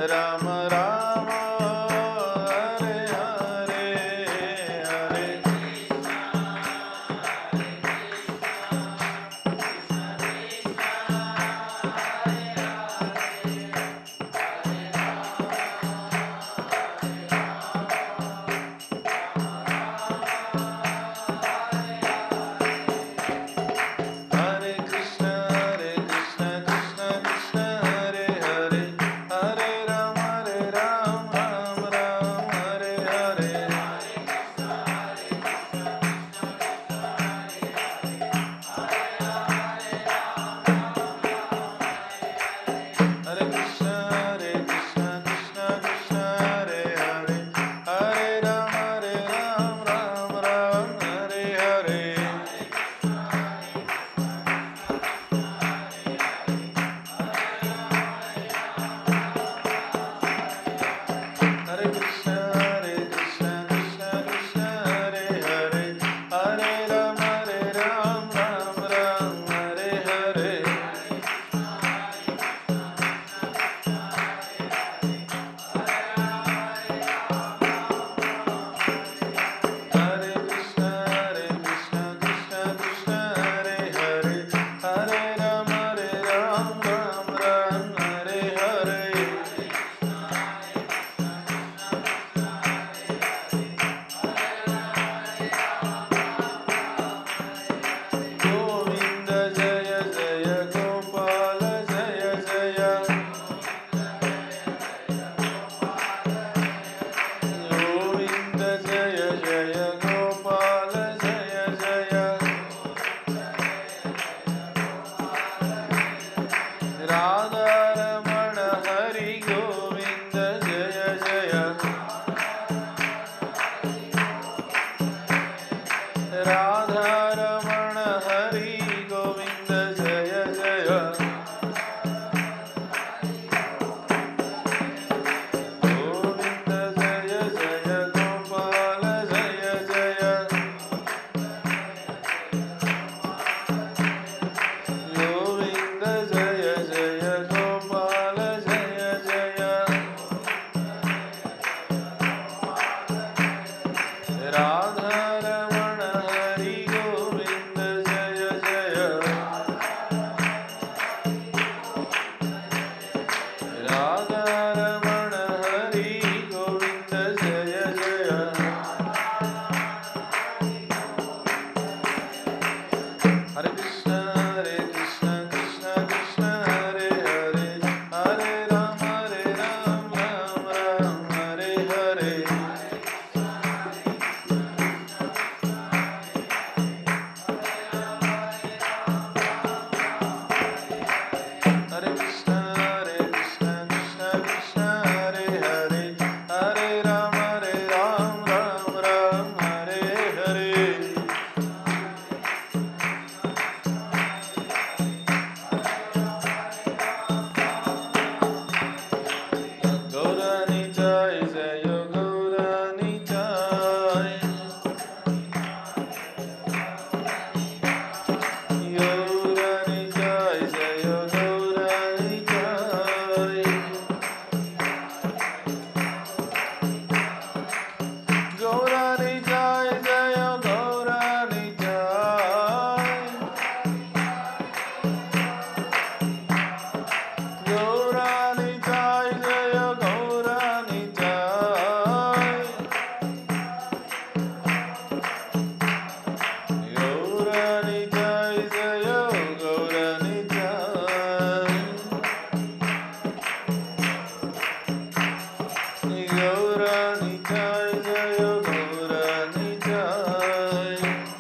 రామ రామ హరే హరే హరే హరే కృష్ణ హరే కృష్ణ కృష్ణ కృష్ణ హరే హరే హరే రామ హరే రామ రామ రామ హరే హరే హరే కృష్ణ హరే కృష్ణ కృష్ణ కృష్ణ హరే హరే హరే రామ హరే రామ రామ రామ హరే హరే హరే కృష్ణ హరే కృష్ణ కృష్ణ కృష్ణ హరే హరే హరే రామ హరే రామ రామ రామ హరే హరే హరే కృష్ణ హరే కృష్ణ కృష్ణ కృష్ణ హరే హరే హరే రామ హరే రామ రామ రామ హరే హరే గోవింద జయ జయ గోపాల జయ జయ గోవింద జయ జయ గోపాల జయ జయ రాధారమణ హరి గోవింద జయ జయ రాధారమణ హరి గోవింద జయ జయ గోవింద జయ జయ గోపాల జయ జయ గోవింద జయ జయ గోపాల జయ జయ రాధారమణ హరి గోవింద జయ జయ రాధారమణ హరి గోవింద జయ జయ హరే కృష్ణ హరే కృష్ణ కృష్ణ కృష్ణ హరే హరే హరే రామ హరే రామ రామ రామ హరే హరే హరే కృష్ణ హరే కృష్ణ కృష్ణ కృష్ణ హరే హరే హరే రామ హరే రామ రామ రామ హరే హరే గౌరాని జయ జయ గౌరాని జయ గౌరాని జయ జయ గౌరాని జయ గౌరాని జయ జయ గౌరాని జయ గౌరాని జయ జయ గౌరాని జయ గౌరాని జయ జయ గౌరాని జయ గౌరాని జయ జయ గౌరాని జయ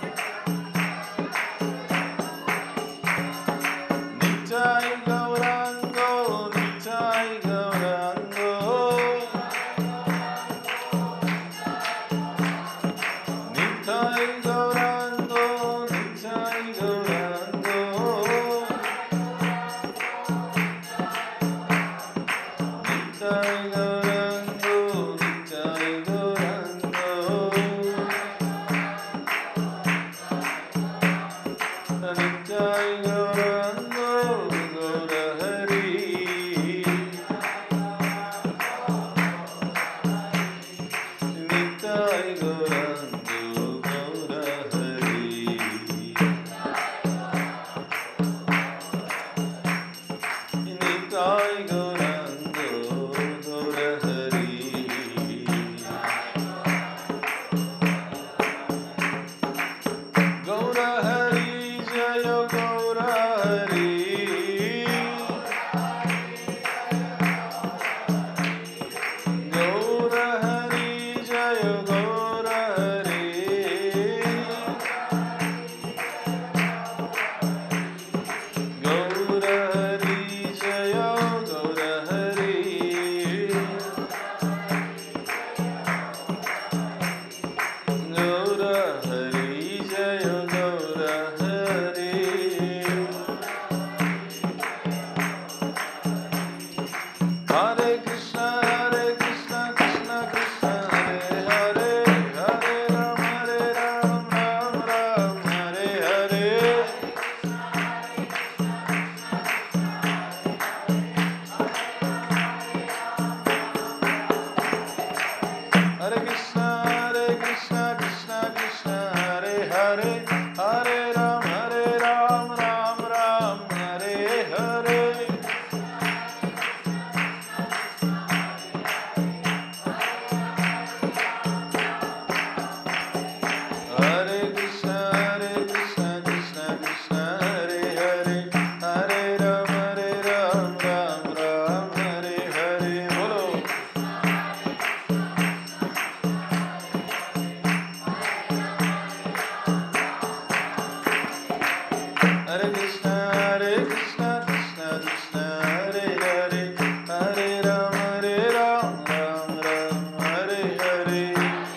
నిత్యాయ గౌరాంగో నిత్యాయ గౌరాంగో నిత్యాయ గౌరాంగో నిత్యాయ గౌరాంగో నిత్యాయ గౌరాంగో నిత్యాయ గౌరాంగో నిత్యాయ గౌరాంగో Gaurahari Hare Krishna, Hare Krishna, Krishna Krishna, Hare Hare, Hare Ram, Hare Ram, Ram Ram, Hare Hare.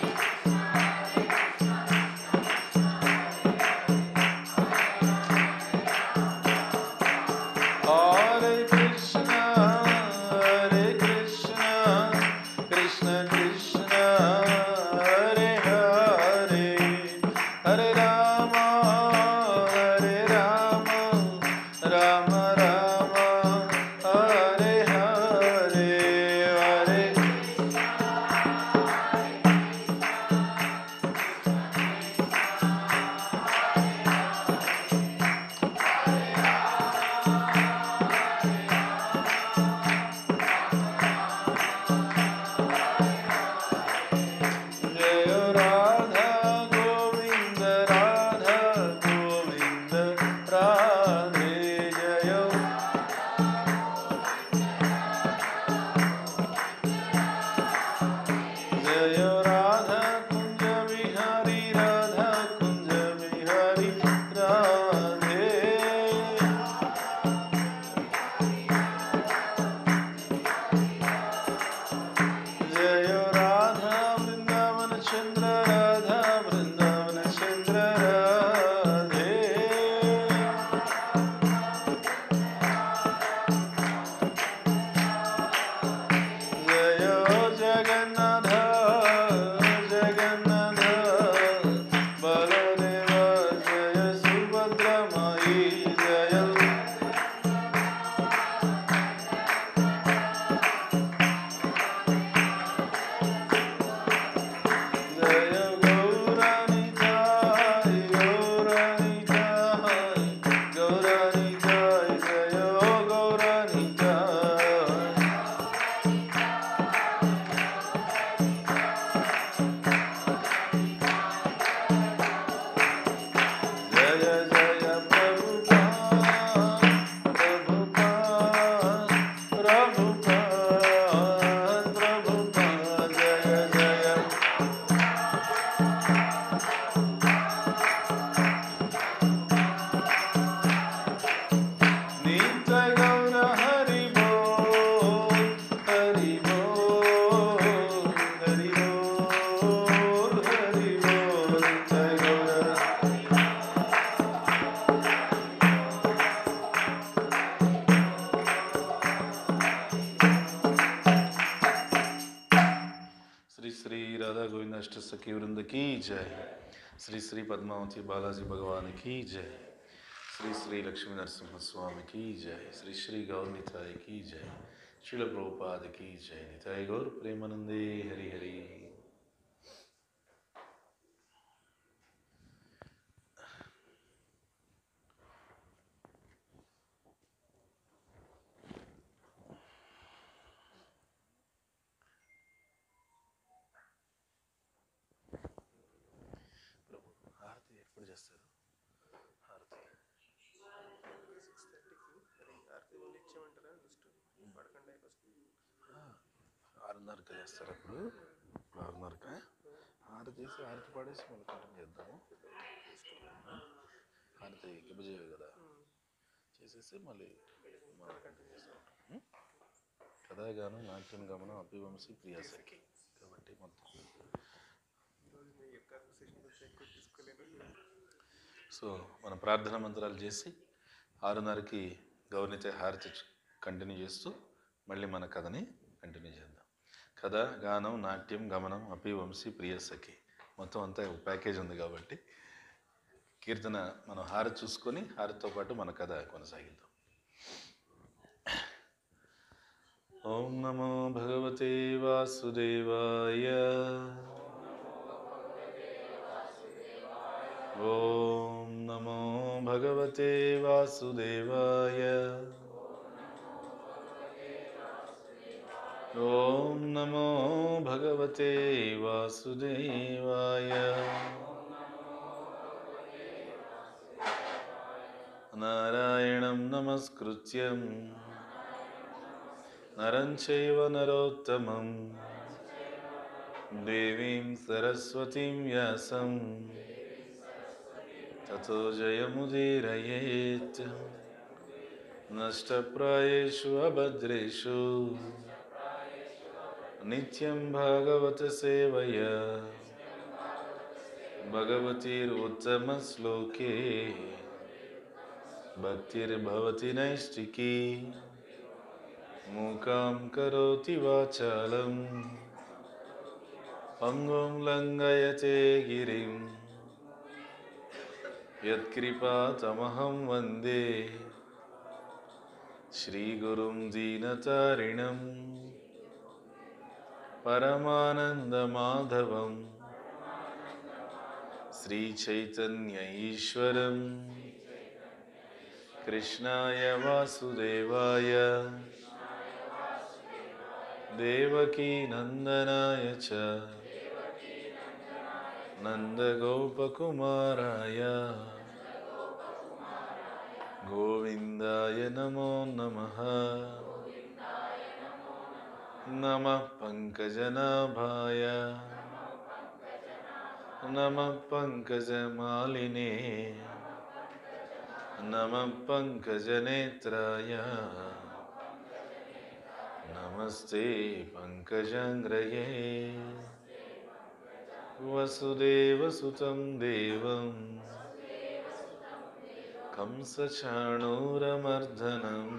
Hare Krishna, Hare Krishna, Krishna Krishna, Hare Hare, Hare Rama, Hare Rama, Rama Rama, Hare Hare, Hare जय राधा गोविंद राधा गोविंद राधे जय जय राधा कुंज बिहारी राधा कुंज बिहारी राधे जय राधा वृंदावन चंद्र राधा वृंदावन चंद्र राधे जय जगन्नाथ जगन्नाथ बलदेव जय सुभद्रमयी जय जय गौरानिताय गौरानिताय गौरानिताय जय गौरानिताय जय जय प्रभुपाद प्रभुपाद प्रभुपाद प्रभुपाद जय जय नित्य गौर हरि बोल हरि बोल हरि बोल हरि बोल नित्य गौर श्री श्री राधा गोविंद अष्ट सखी वृंद की जय श्री श्री पद्मावती बालाजी भगवान की जय श्री श्री लक्ष्मी नरसिंह स्वामी की जय श्री श्री गौर निताय की जय शिल प्रभुपाद की जय निताय गौर प्रेमानंदे हरि हरि ప్రభు హారతి ఎప్పుడు చేస్తారు హారతి ఆరున్నరకి చేస్తారు అప్పుడు ఇప్పుడు ఆరున్నరక హారతి చేసి హారతి పాడేసి మళ్ళీ కంటిన్యూ చేద్దాము హారతి గిబ్బజేవి కదా చేసేసి మళ్ళీ మళ్ళీ కంటిన్యూ చేస్తాం ఉం? కథాగానం నాట్యం గమనం అభివంశీ ప్రియాసకి కాబట్టి మొత్తం సో మన ప్రార్థన మంత్రాలు చేసి ఆరున్నరకి గౌరనితే హారతి కంటిన్యూ చేస్తూ మళ్ళీ మన కథని కంటిన్యూ చేద్దాం కథ గానం నాట్యం గమనం అపి వంశీ ప్రియసఖి మొత్తం అంతా ఒక ప్యాకేజ్ ఉంది కాబట్టి కీర్తన మనం హారతి చూసుకొని హారతితో పాటు మన కథ కొనసాగిద్దాం ఓం నమో భగవతే వాసుదేవాయ ఓం నమో భగవతే వాసుదేవాయ ఓం నమో భగవతే వాసుదేవాయ నారాయణం నమస్కృత్యం నరం చైవ నరోత్తమం దేవీం సరస్వతీం వ్యాసం ततो जयमुदीरयेत् नष्टप्रायेषु अभद्रेषु नित्यं भागवतसेवया भगवतीरुत्तमश्लोके भक्तिर्भवति नैष्टिकी मूकां करोति वाचालम् पङ्गुं लङ्घयते गिरिं यत्कृपातमहं वन्दे श्रीगुरुं दीनतारिणं परमानन्दमाधवम् श्रीचैतन्य ईश्वरं कृष्णाय वासुदेवाय देवकीनन्दनाय च नन्दगोपकुमाराय गोविन्दाय नमो नमः नमः पङ्कजनाभाय नमः पङ्कजमालिने नमः पङ्कजनेत्राय नमस्ते पङ्कजाङ्ग्रये वसुदेवसुतं देवं कंसचाणूरमर्दनं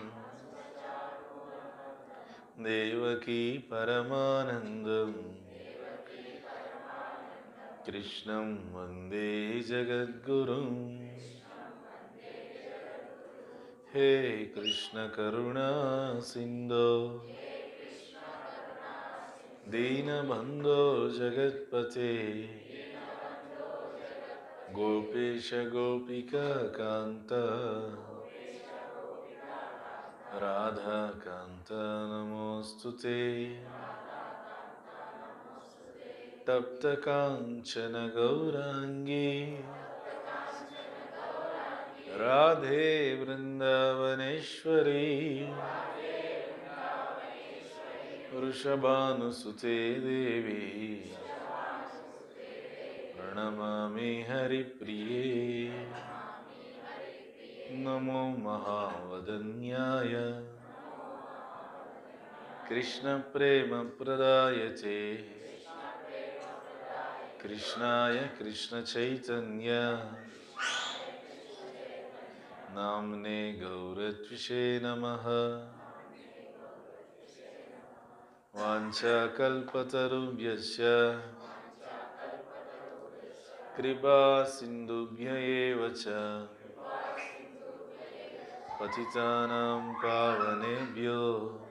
देवकी परमानन्दम् कृष्णं वन्दे जगद्गुरुम् हे कृष्णकरुणा सिन्धो दीनबन्धो जगत्पते गोपेश गोपिकान्त राधाकान्त नमोऽस्तु ते तप्तकाञ्चन गौराङ्गी राधे वृन्दावनेश्वरी वृषभानुसुते देवी प्रणमामि हरिप्रिये नमो महावदन्याय कृष्णप्रेमप्रदायते कृष्णाय कृष्णचैतन्य नाम्ने गौरत्विषे नमः वाञ्छाकल्पतरुभ्यश्च कृपासिन्धुभ्य एव च पतितानां पावनेभ्यो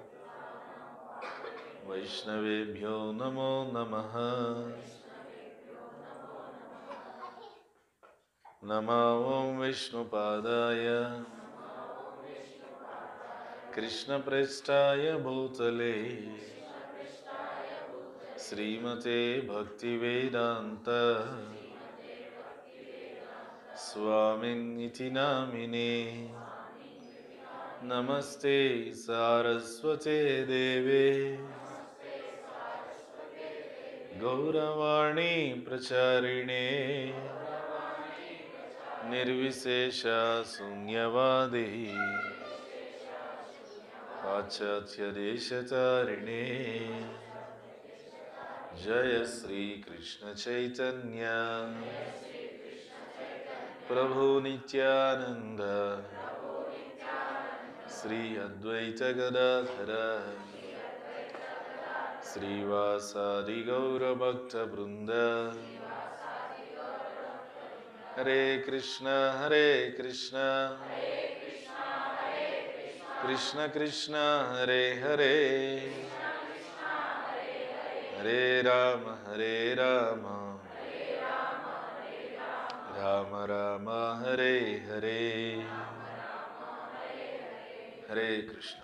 वैष्णवेभ्यो नमो नमः नमो ॐ विष्णुपादाय कृष्णप्रेष्ठाय भूतले श्रीमते भक्तिवेदान्त स्वामिन्निति नामिने नमस्ते सारस्वते देवे गौरवाणी प्रचारिणे निर्विशेषा शून्यवादी पाश्चात्यदेशतारिणे जय श्रीकृष्णचैतन्य प्रभु नित्यानन्द श्री अद्वैतगदाधर श्रीवासादिगौरभक्तवृन्द हरे कृष्ण हरे कृष्ण कृष्ण कृष्ण हरे हरे हरे राम हरे राम రామ రామ హరే హరే హరే కృష్ణ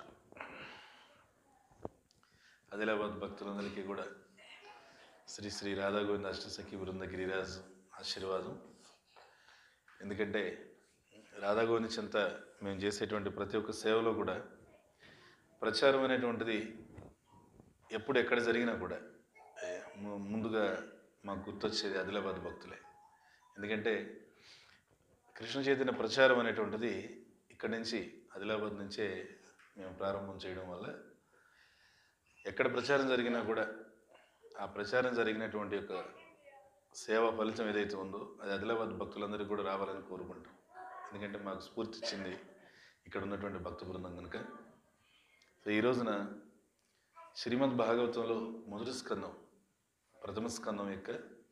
ఆదిలాబాద్ భక్తులందరికీ కూడా శ్రీ శ్రీ రాధా గోవింద అష్టసఖి బృంద గిరిరాజ్ ఆశీర్వాదం ఎందుకంటే రాధా గోవింద చెంత మేము చేసేటువంటి ప్రతి ఒక్క సేవలో కూడా ప్రచారం అనేటువంటిది ఎప్పుడు ఎక్కడ జరిగినా కూడా ఏ, ము- ముందుగా మాకు గుర్తొచ్చేది ఆదిలాబాద్ భక్తులే ఎందుకంటే కృష్ణ చైతన్య ప్రచారం అనేటువంటిది ఇక్కడి నుంచి ఆదిలాబాద్ నుంచే మేము ప్రారంభం చేయడం వల్ల ఎక్కడ ప్రచారం జరిగినా కూడా ఆ ప్రచారం జరిగినటువంటి యొక్క సేవా ఫలితం ఏదైతే ఉందో అది ఆదిలాబాద్ భక్తులందరికీ కూడా రావాలని కోరుకుంటాం ఎందుకంటే మాకు స్ఫూర్తి ఇచ్చింది ఇక్కడ ఉన్నటువంటి భక్త బృందం కనుక సో ఈ రోజున శ్రీమద్ భాగవతంలో మొదటి స్కందం ప్రథమ స్కందం యొక్క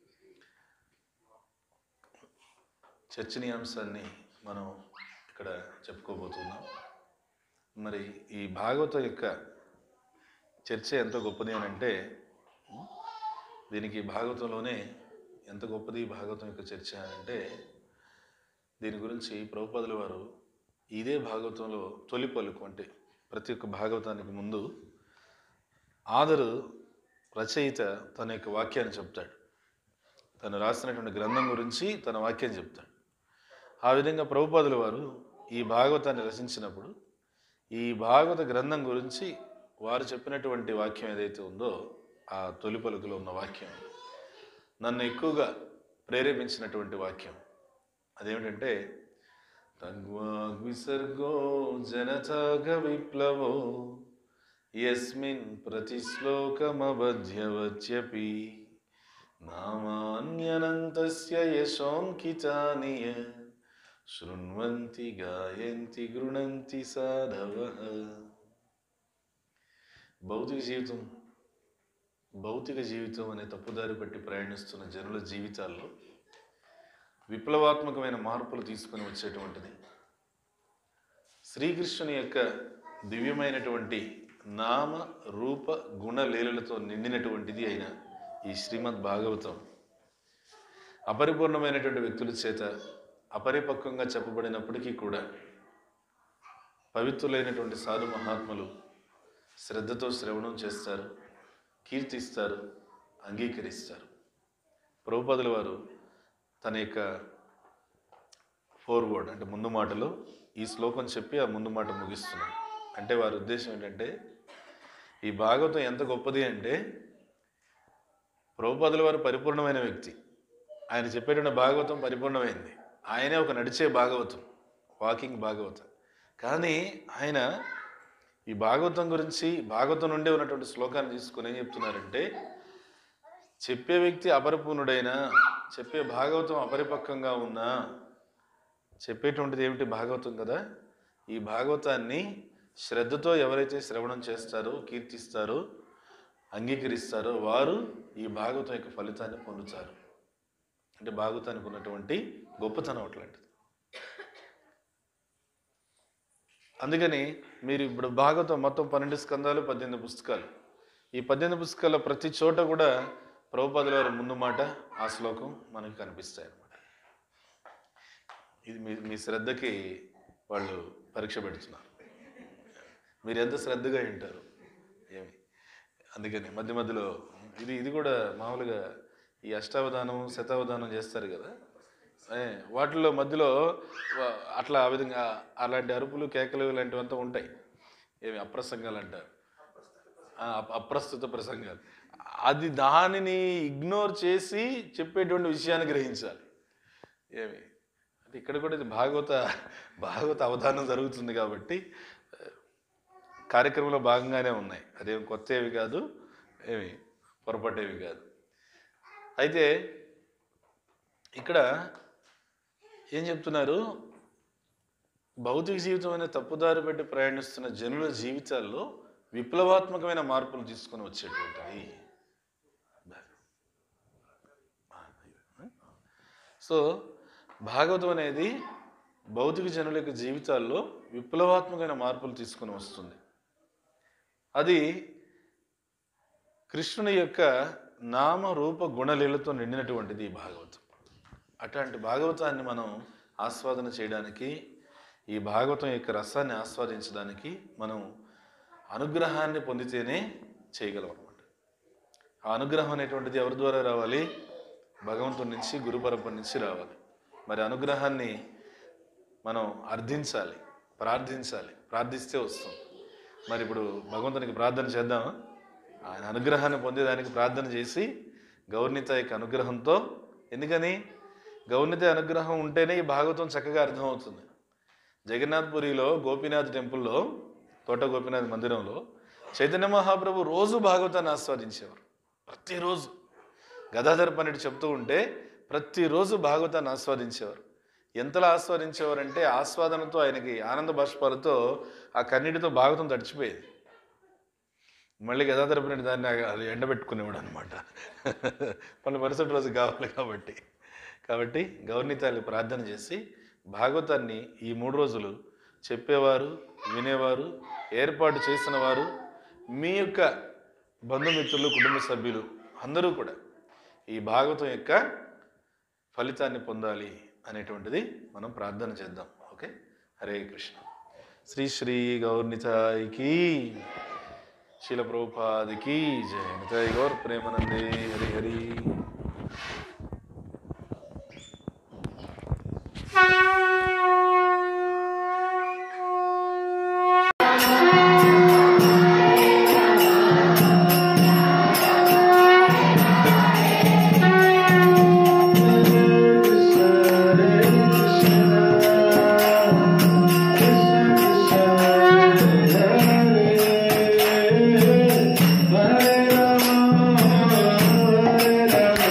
చర్చనీయాంశాన్ని మనం ఇక్కడ చెప్పుకోబోతున్నాం మరి ఈ భాగవతం యొక్క చర్చ ఎంత గొప్పది అని అంటే ఉం, దీనికి భాగవతంలోనే ఎంత గొప్పది ఈ భాగవతం యొక్క చర్చ అని అంటే దీని గురించి ప్రభుపాదుల వారు ఇదే భాగవతంలో తొలి పలుకు అంటే ప్రతి ఒక్క భాగవతానికి ముందు ఆదరు రచయిత తన యొక్క వాక్యాన్ని చెప్తాడు తను రాసినటువంటి గ్రంథం గురించి తన వాక్యం చెప్తాడు ఆ విధంగా ప్రభుపాదుల వారు ఈ భాగవతాన్ని రచించినప్పుడు ఈ భాగవత గ్రంథం గురించి వారు చెప్పినటువంటి వాక్యం ఏదైతే ఉందో ఆ తొలి పలుకులో ఉన్న వాక్యం నన్ను ఎక్కువగా ప్రేరేపించినటువంటి వాక్యం అదేమిటంటే తగ్వాగ్విసర్గో జనతాగ విప్లవో యస్మిన్ ప్రతిశ్లోకమబధ్యవత్యపి నామాన్యనంతస్య యశోంకితాని శృణ్వంతి గాయంతి గృణంతి సాధవ భౌతిక జీవితం భౌతిక జీవితం అనే తప్పుదారి పట్టి ప్రయాణిస్తున్న జనుల జీవితాల్లో విప్లవాత్మకమైన మార్పులు తీసుకొని వచ్చేటువంటిది శ్రీకృష్ణుని యొక్క దివ్యమైనటువంటి నామ రూప గుణ లీలలతో నిండినటువంటిది అయిన ఈ శ్రీమద్ భాగవతం అపరిపూర్ణమైనటువంటి వ్యక్తుల చేత అపరిపక్వంగా చెప్పబడినప్పటికీ కూడా పవిత్రులైనటువంటి సాధు మహాత్ములు శ్రద్ధతో శ్రవణం చేస్తారు కీర్తిస్తారు అంగీకరిస్తారు ప్రభుపదుల వారు తన యొక్క ఫోర్వర్డ్ అంటే ముందు మాటలో ఈ శ్లోకం చెప్పి ఆ ముందు మాట ముగిస్తున్నారు అంటే వారి ఉద్దేశం ఏంటంటే ఈ భాగవతం ఎంత గొప్పది అంటే ప్రభుపాదుల వారు పరిపూర్ణమైన వ్యక్తి ఆయన చెప్పేటువంటి భాగవతం పరిపూర్ణమైంది ఆయనే ఒక నడిచే భాగవతం వాకింగ్ భాగవతం కానీ ఆయన ఈ భాగవతం గురించి భాగవతం నుండే ఉన్నటువంటి శ్లోకాన్ని తీసుకొని ఏం చెప్తున్నారంటే చెప్పే వ్యక్తి అపరిపూర్ణుడైనా చెప్పే భాగవతం అపరిపక్వంగా ఉన్నా చెప్పేటువంటిది ఏమిటి భాగవతం కదా ఈ భాగవతాన్ని శ్రద్ధతో ఎవరైతే శ్రవణం చేస్తారో కీర్తిస్తారో అంగీకరిస్తారో వారు ఈ భాగవతం యొక్క ఫలితాన్ని పొందుతారు అంటే భాగవతానికి ఉన్నటువంటి గొప్పతనం అట్లాంటిది అందుకని మీరు ఇప్పుడు భాగవతం మొత్తం పన్నెండు స్కందాలు పద్దెనిమిది పుస్తకాలు ఈ పద్దెనిమిది పుస్తకాల ప్రతి చోట కూడా ప్రభుపాదుల వారి ముందు మాట ఆ శ్లోకం మనకి కనిపిస్తాయి అన్నమాట ఇది మీ మీ శ్రద్ధకి వాళ్ళు పరీక్ష పెడుతున్నారు మీరు ఎంత శ్రద్ధగా వింటారు ఏమి అందుకని మధ్య మధ్యలో ఇది ఇది కూడా మామూలుగా ఈ అష్టావధానం శతావధానం చేస్తారు కదా ఏ, వాటిలో మధ్యలో వా- అట్లా ఆ విధంగా అలాంటి అరుపులు కేకలు ఇలాంటివంతా ఉంటాయి ఏమి అప్రసంగాలు అంటారు ఆ, అప- అప్రస్తుత ప్రసంగాలు అది దానిని ఇగ్నోర్ చేసి చెప్పేటువంటి విషయాన్ని గ్రహించాలి ఏమి అంటే ఇక్కడ కూడా ఇది భాగవత భాగవత అవధానం జరుగుతుంది కాబట్టి ఆ, కార్యక్రమంలో భాగంగానే ఉన్నాయి అదేం కొత్త ఏవి కాదు ఏమి పొరపాటేవి కాదు అయితే ఇక్కడ ఏం చెప్తున్నారు భౌతిక జీవితం అనే తప్పుదారి పెట్టి ప్రయాణిస్తున్న జనుల జీవితాల్లో విప్లవాత్మకమైన మార్పులు తీసుకొని వచ్చేటువంటిది సో భాగవతం అనేది భౌతిక జనుల యొక్క జీవితాల్లో విప్లవాత్మకమైన మార్పులు తీసుకొని వస్తుంది అది కృష్ణుని యొక్క నామ రూప గుణలీలతో నిండినటువంటిది ఈ భాగవతం అట్లాంటి భాగవతాన్ని మనం ఆస్వాదన చేయడానికి ఈ భాగవతం యొక్క రసాన్ని ఆస్వాదించడానికి మనం అనుగ్రహాన్ని పొందితేనే చేయగలం అనమాట ఆ అనుగ్రహం అనేటువంటిది ఎవరి ద్వారా రావాలి భగవంతుడి నుంచి గురు పరంపర నుంచి రావాలి మరి అనుగ్రహాన్ని మనం అర్థించాలి ప్రార్థించాలి ప్రార్థిస్తే వస్తుంది మరి ఇప్పుడు భగవంతునికి ప్రార్థన చేద్దామా ఆయన అనుగ్రహాన్ని పొందేదానికి ప్రార్థన చేసి గౌర్ణిత యొక్క అనుగ్రహంతో ఎందుకని గౌర్నిత అనుగ్రహం ఉంటేనే ఈ భాగవతం చక్కగా అర్థమవుతుంది జగన్నాథ్పురిలో గోపీనాథ్ టెంపుల్లో తోట గోపీనాథ్ మందిరంలో చైతన్య మహాప్రభు రోజు భాగవతాన్ని ఆస్వాదించేవారు ప్రతిరోజు గదాధర్ పండిట్ చెప్తూ ఉంటే ప్రతిరోజు భాగవతాన్ని ఆస్వాదించేవారు ఎంతలా ఆస్వాదించేవారంటే ఆస్వాదనతో ఆయనకి ఆనంద బాష్పాలతో ఆ కన్నీటితో భాగవతం తడిచిపోయేది మళ్ళీ గదాధర పండిట్ దాన్ని అది ఎండబెట్టుకునేవాడు అనమాట మళ్ళీ మరుసటి రోజు కావాలి కాబట్టి కాబట్టి గౌర్నితాలు ప్రార్థన చేసి భాగవతాన్ని ఈ మూడు రోజులు చెప్పేవారు వినేవారు ఏర్పాటు చేసిన వారు మీ యొక్క బంధుమిత్రులు కుటుంబ సభ్యులు అందరూ కూడా ఈ భాగవతం యొక్క ఫలితాన్ని పొందాలి అనేటువంటిది మనం ప్రార్థన చేద్దాం ఓకే హరే కృష్ణ శ్రీ శ్రీ గౌర్నితాయికి శీల ప్రభుపాదికి జయ Nitai Gaur ప్రేమనందే Hari Hari Hare Rama, Hare Rama.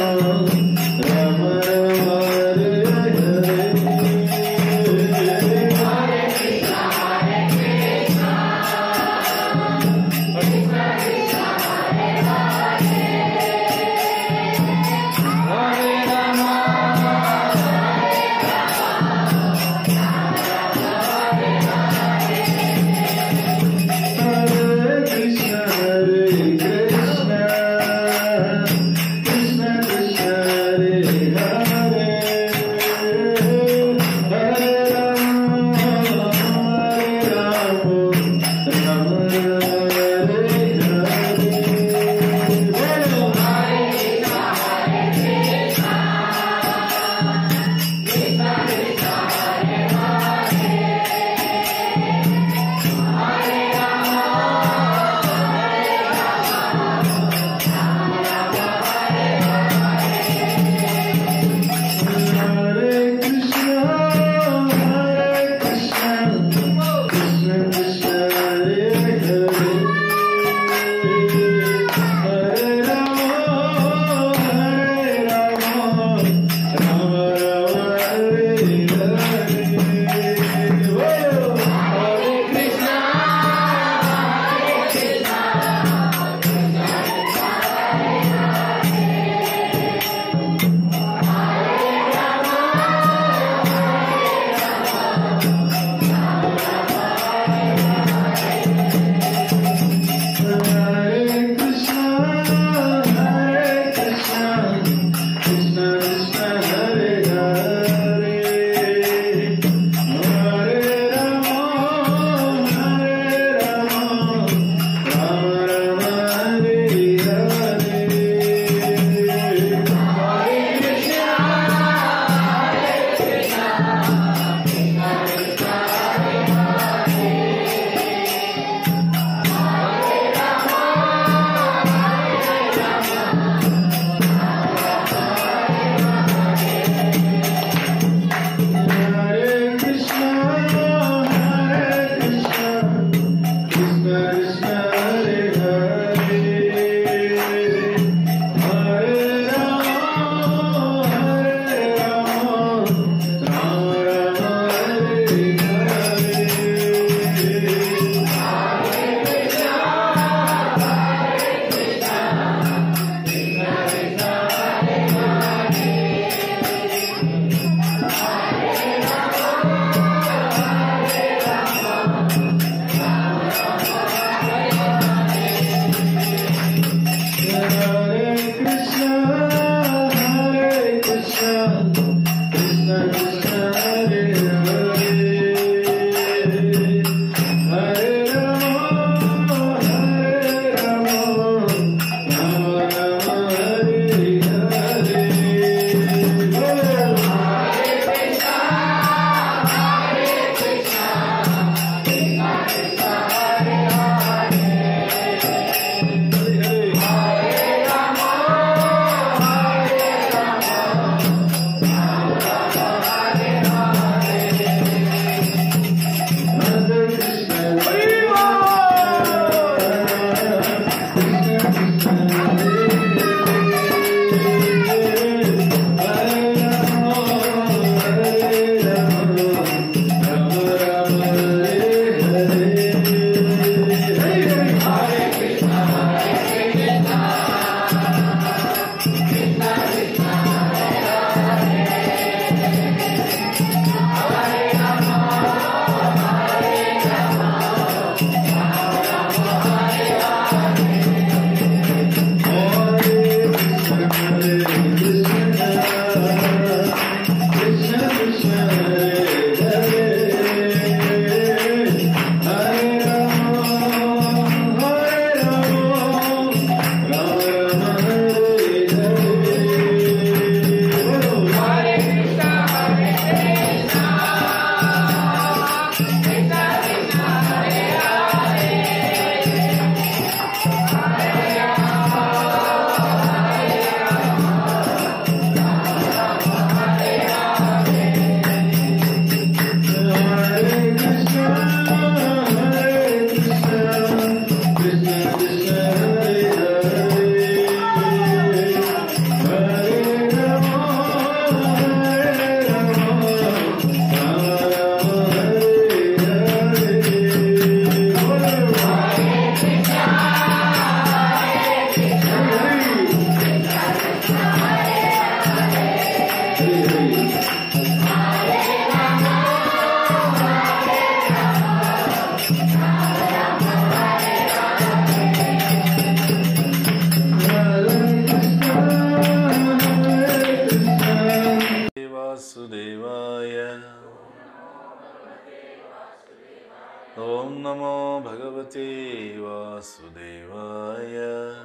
ॐ नमो भगवते वासुदेवाय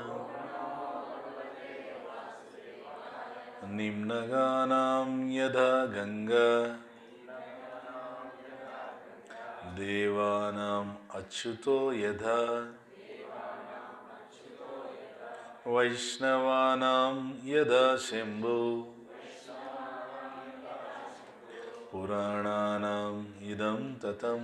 निम्नगानां यथा गङ्गा देवानाम् अच्युतो यथा वैष्णवानां यदा शम्भु పురాణానాం ఇదం తతం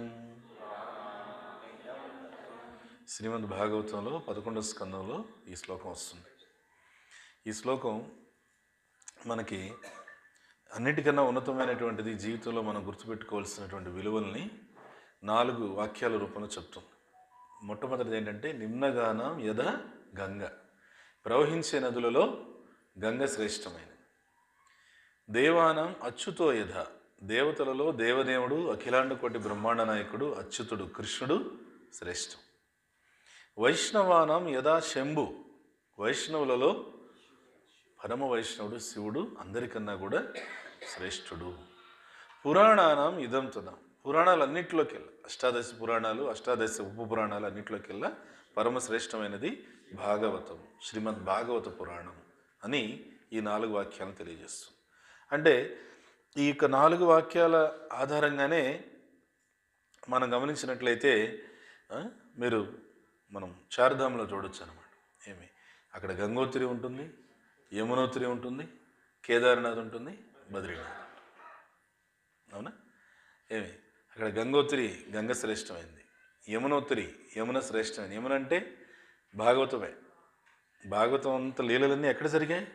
శ్రీమద్ భాగవతంలో పదకొండవ స్కందంలో ఈ శ్లోకం వస్తుంది ఈ శ్లోకం మనకి అన్నిటికన్నా ఉన్నతమైనటువంటిది జీవితంలో మనం గుర్తుపెట్టుకోవాల్సినటువంటి విలువల్ని నాలుగు వాక్యాల రూపంలో చెప్తుంది మొట్టమొదటిది ఏంటంటే నిమ్నగానం యథ గంగ ప్రవహించే నదులలో గంగ శ్రేష్టమైనది దేవానం అచ్యుతో యథ దేవతలలో దేవదేవుడు అఖిలాండ కోటి బ్రహ్మాండ నాయకుడు అచ్యుతుడు కృష్ణుడు శ్రేష్టం వైష్ణవానం యథా శంభు వైష్ణవులలో పరమ వైష్ణవుడు శివుడు అందరికన్నా కూడా శ్రేష్ఠుడు పురాణానం ఇదం తదం పురాణాలు అన్నింటిలోకెల్లా అష్టాదశ పురాణాలు అష్టాదశ ఉప పురాణాలు అన్నింటిలోకెల్లా పరమ శ్రేష్టమైనది భాగవతం శ్రీమద్ భాగవత పురాణం అని ఈ నాలుగు వాక్యాలను తెలియజేస్తుంది అంటే ఈ యొక్క నాలుగు వాక్యాల ఆధారంగానే మనం గమనించినట్లయితే ఆ, మీరు మనం చార్ధాంలో చూడొచ్చు అనమాట ఏమి అక్కడ గంగోత్రి ఉంటుంది యమునోత్రి ఉంటుంది కేదార్నాథ్ ఉంటుంది బద్రీనాథ్ అవునా ఏమి అక్కడ గంగోత్రి గంగ శ్రేష్టమైంది యమునోత్రి యమున శ్రేష్టమైంది యమున అంటే భాగవతమే భాగవతం అంత లీలలన్నీ ఎక్కడ జరిగాయి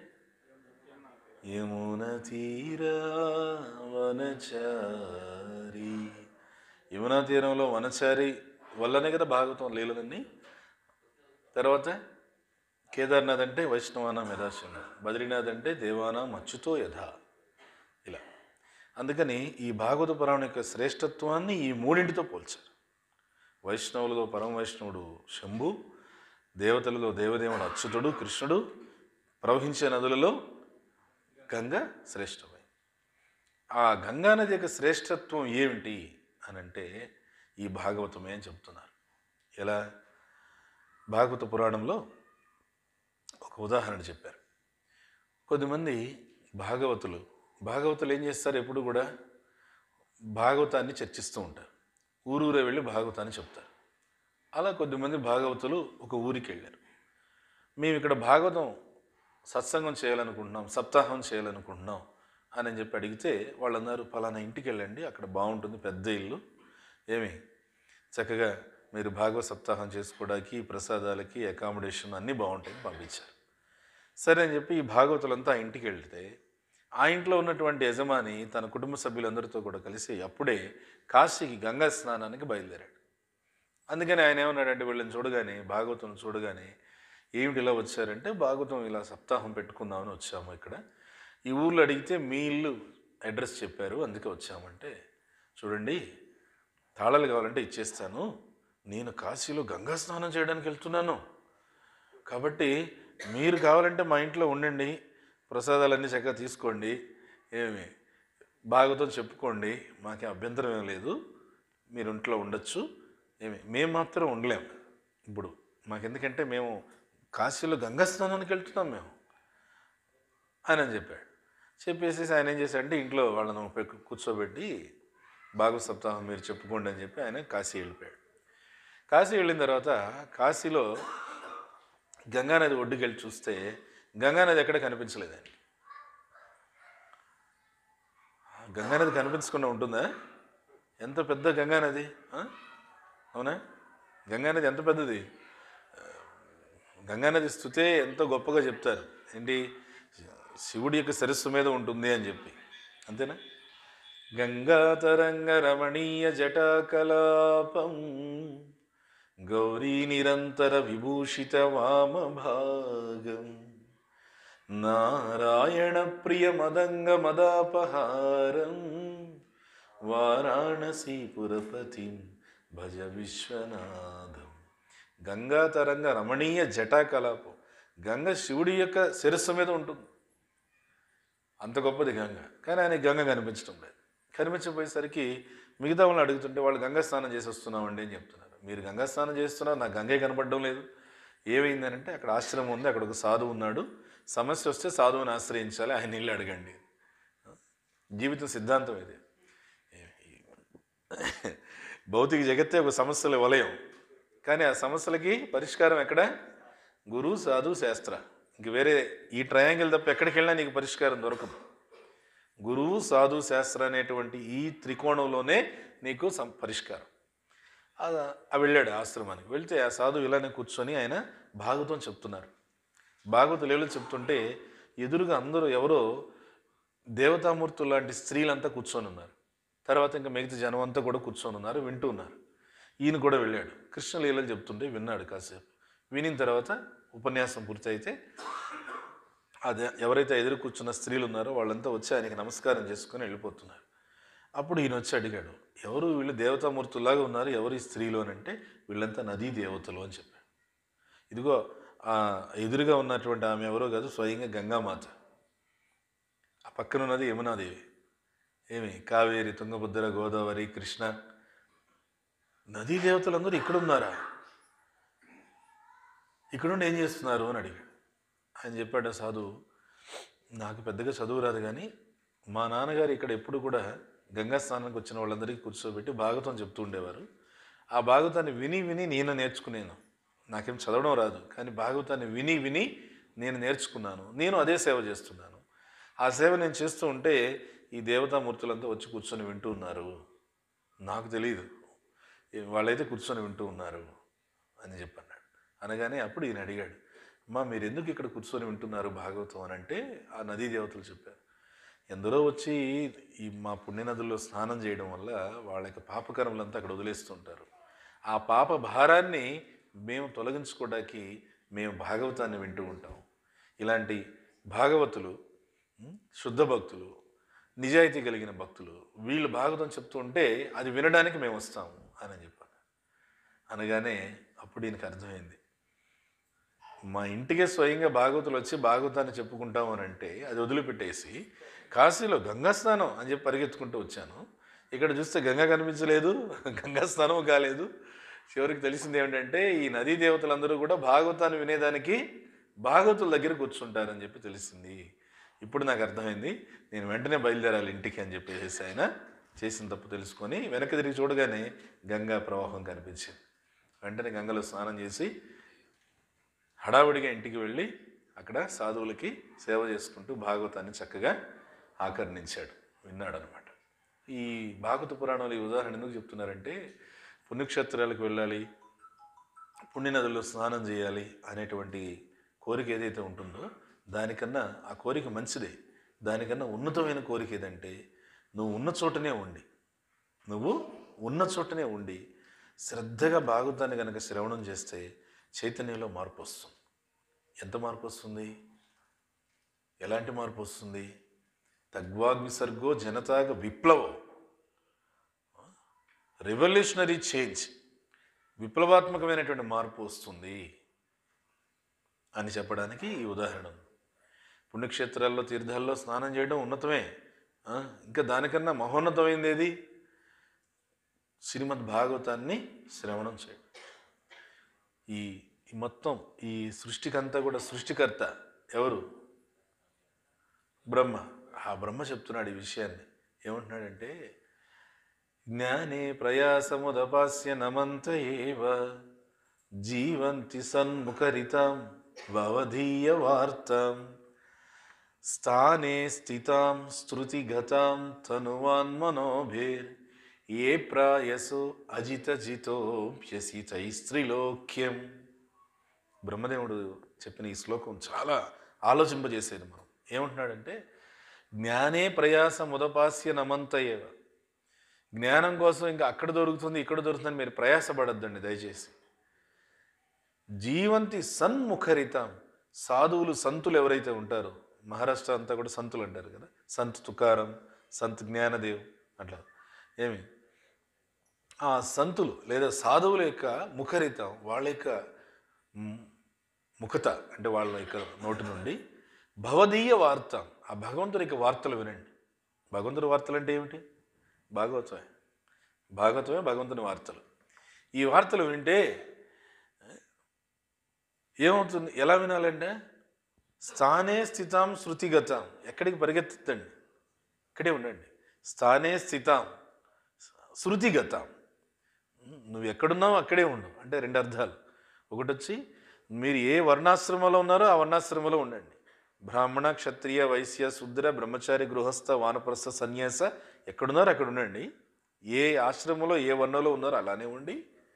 యమున తీరా వనచారి యమునా తీరంలో వనచారి వల్లనే కదా భాగవతం లీలలన్నీ తర్వాత కేదార్నాథ్ అంటే వైష్ణవానం యథాశం బద్రీనాథ్ అంటే దేవానాం అచ్యుతో యథా ఇలా అందుకని ఈ భాగవత పురాణం యొక్క శ్రేష్టత్వాన్ని ఈ మూడింటితో పోల్చారు వైష్ణవులలో పరమ వైష్ణవుడు శంభు దేవతలలో దేవదేవుడు అచ్యుతుడు కృష్ణుడు ప్రవహించే నదులలో గంగ శ్రేష్టమై ఆ గంగా నది యొక్క శ్రేష్టత్వం ఏమిటి అని అంటే ఈ భాగవతమే అని చెప్తున్నారు ఎలా భాగవత పురాణంలో ఒక ఉదాహరణ చెప్పారు కొద్దిమంది భాగవతులు భాగవతులు ఏం చేస్తారు ఎప్పుడు కూడా భాగవతాన్ని చర్చిస్తూ ఉంటారు ఊరూరే వెళ్ళి భాగవతాన్ని చెప్తారు అలా కొద్దిమంది భాగవతులు ఒక ఊరికి వెళ్ళారు మేము ఇక్కడ భాగవతం సత్సంగం చేయాలనుకుంటున్నాం సప్తాహం చేయాలనుకుంటున్నాం అని చెప్పి అడిగితే వాళ్ళందరూ పలానా ఇంటికి వెళ్ళండి అక్కడ బాగుంటుంది పెద్ద ఇల్లు ఏమి చక్కగా మీరు భాగవత సప్తాహం చేసుకోవడానికి ప్రసాదాలకి అకామిడేషన్ అన్నీ బాగుంటాయని పంపించారు సరే అని చెప్పి ఈ భాగవతులంతా ఆ ఇంటికి వెళ్తే ఆ ఇంట్లో ఉన్నటువంటి యజమాని తన కుటుంబ సభ్యులందరితో కూడా కలిసి అప్పుడే కాశీకి గంగా స్నానానికి బయలుదేరాడు అందుకని ఆయన ఏమన్నాడంటే వీళ్ళని చూడగానే భాగవతం చూడగానే ఏమిటి ఇలా వచ్చారంటే భాగవతం ఇలా సప్తాహం పెట్టుకుందామని వచ్చాము ఇక్కడ ఈ ఊర్లో అడిగితే మీ ఇల్లు అడ్రస్ చెప్పారు అందుకే వచ్చామంటే చూడండి తాళాలు కావాలంటే ఇచ్చేస్తాను నేను కాశీలో గంగా స్నానం చేయడానికి వెళ్తున్నాను కాబట్టి మీరు కావాలంటే మా ఇంట్లో ఉండండి ప్రసాదాలన్నీ చక్కగా తీసుకోండి ఏమి భాగవతం చెప్పుకోండి మాకే అభ్యంతరం ఏం లేదు మీరు ఇంట్లో ఉండొచ్చు ఏమి మేము మాత్రం ఉండలేం ఇప్పుడు మాకెందుకంటే మేము కాశీలో గంగా స్నానానికి వెళ్తున్నాం మేము ఆయన అని చెప్పాడు చెప్పేసి ఆయన ఏం చేశాడంటే ఇంట్లో వాళ్ళను పె- కూర్చోబెట్టి భాగవత సప్తాహం మీరు చెప్పుకోండి అని చెప్పి ఆయన కాశీ వెళ్ళిపోయాడు కాశీ వెళ్ళిన తర్వాత కాశీలో గంగానది ఒడ్డుకి వెళ్ళి చూస్తే గంగానది ఎక్కడ కనిపించలేదు ఆయనకి గంగానది కనిపించకుండా ఉంటుందా ఎంత పెద్ద గంగానది ఆ? అవునా గంగానది ఎంత పెద్దది ఆ, గంగానది స్థుతే ఎంతో గొప్పగా చెప్తారు ఏంటి శివుడి యొక్క సరస్సు మీద ఉంటుంది అని చెప్పి అంతేనా గంగాతరంగ రమణీయ జటాకలాపం గౌరీ నిరంతర విభూషిత వామభాగం నారాయణ ప్రియ మదంగ మదాపహారం వారాణసీపురపతిం భజ విశ్వనాథం గంగా తరంగ రమణీయ జటాకలాపం గంగ శివుడి యొక్క శిరస్సు మీద ఉంటుంది అంత గొప్పది గంగ కానీ ఆయన గంగ కనిపించడం లేదు కనిపించపోయేసరికి మిగతా వాళ్ళని అడుగుతుంటే వాళ్ళు గంగా స్నానం చేసి వస్తున్నామండి అని చెప్తున్నారు మీరు గంగా స్నానం చేస్తున్నారు నాకు గంగే కనపడడం లేదు ఏమైందనంటే అక్కడ ఆశ్రమం ఉంది అక్కడ ఒక సాధువు ఉన్నాడు సమస్య వస్తే సాధువుని ఆశ్రయించాలి ఆయన ఇల్లు అడగండి జీవితం సిద్ధాంతం ఇది భౌతిక జగత్తే ఒక సమస్యల వలయం కానీ ఆ సమస్యలకి పరిష్కారం ఎక్కడ గురు సాధు శాస్త్ర ఇంక వేరే ఈ ట్రయాంగిల్ తప్ప ఎక్కడికి వెళ్ళినా నీకు పరిష్కారం దొరకదు గురువు సాధు శాస్త్ర అనేటువంటి ఈ త్రికోణంలోనే నీకు సం పరిష్కారం ఆ- ఆ వెళ్ళాడు ఆశ్రమానికి వెళ్తే ఆ సాధువు ఇలానే కూర్చొని ఆయన భాగవతం చెప్తున్నారు భాగవతులు ఏళ్ళు చెప్తుంటే ఎదురుగా అందరూ ఎవరో దేవతామూర్తులు లాంటి స్త్రీలంతా కూర్చొని ఉన్నారు తర్వాత ఇంకా మిగతా జనం అంతా కూడా కూర్చొని ఉన్నారు వింటూ ఉన్నారు ఈయన కూడా వెళ్ళాడు కృష్ణలీలలు చెప్తుంటే విన్నాడు కాసేపు వినిన తర్వాత ఉపన్యాసం పూర్తయితే అదే ఎవరైతే ఎదురు కూర్చున్న స్త్రీలు ఉన్నారో వాళ్ళంతా వచ్చి ఆయనకి నమస్కారం చేసుకొని వెళ్ళిపోతున్నారు అప్పుడు ఈయన వచ్చి అడిగాడు ఎవరు వీళ్ళు దేవతామూర్తులాగా ఉన్నారు ఎవరు ఈ స్త్రీలు అని అంటే వీళ్ళంతా నదీ దేవతలు అని చెప్పాడు ఇదిగో ఆ ఎదురుగా ఉన్నటువంటి ఆమె ఎవరో కాదు స్వయంగా గంగామాత ఆ పక్కన ఉన్నది యమునాదేవి ఏమి కావేరి తుంగభద్ర గోదావరి కృష్ణ నదీ దేవతలందరూ ఇక్కడ ఉన్నారా ఇక్కడుండి ఏం చేస్తున్నారు అని అడిగాడు ఆయన చెప్పాడు ఆ సాధువు నాకు పెద్దగా చదువు రాదు కానీ మా నాన్నగారు ఇక్కడ ఎప్పుడు కూడా గంగా స్నానానికి వచ్చిన వాళ్ళందరికీ కూర్చోబెట్టి భాగవతం చెప్తూ ఉండేవారు ఆ భాగవతాన్ని విని విని నేను నేర్చుకునేను నాకేం చదవడం రాదు కానీ భాగవతాన్ని విని విని నేను నేర్చుకున్నాను నేను అదే సేవ చేస్తున్నాను ఆ సేవ నేను చేస్తూ ఉంటే ఈ దేవతామూర్తులంతా వచ్చి కూర్చొని వింటూ ఉన్నారు నాకు తెలియదు ఏ- వాళ్ళైతే కూర్చొని వింటూ ఉన్నారు అని చెప్పన్నాడు అనగానే అప్పుడు ఈయన అడిగాడు అమ్మా మీరు ఎందుకు ఇక్కడ కూర్చొని వింటున్నారు భాగవతం అని అంటే ఆ నదీ దేవతలు చెప్పారు ఎందరో వచ్చి ఈ మా పుణ్యనదుల్లో స్నానం చేయడం వల్ల వాళ్ళ యొక్క పాపకర్మలంతా అక్కడ వదిలేస్తుంటారు ఆ పాప భారాన్ని మేము తొలగించుకోవడానికి మేము భాగవతాన్ని వింటూ ఉంటాం ఇలాంటి భాగవతులు ఉం, శుద్ధ భక్తులు నిజాయితీ కలిగిన భక్తులు వీళ్ళు భాగవతం చెప్తూ ఉంటే అది వినడానికి మేము వస్తాము అని చెప్పాను అనగానే అప్పుడు ఈయనకి అర్థమైంది మా ఇంటికే స్వయంగా భాగవతులు వచ్చి భాగవతాన్ని చెప్పుకుంటాం అని అంటే అది వదిలిపెట్టేసి కాశీలో గంగా స్నానం అని చెప్పి పరిగెత్తుకుంటూ వచ్చాను ఇక్కడ చూస్తే గంగ కనిపించలేదు గంగా స్నానం కాలేదు చివరికి తెలిసింది ఏమిటంటే ఈ నదీ దేవతలందరూ కూడా భాగవతాన్ని వినేదానికి భాగవతుల దగ్గర కూర్చుంటారని చెప్పి తెలిసింది ఇప్పుడు నాకు అర్థమైంది నేను వెంటనే బయలుదేరాలి ఇంటికి అని చెప్పేసి ఆయన చేసిన తప్పు తెలుసుకొని వెనక్కి తిరిగి చూడగానే గంగా ప్రవాహం కనిపించింది వెంటనే గంగలో స్నానం చేసి హడావుడిగా ఇంటికి వెళ్ళి అక్కడ సాధువులకి సేవ చేసుకుంటూ భాగవతాన్ని చక్కగా ఆకర్ణించాడు విన్నాడు అనమాట ఈ భాగవత పురాణాలు ఈ ఉదాహరణ ఎందుకు చెప్తున్నారంటే పుణ్యక్షేత్రాలకు వెళ్ళాలి పుణ్యనదుల్లో స్నానం చేయాలి అనేటువంటి కోరిక ఏదైతే ఉంటుందో దానికన్నా ఆ కోరిక మంచిదే దానికన్నా ఉన్నతమైన కోరిక ఏదంటే నువ్వు ఉన్న చోటనే ఉండి నువ్వు ఉన్న చోటనే ఉండి శ్రద్ధగా భాగవతాన్ని కనుక శ్రవణం చేస్తే చైతన్యంలో మార్పు వస్తుంది ఎంత మార్పు వస్తుంది ఎలాంటి మార్పు వస్తుంది తగ్వాగ్విసర్గో జనతాగ విప్లవం రెవల్యూషనరీ చేంజ్ విప్లవాత్మకమైనటువంటి మార్పు వస్తుంది అని చెప్పడానికి ఈ ఉదాహరణ ఉంది. పుణ్యక్షేత్రాల్లో తీర్థాల్లో స్నానం చేయడం ఉన్నతమే ఆ, ఇంకా దానికన్నా మహోన్నతమైంది ఏది శ్రీమద్ భాగవతాన్ని శ్రవణం చేయడం ఈ ఈ మొత్తం ఈ సృష్టికంతా కూడా సృష్టికర్త ఎవరు బ్రహ్మ ఆ బ్రహ్మ చెప్తున్నాడు ఈ విషయాన్ని ఏమంటున్నాడంటే జ్ఞానే ప్రయాసముదపాస్య నమంత ఏవ జీవంతి సన్ముఖరితాం భవధీయ వార్తాం స్థానే స్థితాం స్థృతిగతాం తనువాన్ మనోభేర్ ఏ ప్రాయసో అజిత జితోభ్యసితైస్త్రిలోక్యం బ్రహ్మదేవుడు చెప్పిన ఈ శ్లోకం చాలా ఆలోచింపజేసేది మనం ఏమంటున్నాడంటే జ్ఞానే ప్రయాసం ఉదపాస్య నమంతయేవ జ్ఞానం కోసం ఇంకా అక్కడ దొరుకుతుంది ఇక్కడ దొరుకుతుందని మీరు ప్రయాసపడద్దండి దయచేసి జీవంతి సన్ముఖరితం సాధువులు సంతులు ఎవరైతే ఉంటారో మహారాష్ట్ర అంతా కూడా సంతులు అంటారు కదా సంత్ తుకారం సంత్ జ్ఞానదేవ్ అట్లా ఏమి ఆ సంతులు లేదా సాధువుల యొక్క ముఖరితం వాళ్ళ యొక్క మ్, ముఖత అంటే వాళ్ళ యొక్క నోటి నుండి భవదీయ వార్త ఆ భగవంతుని యొక్క వార్తలు వినండి భగవంతుడి వార్తలు అంటే ఏమిటి భాగవతమే భాగవతమే భగవంతుని వార్తలు ఈ వార్తలు వింటే ఏమవుతుంది ఎలా వినాలంటే స్థానే స్థితాం శృతిగతాం ఎక్కడికి పరిగెత్తండి ఇక్కడే ఉండండి స్థానే స్థితాం శృతిగతాం నువ్వు ఎక్కడున్నావు అక్కడే ఉండు అంటే రెండు అర్థాలు ఒకటి వచ్చి మీరు ఏ వర్ణాశ్రమంలో ఉన్నారో ఆ వర్ణాశ్రమంలో ఉండండి బ్రాహ్మణ క్షత్రియ వైశ్య శుద్ర బ్రహ్మచారి గృహస్థ వానప్రస్థ సన్యాస ఎక్కడున్నారో అక్కడ ఉండండి ఏ ఆశ్రమంలో ఏ వర్ణంలో ఉన్నారో అలానే ఉండి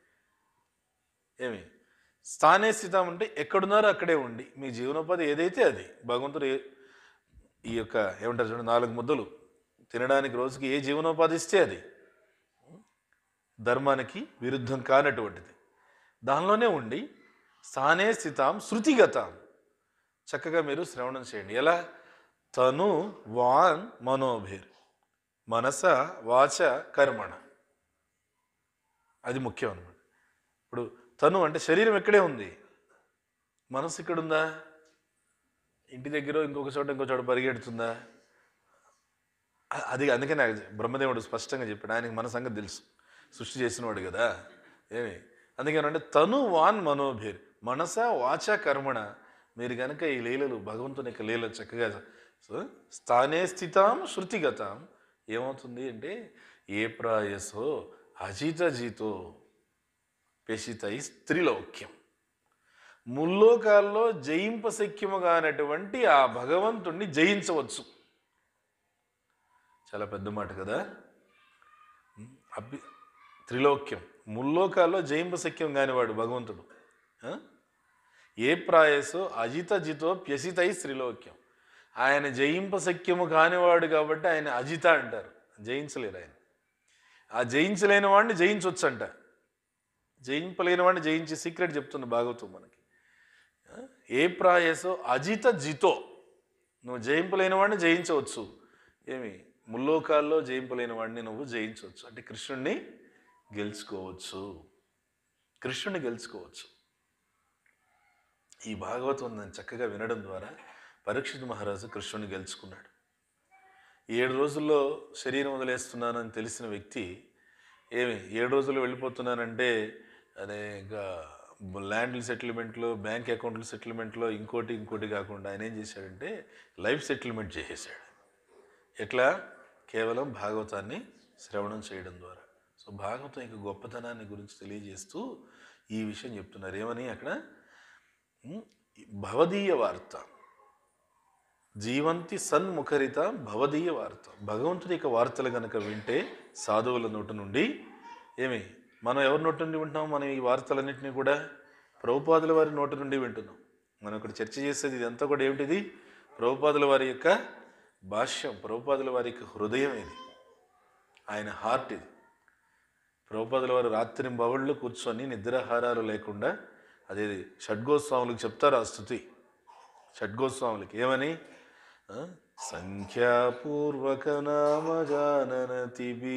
ఏమి స్థానే స్థితం అంటే ఎక్కడున్నారో అక్కడే ఉండి మీ జీవనోపాధి ఏదైతే అది భగవంతుడు ఏ- ఈ యొక్క ఏమంటారు చూడండి నాలుగు ముద్దలు తినడానికి రోజుకి ఏ జీవనోపాధి ఇస్తే అది ధర్మానికి విరుద్ధం కానటువంటిది దానిలోనే ఉండి స్థానే స్థితాం శృతిగతాం చక్కగా మీరు శ్రవణం చేయండి ఎలా తను వాన్ మనోభిర్ మనస వాచ కర్మణ అది ముఖ్యం అన్నమాట ఇప్పుడు తను అంటే శరీరం ఎక్కడే ఉంది మనసు ఇక్కడుందా ఇంటి దగ్గర ఇంకొక చోట ఇంకో చోట పరిగెడుతుందా అ- అది అందుకే నాకు బ్రహ్మదేవుడు స్పష్టంగా చెప్పాడు ఆయనకి మన సంగతి తెలుసు సృష్టి చేసినవాడు కదా ఏమి అందుకేనంటే తను వాన్ మనోభిర్ మనస వాచ కర్మణ మీరు కనుక ఈ లీలలు భగవంతుని యొక్క లీలలు చక్కగా సో స్థానే స్థితాం శృతిగతాం ఏమవుతుంది అంటే ఏ ప్రాయసో అజిత జీతో పెషితై స్త్రీలోక్యం ముల్లోకాల్లో జయింపశక్యము కానటువంటి ఆ భగవంతుణ్ణి జయించవచ్చు చాలా పెద్ద మాట కదా అభి త్రిలోక్యం ముల్లోకాల్లో జయింపశక్యం కానివాడు భగవంతుడు ఆ? ఏ ప్రాయసో అజిత జితో ప్యసితై త్రిలోక్యం ఆయన జయింపశక్యము కానివాడు కాబట్టి ఆయన అజిత అంటారు జయించలేరు ఆయన ఆ జయించలేని వాడిని జయించవచ్చు అంట జయింపలేని వాడిని జయించే సీక్రెట్ చెప్తుంది భాగవతం మనకి ఆ? ఏ ప్రాయసో అజిత జితో నువ్వు జయింపలేని వాడిని జయించవచ్చు ఏమి ముల్లోకాల్లో జయింపలేని వాడిని నువ్వు జయించవచ్చు అంటే కృష్ణుణ్ణి గెలుచుకోవచ్చు కృష్ణుని గెలుచుకోవచ్చు ఈ భాగవతం నేను చక్కగా వినడం ద్వారా పరీక్షిత్ మహారాజు కృష్ణుని గెలుచుకున్నాడు ఏడు రోజుల్లో శరీరం వదిలేస్తున్నానని తెలిసిన వ్యక్తి ఏమి ఏడు రోజులు వెళ్ళిపోతున్నానంటే అదే ఇంకా ల్యాండ్ సెటిల్మెంట్లో బ్యాంక్ అకౌంట్ల సెటిల్మెంట్లో ఇంకోటి ఇంకోటి కాకుండా ఆయన ఏం చేశాడంటే లైఫ్ సెటిల్మెంట్ చేసేసాడు ఎట్లా కేవలం భాగవతాన్ని శ్రవణం చేయడం ద్వారా సో భాగవతం యొక్క గొప్పతనాన్ని గురించి తెలియజేస్తూ ఈ విషయం చెప్తున్నారు ఏమని అక్కడ ఉమ్, భవదీయ వార్త జీవంతి సన్ముఖరిత భవదీయ వార్త భగవంతుడి యొక్క వార్తలు కనుక వింటే సాధువుల నోటి నుండి ఏమి మనం ఎవరి నోటి నుండి వింటున్నాం మనం ఈ వార్తలన్నింటినీ కూడా ప్రభుపాదుల వారి నోటి నుండి వింటున్నాం మనం ఇక్కడ చర్చ చేసేది ఇదంతా కూడా ఏమిటిది ప్రభుపాదుల వారి యొక్క భాష్యం ప్రభుపాదుల వారి యొక్క హృదయం ఇది ఆయన హార్ట్ ఇది ప్రభుపాదుల వారు రాత్రి బవళ్ళు కూర్చొని నిద్రాహారాలు లేకుండా అదే షడ్గోస్వాములకు చెప్తారు ఆ స్థుతి షడ్గోస్వాములకి ఏమని ఆ? సంఖ్యాపూర్వక నామ జాననతిబి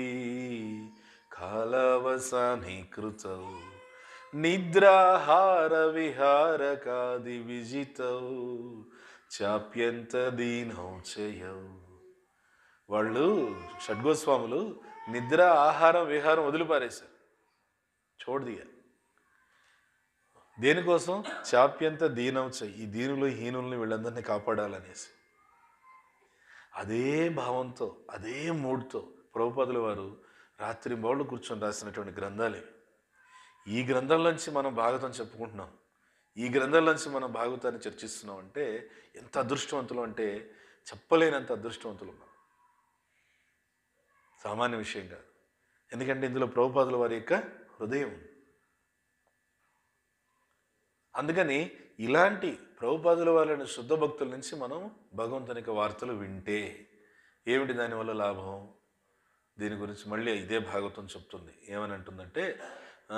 కాలవసాని కృతౌ నిద్రాహార విహారకాది విజితౌ చాప్యంత దీనౌ చేయౌ వాళ్ళు షడ్గోస్వాములు నిద్ర ఆహారం విహారం వదిలిపారేశారు చూడదిగా దేనికోసం చాప్యంత దీనవచ్చ ఈ దీనులు హీనుల్ని వీళ్ళందరినీ కాపాడాలనేసి అదే భావంతో అదే మూడ్తో ప్రభుపదుల వారు రాత్రి బౌళ్ళు కూర్చొని రాసినటువంటి గ్రంథాలే ఈ గ్రంథంలోంచి మనం భాగవతం చెప్పుకుంటున్నాం ఈ గ్రంథంలోంచి మనం భాగవతాన్ని చర్చిస్తున్నాం అంటే ఎంత అదృష్టవంతులు అంటే చెప్పలేనంత అదృష్టవంతులు మనం సామాన్య విషయం కాదు ఎందుకంటే ఇందులో ప్రభుపాదుల వారి యొక్క హృదయం ఉంది అందుకని ఇలాంటి ప్రభుపాదుల వాళ్ళని శుద్ధ భక్తుల నుంచి మనం భగవంతుని యొక్క వార్తలు వింటే ఏమిటి దానివల్ల లాభం దీని గురించి మళ్ళీ ఇదే భాగవతం చెప్తుంది ఏమని అంటుందంటే ఆ,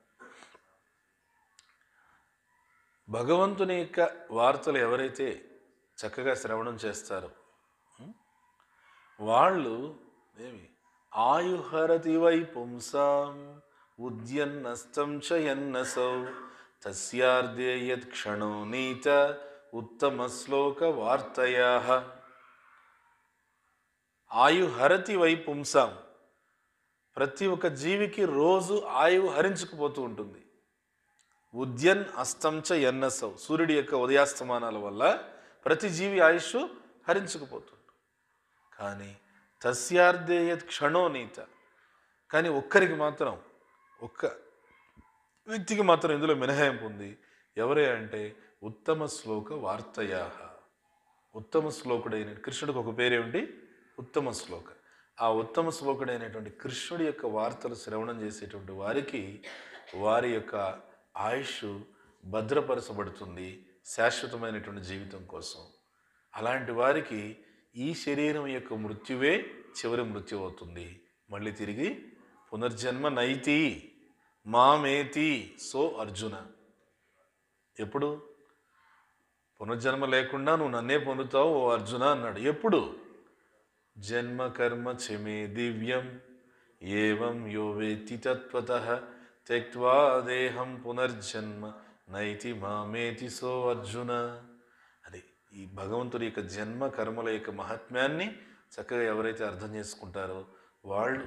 భగవంతుని యొక్క వార్తలు ఎవరైతే చక్కగా శ్రవణం చేస్తారో ఉం? వాళ్ళు ఏమి ఆయుహరతి వై పుంసాం ఉద్యన్నస్తం చ యన్నసౌ తస్యార్దే యత్ క్షణో నీత ఉత్తమ శ్లోక వార్తయా ఆయుహరతి వై పుంసాం ప్రతి ఒక్క జీవికి రోజు ఆయువు హరించుకుపోతూ ఉంటుంది ఉద్యన్ అస్తంచ ఎన్నసౌ సూర్యుడి యొక్క ఉదయాస్తమానాల వల్ల ప్రతి జీవి ఆయుష్ హరించుకుపోతుంది కానీ తస్యార్ధేయ క్షణో నీత కానీ ఒక్కరికి మాత్రం ఒక్క వ్యక్తికి మాత్రం ఇందులో మినహాయింపు ఉంది ఎవరే అంటే ఉత్తమ శ్లోక వార్తయా ఉత్తమ శ్లోకుడైన కృష్ణుడికి ఒక పేరేమిటి ఉత్తమ శ్లోక ఆ ఉత్తమ శ్లోకుడైనటువంటి కృష్ణుడి యొక్క వార్తలు శ్రవణం చేసేటువంటి వారికి వారి యొక్క ఆయుష్ భద్రపరచబడుతుంది శాశ్వతమైనటువంటి జీవితం కోసం అలాంటి వారికి ఈ శరీరం యొక్క మృత్యువే చివరి మృత్యు అవుతుంది మళ్ళీ తిరిగి పునర్జన్మ నైతి మామేతి సో అర్జున ఎప్పుడు పునర్జన్మ లేకుండా నువ్వు నన్నే పొందుతావు ఓ అర్జున అన్నాడు ఎప్పుడు జన్మ కర్మ చమే దివ్యం ఏవం యో వేత్తి తత్వత త్యక్వా దేహం పునర్జన్మ నైతి మామేతి సో అర్జున అది ఈ భగవంతుడి యొక్క జన్మ కర్మల యొక్క మహాత్మ్యాన్ని చక్కగా ఎవరైతే అర్థం చేసుకుంటారో వాళ్ళు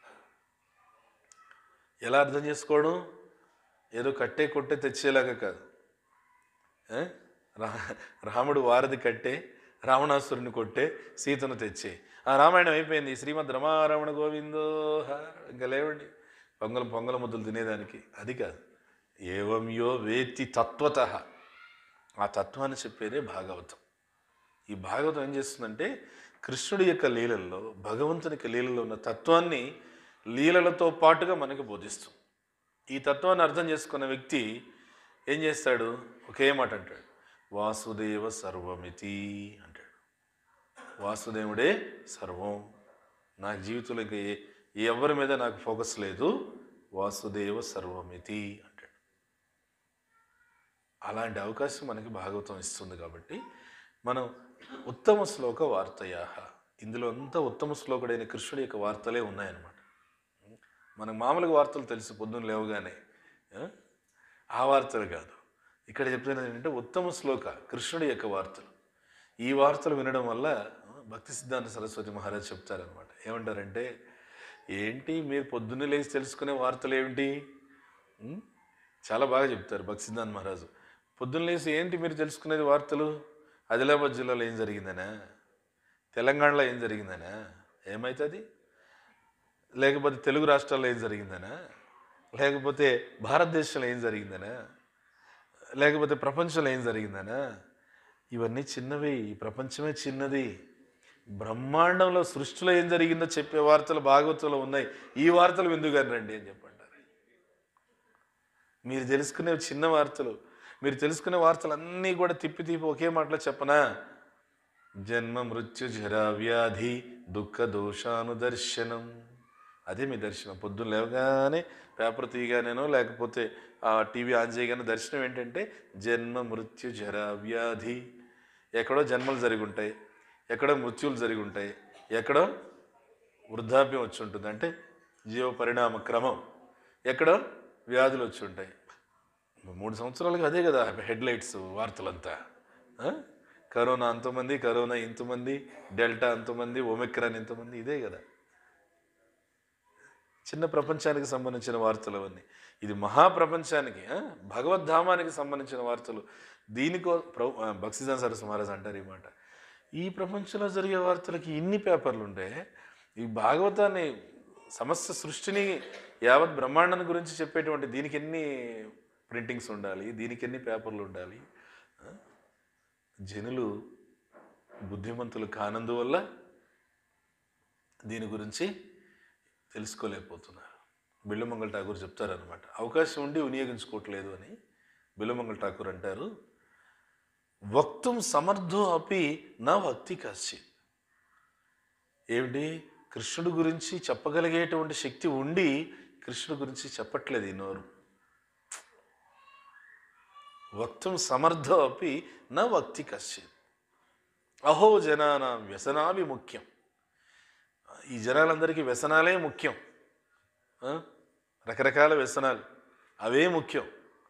ఎలా అర్థం చేసుకోవడం ఏదో కట్టే కొట్టే తెచ్చేలాగా కాదు ఏ? రా రాముడు వారధి కట్టే రావణాసురుని కొట్టే సీతను తెచ్చే ఆ రామాయణం అయిపోయింది శ్రీమద్ రమారమణ గోవిందో హ, ఇంకా లేవండి పొంగల పొంగల ముద్దలు తినేదానికి అది కాదు ఏవం యో వేత్తి తత్వత ఆ తత్వాన్ని చెప్పేదే భాగవతం ఈ భాగవతం ఏం చేస్తుందంటే కృష్ణుడి యొక్క లీలల్లో భగవంతుని యొక్క లీలలో ఉన్న తత్వాన్ని లీలలతో పాటుగా మనకి బోధిస్తుంది ఈ తత్వాన్ని అర్థం చేసుకున్న వ్యక్తి ఏం చేస్తాడు ఒకే మాట అంటాడు వాసుదేవ సర్వమితి అంటాడు వాసుదేవుడే సర్వం నా జీవితంలో ఇంకా ఏ ఏ ఎవరి మీద నాకు ఫోకస్ లేదు వాసుదేవ సర్వమితి అంటాడు అలాంటి అవకాశం మనకి భాగవతం ఇస్తుంది కాబట్టి మనం ఉత్తమ శ్లోక వార్తయా ఇందులో అంతా ఉత్తమ శ్లోకుడైన కృష్ణుడి యొక్క వార్తలే ఉన్నాయన్నమాట మనకు మామూలుగా వార్తలు తెలుసు పొద్దున్న లేవగానే ఆ? ఆ వార్తలు కాదు ఇక్కడ చెప్తున్నది ఏంటంటే ఉత్తమ శ్లోక కృష్ణుడి యొక్క వార్తలు ఈ వార్తలు వినడం వల్ల ఆ, భక్తి సిద్ధాంత సరస్వతి మహారాజ్ చెప్తారనమాట ఏమంటారంటే ఏంటి మీరు పొద్దున్నే లేచి తెలుసుకునే వార్తలు ఏమిటి ఉం? చాలా బాగా చెప్తారు భక్తి సిద్ధాంత్ మహారాజు పొద్దున్న లేచి ఏంటి మీరు తెలుసుకునేది వార్తలు ఆదిలాబాద్ జిల్లాలో ఏం జరిగిందనా తెలంగాణలో ఏం జరిగిందనా ఏమవుతుంది లేకపోతే తెలుగు రాష్ట్రాల్లో ఏం జరిగిందనా లేకపోతే భారతదేశంలో ఏం జరిగిందనా లేకపోతే ప్రపంచంలో ఏం జరిగిందనా ఇవన్నీ చిన్నవి ఈ ప్రపంచమే చిన్నది బ్రహ్మాండంలో సృష్టిలో ఏం జరిగిందో చెప్పే వార్తలు భాగవతంలో ఉన్నాయి ఈ వార్తలు ఎందుకని రండి అని చెప్పంటారు మీరు తెలుసుకునే చిన్న వార్తలు మీరు తెలుసుకునే వార్తలు అన్నీ కూడా తిప్పి తిప్పి ఒకే మాటలో చెప్పనా జన్మ మృత్యు జరా వ్యాధి దుఃఖ దోషానుదర్శనం అదే మీ దర్శనం పొద్దున్న లేవగానే పేపర్ తీయగానేనో లేకపోతే ఆ టీవీ ఆన్ చేయగానే దర్శనం ఏంటంటే జన్మ మృత్యు జరా వ్యాధి ఎక్కడో జన్మలు జరిగి ఉంటాయి ఎక్కడో మృత్యులు జరిగి ఉంటాయి ఎక్కడో వృద్ధాప్యం వచ్చి ఉంటుంది అంటే జీవ పరిణామ క్రమం ఎక్కడో వ్యాధులు వచ్చి ఉంటాయి మూడు సంవత్సరాలుగా అదే కదా హెడ్లైట్స్ వార్తలంతా ఆ? కరోనా అంతమంది కరోనా ఇంతమంది డెల్టా అంతమంది ఒమిక్రాన్ ఇంతమంది ఇదే కదా చిన్న ప్రపంచానికి సంబంధించిన వార్తలు అవన్నీ ఇది మహాప్రపంచానికి ఆ? భగవద్ధామానికి సంబంధించిన వార్తలు దీనికో ప్ర బక్సిజాన్ సరస్సు మహారాజ్ అంటారు ఈ మాట ఈ ప్రపంచంలో జరిగే వార్తలకి ఇన్ని పేపర్లు ఉంటే ఈ భాగవతాన్ని సమస్త సృష్టిని యావత్ బ్రహ్మాండం గురించి చెప్పేటువంటి దీనికి ఎన్ని ప్రింటింగ్స్ ఉండాలి దీనికి ఎన్ని పేపర్లు ఉండాలి ఆ? జనులు బుద్ధిమంతులు కానందువల్ల దీని గురించి తెలుసుకోలేకపోతున్నారు బిల్లుమంగళ ఠాకూర్ చెప్తారనమాట అవకాశం ఉండి వినియోగించుకోవట్లేదు అని బిల్లుమంగళ ఠాకూర్ అంటారు వక్తుం సమర్థో అపి నా భక్తి కశ్చిత్ ఏమిటి కృష్ణుడు గురించి చెప్పగలిగేటువంటి శక్తి ఉండి కృష్ణుడు గురించి చెప్పట్లేదు ఈ నోరు వక్తుం సమర్థో అపి నా భక్తి కశ్చిత్ అహో జనానాం వ్యసనాభి ముఖ్యం ఈ జనాలందరికీ వ్యసనాలే ముఖ్యం ఆ? రకరకాల వ్యసనాలు అవే ముఖ్యం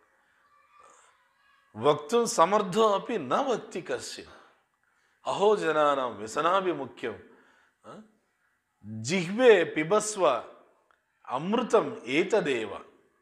వక్తుం సమర్థో అపి నా భక్తి కశ్య అహో జనానాం వ్యసనాభి ముఖ్యం ఆ? జిహ్వే పిబస్వ అమృతం ఏతదేవ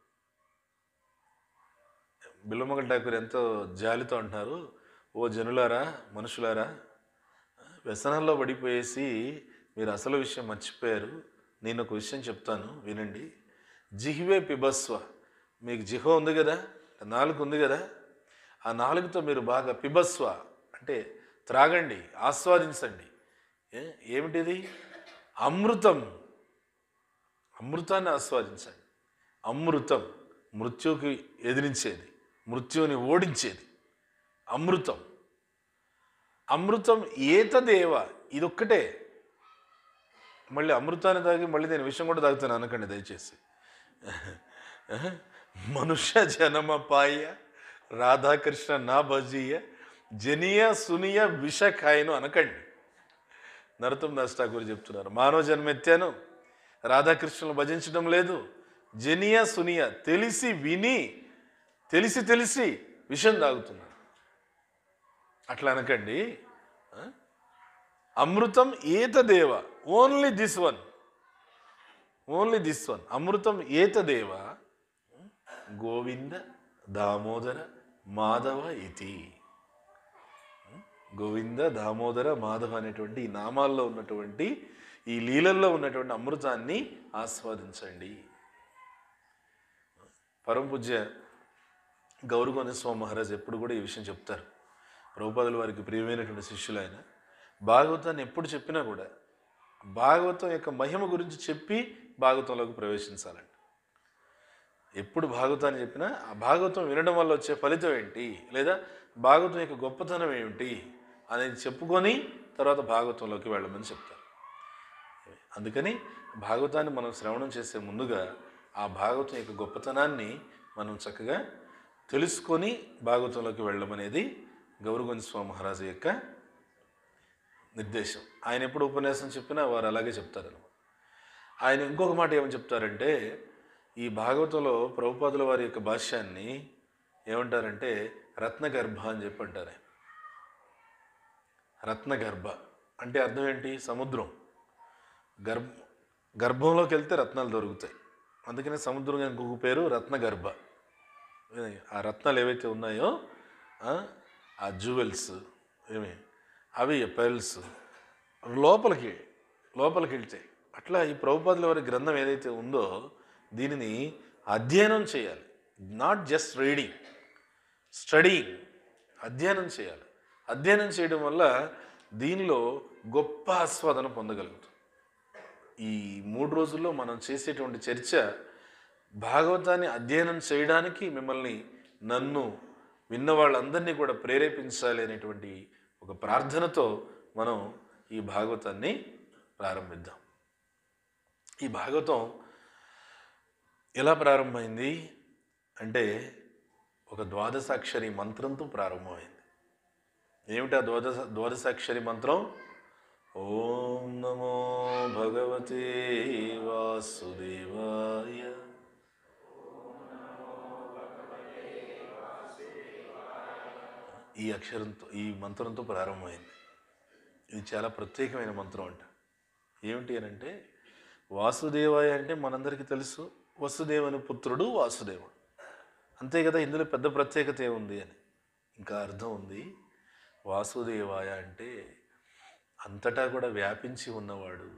బిల్లమగల్ ఠాకూర్ ఎంతో జాలితో అంటున్నారు ఓ జనులారా మనుషులారా వ్యసనాల్లో పడిపోయేసి మీరు అసలు విషయం మర్చిపోయారు నేను ఒక విషయం చెప్తాను వినండి జిహ్వే పిబస్వ మీకు జిహ్వ ఉంది కదా నాలుగు ఉంది కదా ఆ నాలుగుతో మీరు బాగా పిబస్వ అంటే త్రాగండి ఆస్వాదించండి ఏ- ఏమిటిది అమృతం అమృతాన్ని ఆస్వాదించండి అమృతం మృత్యుకి ఎదిరించేది మృత్యువుని ఓడించేది అమృతం అమృతం ఏతదేవ ఇదొక్కటే మళ్ళీ అమృతాన్ని తాగి మళ్ళీ నేను విషయం కూడా తాగుతాను అనకండి దయచేసి మనుష్య జనమపాయ రాధాకృష్ణ నా భజీయ జనీయ సునీయ విషకాయను అనకండి నరతం దాస్ ఠాకూర్ చెప్తున్నారు మానవ జన్మ ఎత్తాను రాధాకృష్ణులను భజించడం లేదు జనియా సునియా తెలిసి విని తెలిసి తెలిసి విషం తాగుతున్నారు అట్లా అనకండి ఆ? అమృతం ఏతదేవ only this one only this one అమృతం ఏతదేవ గోవింద దామోదర మాధవ ఇతి గోవింద దామోదర మాధవ అనేటువంటి ఈ నామాల్లో ఉన్నటువంటి ఈ లీలల్లో ఉన్నటువంటి అమృతాన్ని ఆస్వాదించండి పరమ పూజ్య గౌరగోని స్వామి మహారాజ్ ఎప్పుడు కూడా ఈ విషయం చెప్తారు ప్రభుపాదుల వారికి ప్రియమైనటువంటి శిష్యులు ఆయన భాగవతాన్ని ఎప్పుడు చెప్పినా కూడా భాగవతం యొక్క మహిమ గురించి చెప్పి భాగవతంలోకి ప్రవేశించాలండి ఎప్పుడు భాగవతాన్ని చెప్పినా ఆ భాగవతం వినడం వల్ల వచ్చే ఫలితం ఏంటి లేదా భాగవతం యొక్క గొప్పతనం ఏమిటి అనేది చెప్పుకొని తర్వాత భాగవతంలోకి వెళ్ళమని చెప్తారు అందుకని భాగవతాన్ని మనం శ్రవణం చేసే ముందుగా ఆ భాగవతం యొక్క గొప్పతనాన్ని మనం చక్కగా తెలుసుకొని భాగవతంలోకి వెళ్ళమనేది గౌరగంజ్ స్వామి మహారాజు యొక్క నిర్దేశం ఆయన ఎప్పుడు ఉపన్యాసం చెప్పినా వారు అలాగే చెప్తారు ఆయన ఇంకొక మాట ఏమని చెప్తారంటే ఈ భాగవతంలో ప్రభుపాదుల వారి యొక్క భాష్యాన్ని ఏమంటారంటే రత్నగర్భ అని చెప్పి అంటారు ఆయన. రత్నగర్భ అంటే అర్థం ఏంటి సముద్రం గర్భ గర్భంలోకి వెళ్తే రత్నాలు దొరుకుతాయి అందుకనే సముద్రం ఇంకొక పేరు రత్నగర్భ ఆ రత్నాలు ఏవైతే ఉన్నాయో ఆ, ఆ జ్యువెల్స్ ఏమి అవి పెల్స్ లోపలికి లోపలికి వెళ్తాయి అట్లా ఈ ప్రభుపాదుల వారి గ్రంథం ఏదైతే ఉందో దీనిని అధ్యయనం చేయాలి నాట్ జస్ట్ రీడింగ్ స్టడీయింగ్ అధ్యయనం చేయాలి అధ్యయనం చేయడం వల్ల దీనిలో గొప్ప ఆస్వాదన పొందగలుగుతాం ఈ మూడు రోజుల్లో మనం చేసేటువంటి చర్చ భాగవతాన్ని అధ్యయనం చేయడానికి మిమ్మల్ని నన్ను విన్న వాళ్ళందరినీ కూడా ప్రేరేపించాలి అనేటువంటి ఒక ప్రార్థనతో మనం ఈ భాగవతాన్ని ప్రారంభిద్దాం ఈ భాగవతం ఎలా ప్రారంభమైంది అంటే ఒక ద్వాదశాక్షరి మంత్రంతో ప్రారంభమైంది ఏమిటా ద్వాదశ ద్వాదశాక్షరి మంత్రం ఓం నమో భగవతే వాసుదేవాయ ఈ అక్షరంతో ఈ మంత్రంతో ప్రారంభమైంది ఇది చాలా ప్రత్యేకమైన మంత్రం అంట ఏమిటి అని అంటే వాసుదేవాయ అంటే మనందరికీ తెలుసు వసుదేవుని పుత్రుడు వాసుదేవుడు అంతే కదా ఇందులో పెద్ద ప్రత్యేకత ఏముంది అని ఇంకా అర్థం ఉంది వాసుదేవాయ అంటే అంతటా కూడా వ్యాపించి ఉన్నవాడు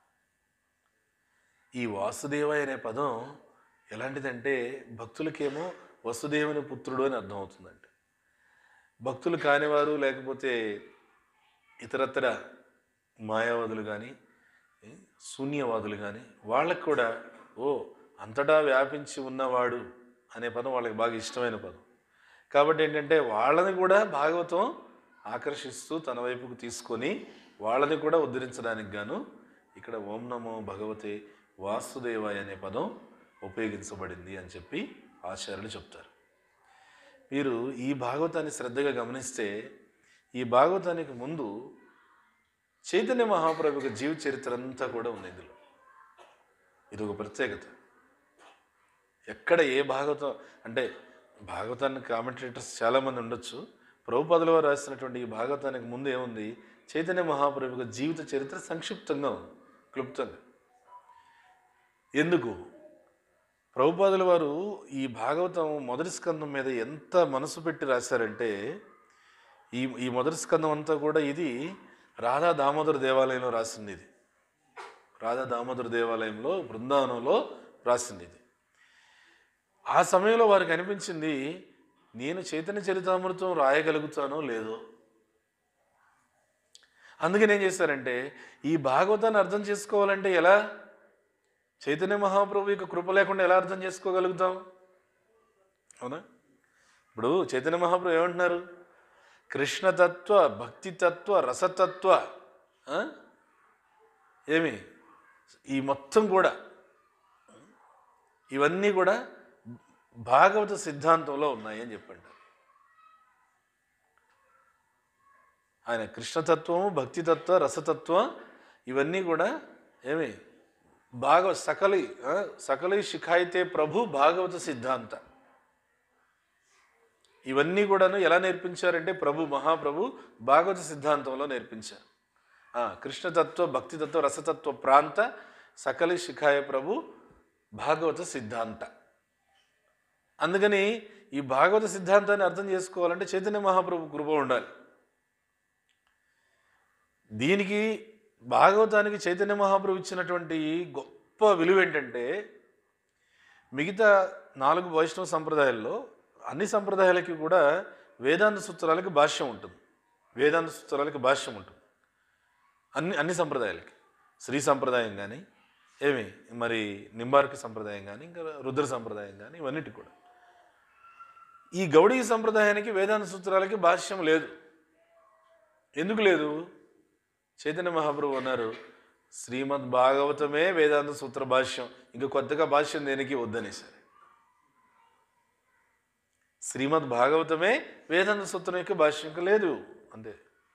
ఈ వాసుదేవాయ అనే పదం ఎలాంటిదంటే భక్తులకేమో వసుదేవుని పుత్రుడు అని అర్థం అవుతుందంట భక్తులు కానివారు లేకపోతే ఇతరత్ర మాయావాదులు కానీ శూన్యవాదులు కానీ వాళ్ళకు కూడా ఓ అంతటా వ్యాపించి ఉన్నవాడు అనే పదం వాళ్ళకి బాగా ఇష్టమైన పదం కాబట్టి ఏంటంటే వాళ్ళని కూడా భాగవతం ఆకర్షిస్తూ తన వైపుకు తీసుకొని వాళ్ళని కూడా ఉద్ధరించడానికి గాను ఇక్కడ ఓం నమో భగవతే వాసుదేవాయ అనే పదం ఉపయోగించబడింది అని చెప్పి ఆచార్యులు చెప్తారు మీరు ఈ భాగవతాన్ని శ్రద్ధగా గమనిస్తే ఈ భాగవతానికి ముందు చైతన్య మహాప్రభు యొక్క జీవిత చరిత్ర అంతా కూడా ఉంది ఇందులో ఇది ఒక ప్రత్యేకత ఎక్కడ ఏ భాగవతం అంటే భాగవతాన్ని కామెంటేటర్స్ చాలామంది ఉండొచ్చు ప్రభుపాదుల వారు రాసినటువంటి ఈ భాగవతానికి ముందు ఏముంది చైతన్య మహాప్రభు యొక్క జీవిత చరిత్ర సంక్షిప్తంగా ఉంది క్లుప్తంగా ఎందుకు ప్రభుపాదుల వారు ఈ భాగవతం మొదటి స్కందం మీద ఎంత మనసు పెట్టి రాశారంటే ఈ ఈ మొదటి స్కందం అంతా కూడా ఇది రాధా దామోదర దేవాలయంలో రాసింది ఇది రాధా దామోదర దేవాలయంలో బృందావనంలో రాసింది ఇది ఆ సమయంలో వారికి అనిపించింది నేను చైతన్య చరితామృతం రాయగలుగుతానో లేదో అందుకని ఏం చేశారంటే ఈ భాగవతాన్ని అర్థం చేసుకోవాలంటే ఎలా చైతన్య మహాప్రభు యొక్క కృప లేకుండా ఎలా అర్థం చేసుకోగలుగుతాం అవునా ఇప్పుడు చైతన్య మహాప్రభు ఏమంటున్నారు కృష్ణతత్వ భక్తితత్వ రసతత్వ ఆ? ఏమి ఈ మొత్తం కూడా ఇవన్నీ కూడా భాగవత సిద్ధాంతంలో ఉన్నాయి అని చెప్పండి ఆయన కృష్ణతత్వము భక్తితత్వ రసతత్వం ఇవన్నీ కూడా ఏమి భాగవ సకలి ఆ, సకలి శిఖాయితే ప్రభు భాగవత సిద్ధాంత ఇవన్నీ కూడాను ఎలా నేర్పించారంటే ప్రభు మహాప్రభు భాగవత సిద్ధాంతంలో నేర్పించారు ఆ, కృష్ణతత్వ భక్తితత్వ రసతత్వ ప్రాంత సకలి శిఖాయ ప్రభు భాగవత సిద్ధాంత అందుకని ఈ భాగవత సిద్ధాంతాన్ని అర్థం చేసుకోవాలంటే చైతన్య మహాప్రభు కృప ఉండాలి దీనికి భాగవతానికి చైతన్య మహాప్రభు ఇచ్చినటువంటి గొప్ప విలువ ఏంటంటే మిగతా నాలుగు వైష్ణవ సంప్రదాయాల్లో అన్ని సంప్రదాయాలకి కూడా వేదాంత సూత్రాలకి భాష్యం ఉంటుంది వేదాంత సూత్రాలకి భాష్యం ఉంటుంది అన్ని అన్ని సంప్రదాయాలకి శ్రీ సంప్రదాయం కానీ ఏమి మరి నింబార్కి సంప్రదాయం కానీ ఇంకా రుద్ర సంప్రదాయం కానీ ఇవన్నిటి కూడా ఈ గౌడీ సంప్రదాయానికి వేదాంత సూత్రాలకి భాష్యం లేదు ఎందుకు లేదు చైతన్య మహాప్రభు అన్నారు శ్రీమద్ భాగవతమే వేదాంత సూత్ర భాష్యం ఇంకా కొత్తగా భాష్యం దేనికి వద్దనేసారు శ్రీమద్ భాగవతమే వేదాంత సూత్రం యొక్క భాష్యం ఇంకా లేదు అంతే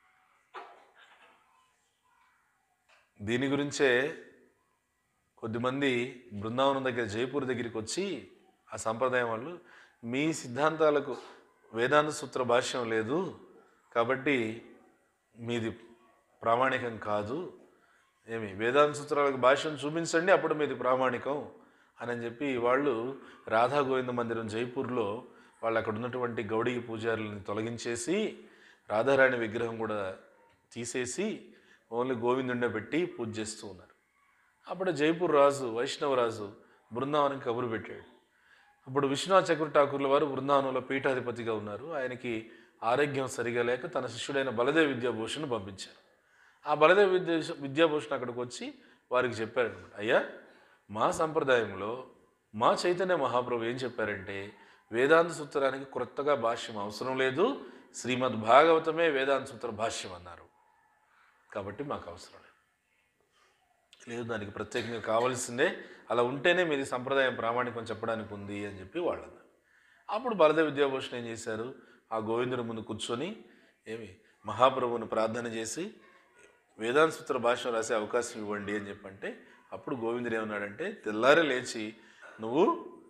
దీని గురించే కొద్దిమంది బృందావనం దగ్గర జైపూర్ దగ్గరికి వచ్చి ఆ సంప్రదాయం వాళ్ళు మీ సిద్ధాంతాలకు వేదాంత సూత్ర భాష్యం లేదు కాబట్టి మీది ప్రామాణికం కాదు ఏమి వేదాంత సూత్రాలకు భాష్యం చూపించండి అప్పుడు మీది ప్రామాణికం అని చెప్పి వాళ్ళు రాధా గోవింద మందిరం జైపూర్లో వాళ్ళు అక్కడ ఉన్నటువంటి గౌడీ పూజారులని తొలగించేసి రాధారాణి విగ్రహం కూడా తీసేసి ఓన్లీ గోవిందుండే పెట్టి పూజ చేస్తూ ఉన్నారు అప్పుడు జైపూర్ రాజు వైష్ణవ రాజు బృందావనానికి కబురు పెట్టాడు అప్పుడు విశ్వనాథ్ చక్ర ఠాకూర్ల వారు బృందావనంలో పీఠాధిపతిగా ఉన్నారు ఆయనకి ఆరోగ్యం సరిగా లేక తన శిష్యుడైన బలదేవ్ విద్యాభూషణ్ పంపించారు ఆ బలదేవ్ విద్యా విద్యాభూషణ్ అక్కడికి వచ్చి వారికి చెప్పారనమాట అయ్యా మా సంప్రదాయంలో మా చైతన్య మహాప్రభు ఏం చెప్పారంటే వేదాంత సూత్రానికి కొత్తగా భాష్యం అవసరం లేదు శ్రీమద్ భాగవతమే వేదాంత సూత్ర భాష్యం అన్నారు కాబట్టి మాకు అవసరం లేదు లేదు దానికి ప్రత్యేకంగా కావాల్సిందే అలా ఉంటేనే మీది సంప్రదాయం ప్రామాణికం చెప్పడానికి ఉంది అని చెప్పి వాళ్ళు అన్నారు అప్పుడు బలదేవ విద్యాభూషణ్ ఏం చేశారు ఆ గోవిందుని ముందు కూర్చొని ఏమి మహాప్రభువుని ప్రార్థన చేసి వేదాంత సూత్ర భాష రాసే అవకాశం ఇవ్వండి అని చెప్పంటే అప్పుడు గోవిందుడు ఏమన్నాడంటే తెల్లారే లేచి నువ్వు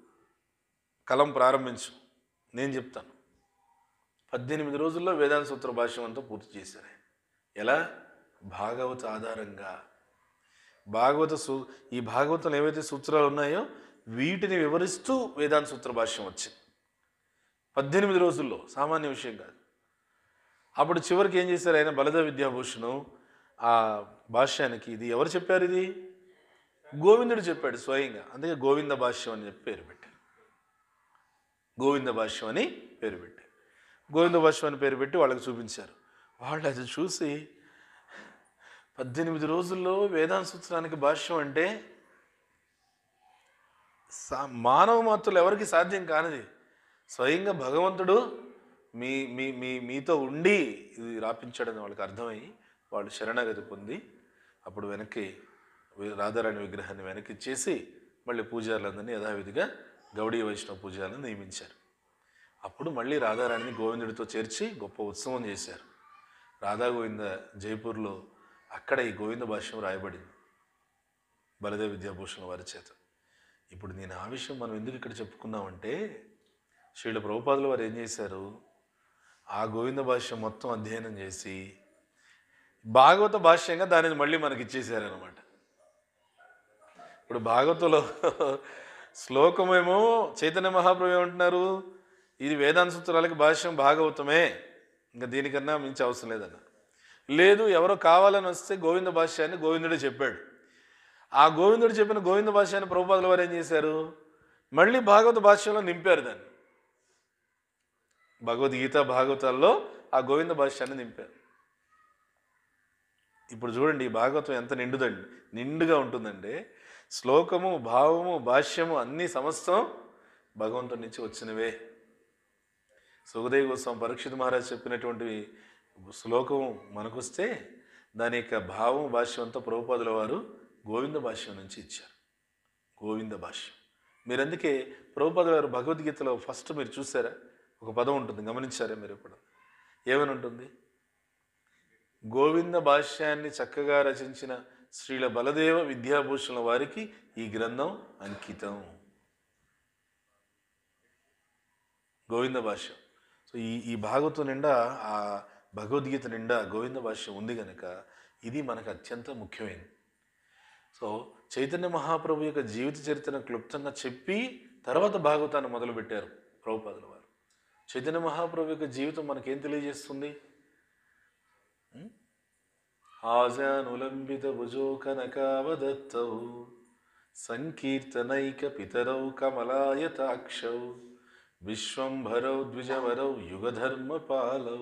కలం ప్రారంభించు నేను చెప్తాను పద్దెనిమిది రోజుల్లో వేదాంత సూత్ర భాష్యం అంతా పూర్తి చేశారు ఆయన. ఎలా భాగవత ఆధారంగా భాగవత సూ ఈ భాగవతంలో ఏవైతే సూత్రాలు ఉన్నాయో వీటిని వివరిస్తూ వేదాంత సూత్ర భాష్యం వచ్చింది పద్దెనిమిది రోజుల్లో సామాన్య విషయం కాదు అప్పుడు చివరికి ఏం చేశారు ఆయన బలద విద్యాభూషణం ఆ భాష్యానికి ఇది ఎవరు చెప్పారు ఇది గోవిందుడు చెప్పాడు స్వయంగా అందుకే గోవింద భాష్యం అని చెప్పి పేరు పెట్టారు గోవింద భాష్యం అని పేరు పెట్టారు గోవింద భాష్యం అని పేరు పెట్టి వాళ్ళకి చూపించారు వాళ్ళు అది చూసి పద్దెనిమిది రోజుల్లో వేదాంత సూత్రానికి భాష్యం అంటే సా- మానవ మాత్రులు ఎవరికి సాధ్యం కానిది స్వయంగా భగవంతుడు మీ మీ మీ మీతో ఉండి ఇది రాపించాడని వాళ్ళకి అర్థమై వాళ్ళు శరణాగతి పొంది అప్పుడు వెనక్కి వి- రాధారాణి విగ్రహాన్ని వెనక్కి ఇచ్చేసి మళ్ళీ పూజారులందరినీ యథావిధిగా గౌడీ వైష్ణవ పూజారులను నియమించారు అప్పుడు మళ్ళీ రాధారాణిని గోవిందుడితో చేర్చి గొప్ప ఉత్సవం చేశారు రాధా గోవింద జైపూర్లో అక్కడ ఈ గోవింద భాష్యం రాయబడింది బలదేవ్ విద్యాభూషణ్ వారి చేత ఇప్పుడు నేను ఆ విషయం మనం ఎందుకు ఇక్కడ చెప్పుకున్నామంటే శ్రీల ప్రభుపాదుల వారు ఏం చేశారు ఆ గోవింద భాష్యం మొత్తం అధ్యయనం చేసి భాగవత భాష్యంగా దానిని మళ్ళీ మనకి ఇచ్చేసారనమాట ఇప్పుడు భాగవతంలో శ్లోకమేమో చైతన్య మహాప్రభు ఏమంటున్నారు ఇది వేదాంత సూత్రాలకి భాష్యం భాగవతమే ఇంకా దీనికన్నా మించి అవసరం లేదన్నారు లేదు ఎవరో కావాలని వస్తే గోవింద భాష్యాన్ని గోవిందుడే చెప్పాడు ఆ గోవిందుడు చెప్పిన గోవింద భాష్యాన్ని ప్రభుపాదుల వారు ఏం చేశారు మళ్ళీ భాగవత భాష్యంలో నింపారు దాన్ని భగవద్గీత భాగవతాల్లో ఆ గోవింద భాష్యాన్ని నింపారు ఇప్పుడు చూడండి ఈ భాగవతం ఎంత నిండుదండి నిండుగా ఉంటుందండి శ్లోకము భావము భాష్యము అన్ని సమస్తం భగవంతుడి నుంచి వచ్చినవే సుఖదేవ్ గోస్వామి పరీక్షిత్ మహారాజ్ చెప్పినటువంటి శ్లోకం మనకొస్తే దాని యొక్క భావం భాష్యం అంతా ప్రభుపాదుల వారు గోవింద భాష్యం నుంచి ఇచ్చారు గోవింద భాష్యం మీరు అందుకే ప్రభుపాదుల వారు భగవద్గీతలో ఫస్ట్ మీరు చూసారా ఒక పదం ఉంటుంది గమనించారా మీరు ఇప్పుడు ఏమని ఉంటుంది గోవింద భాష్యాన్ని చక్కగా రచించిన శ్రీల బలదేవ విద్యాభూషణుల వారికి ఈ గ్రంథం అంకితం గోవింద భాష్యం సో ఈ ఈ భాగవతం నిండా ఆ భగవద్గీత నిండా గోవింద భాష్యం ఉంది కనుక ఇది మనకు అత్యంత ముఖ్యమైనది సో చైతన్య మహాప్రభు యొక్క జీవిత చరిత్రను క్లుప్తంగా చెప్పి తర్వాత భాగవతాన్ని మొదలుపెట్టారు ప్రభుపాదుల వారు చైతన్య మహాప్రభు యొక్క జీవితం మనకేం తెలియజేస్తుంది ఆజానులంబిత భుజో కనకావదత్తౌ సంకీర్తనైక పితరౌ కమలాయతాక్షౌ విశ్వంభరౌ ద్విజవరౌ యుగధర్మ పాలౌ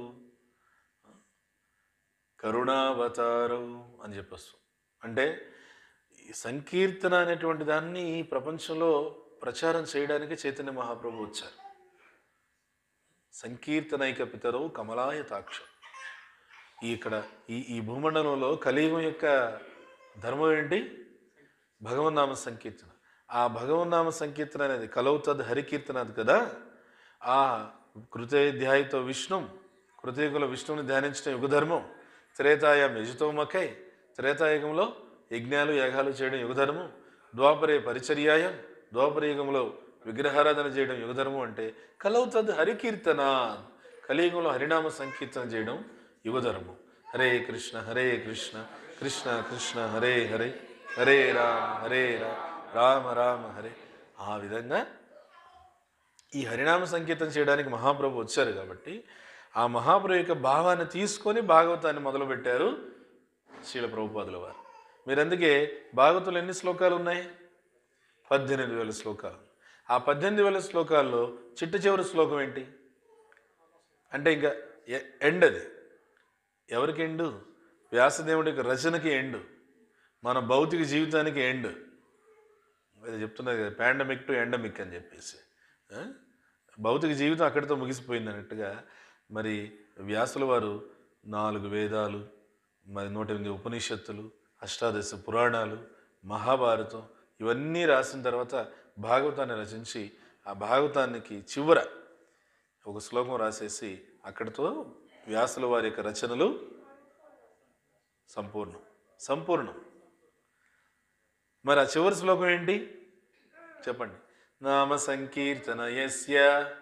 కరుణావతారౌ అని చెప్పొచ్చు అంటే ఈ సంకీర్తన అనేటువంటి దాన్ని ఈ ప్రపంచంలో ప్రచారం చేయడానికి చైతన్య మహాప్రభు వచ్చారు సంకీర్తనైక పితరౌ కమలాయతాక్షం ఈ ఇక్కడ ఈ ఈ భూమండలంలో కలియుగం యొక్క ధర్మం ఏంటి భగవన్నామ సంకీర్తన ఆ భగవన్నామ సంకీర్తన అనేది కలౌతద్ హరికీర్తన అది కదా ఆ కృతధ్యాయతో విష్ణు కృతయుగంలో విష్ణువుని ధ్యానించడం యుగధర్మం త్రేతాయం యజుతోమకై త్రేతాయుగంలో యజ్ఞాలు యాగాలు చేయడం యుగధర్మం ద్వాపరే పరిచర్యాయం ద్వాపరయుగంలో విగ్రహారాధన చేయడం యుగధర్మం అంటే కలౌతద్ హరికీర్తన కలియుగంలో హరినామ సంకీర్తన చేయడం యుగధర్మం హరే కృష్ణ హరే కృష్ణ కృష్ణ కృష్ణ హరే హరే హరే రామ హరే రామ రామ రామ హరే ఆ విధంగా ఈ హరినామ సంకీర్తన చేయడానికి మహాప్రభు వచ్చారు కాబట్టి ఆ మహాప్రభు యొక్క భావాన్ని తీసుకొని భాగవతాన్ని మొదలుపెట్టారు శీల ప్రభుపాదుల వారు మీరు అందుకే భాగవతంలో ఎన్ని శ్లోకాలు ఉన్నాయి పద్దెనిమిది వేల శ్లోకాలు ఆ పద్దెనిమిది వేల శ్లోకాల్లో చిట్ట చివరి శ్లోకం ఏంటి అంటే ఇంకా ఎ- ఎండ్ అది ఎవరికి ఎండు వ్యాసదేవుడి యొక్క రచనకి ఎండు మన భౌతిక జీవితానికి ఎండ్ అది చెప్తున్నది కదా పాండమిక్ టు ఎండమిక్ అని చెప్పేసి ఆ? భౌతిక జీవితం అక్కడితో ముగిసిపోయింది అన్నట్టుగా మరి వ్యాసుల వారు నాలుగు వేదాలు మరి నూట ఎనిమిది ఉపనిషత్తులు అష్టాదశ పురాణాలు మహాభారతం ఇవన్నీ రాసిన తర్వాత భాగవతాన్ని రచించి ఆ భాగవతానికి చివర ఒక శ్లోకం రాసేసి అక్కడితో వ్యాసుల వారి యొక్క రచనలు సంపూర్ణం సంపూర్ణం మరి ఆ చివరి శ్లోకం ఏంటి చెప్పండి నామ సంకీర్తన యస్య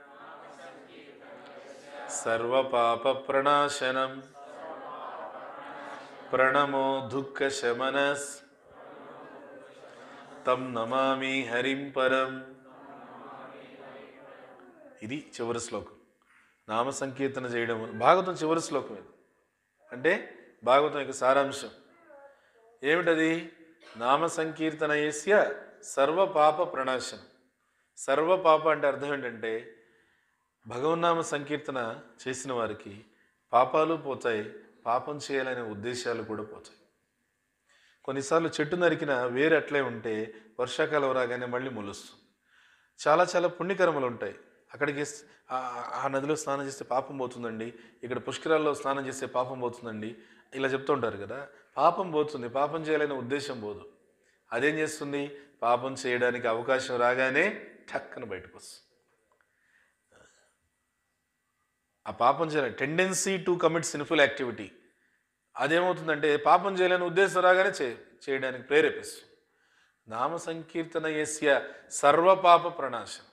సర్వపాప ప్రణాశనం ప్రణమో దుఃఖ శమనస్ తం నమామి హరిం పరం ఇది చివరి శ్లోకం నామ సంకీర్తన చేయడం భాగవతం చివరి శ్లోకం ఇది అంటే భాగవతం యొక్క సారాంశం ఏమిటది నామ సంకీర్తన యస్య సర్వ పాప ప్రణాశనం సర్వ పాప అంటే అర్థం ఏంటంటే భగవన్నామ సంకీర్తన చేసిన వారికి పాపాలు పోతాయి పాపం చేయాలనే ఉద్దేశాలు కూడా పోతాయి కొన్నిసార్లు చెట్టు నరికిన వేరు అట్లే ఉంటే వర్షాకాలం రాగానే మళ్ళీ మొలుస్తుంది చాలా చాలా పుణ్యకర్మలు ఉంటాయి అక్కడికి స్- ఆ- ఆ నదిలో స్నానం చేస్తే పాపం పోతుందండి ఇక్కడ పుష్కరాల్లో స్నానం చేస్తే పాపం పోతుందండి ఇలా చెప్తూ ఉంటారు కదా పాపం పోతుంది పాపం చేయాలనే ఉద్దేశం పోదు అదేం చేస్తుంది పాపం చేయడానికి అవకాశం రాగానే టక్కన బయటకు వస్తుంది ఆ పాపం చేయాలి tendency to commit sinful activity అదేమవుతుందంటే పాపం చేయాలని ఉద్దేశం రాగానే చే చేయడానికి ప్రేరేపిస్తుంది నామ సంకీర్తన యస్య సర్వపాప ప్రణాశం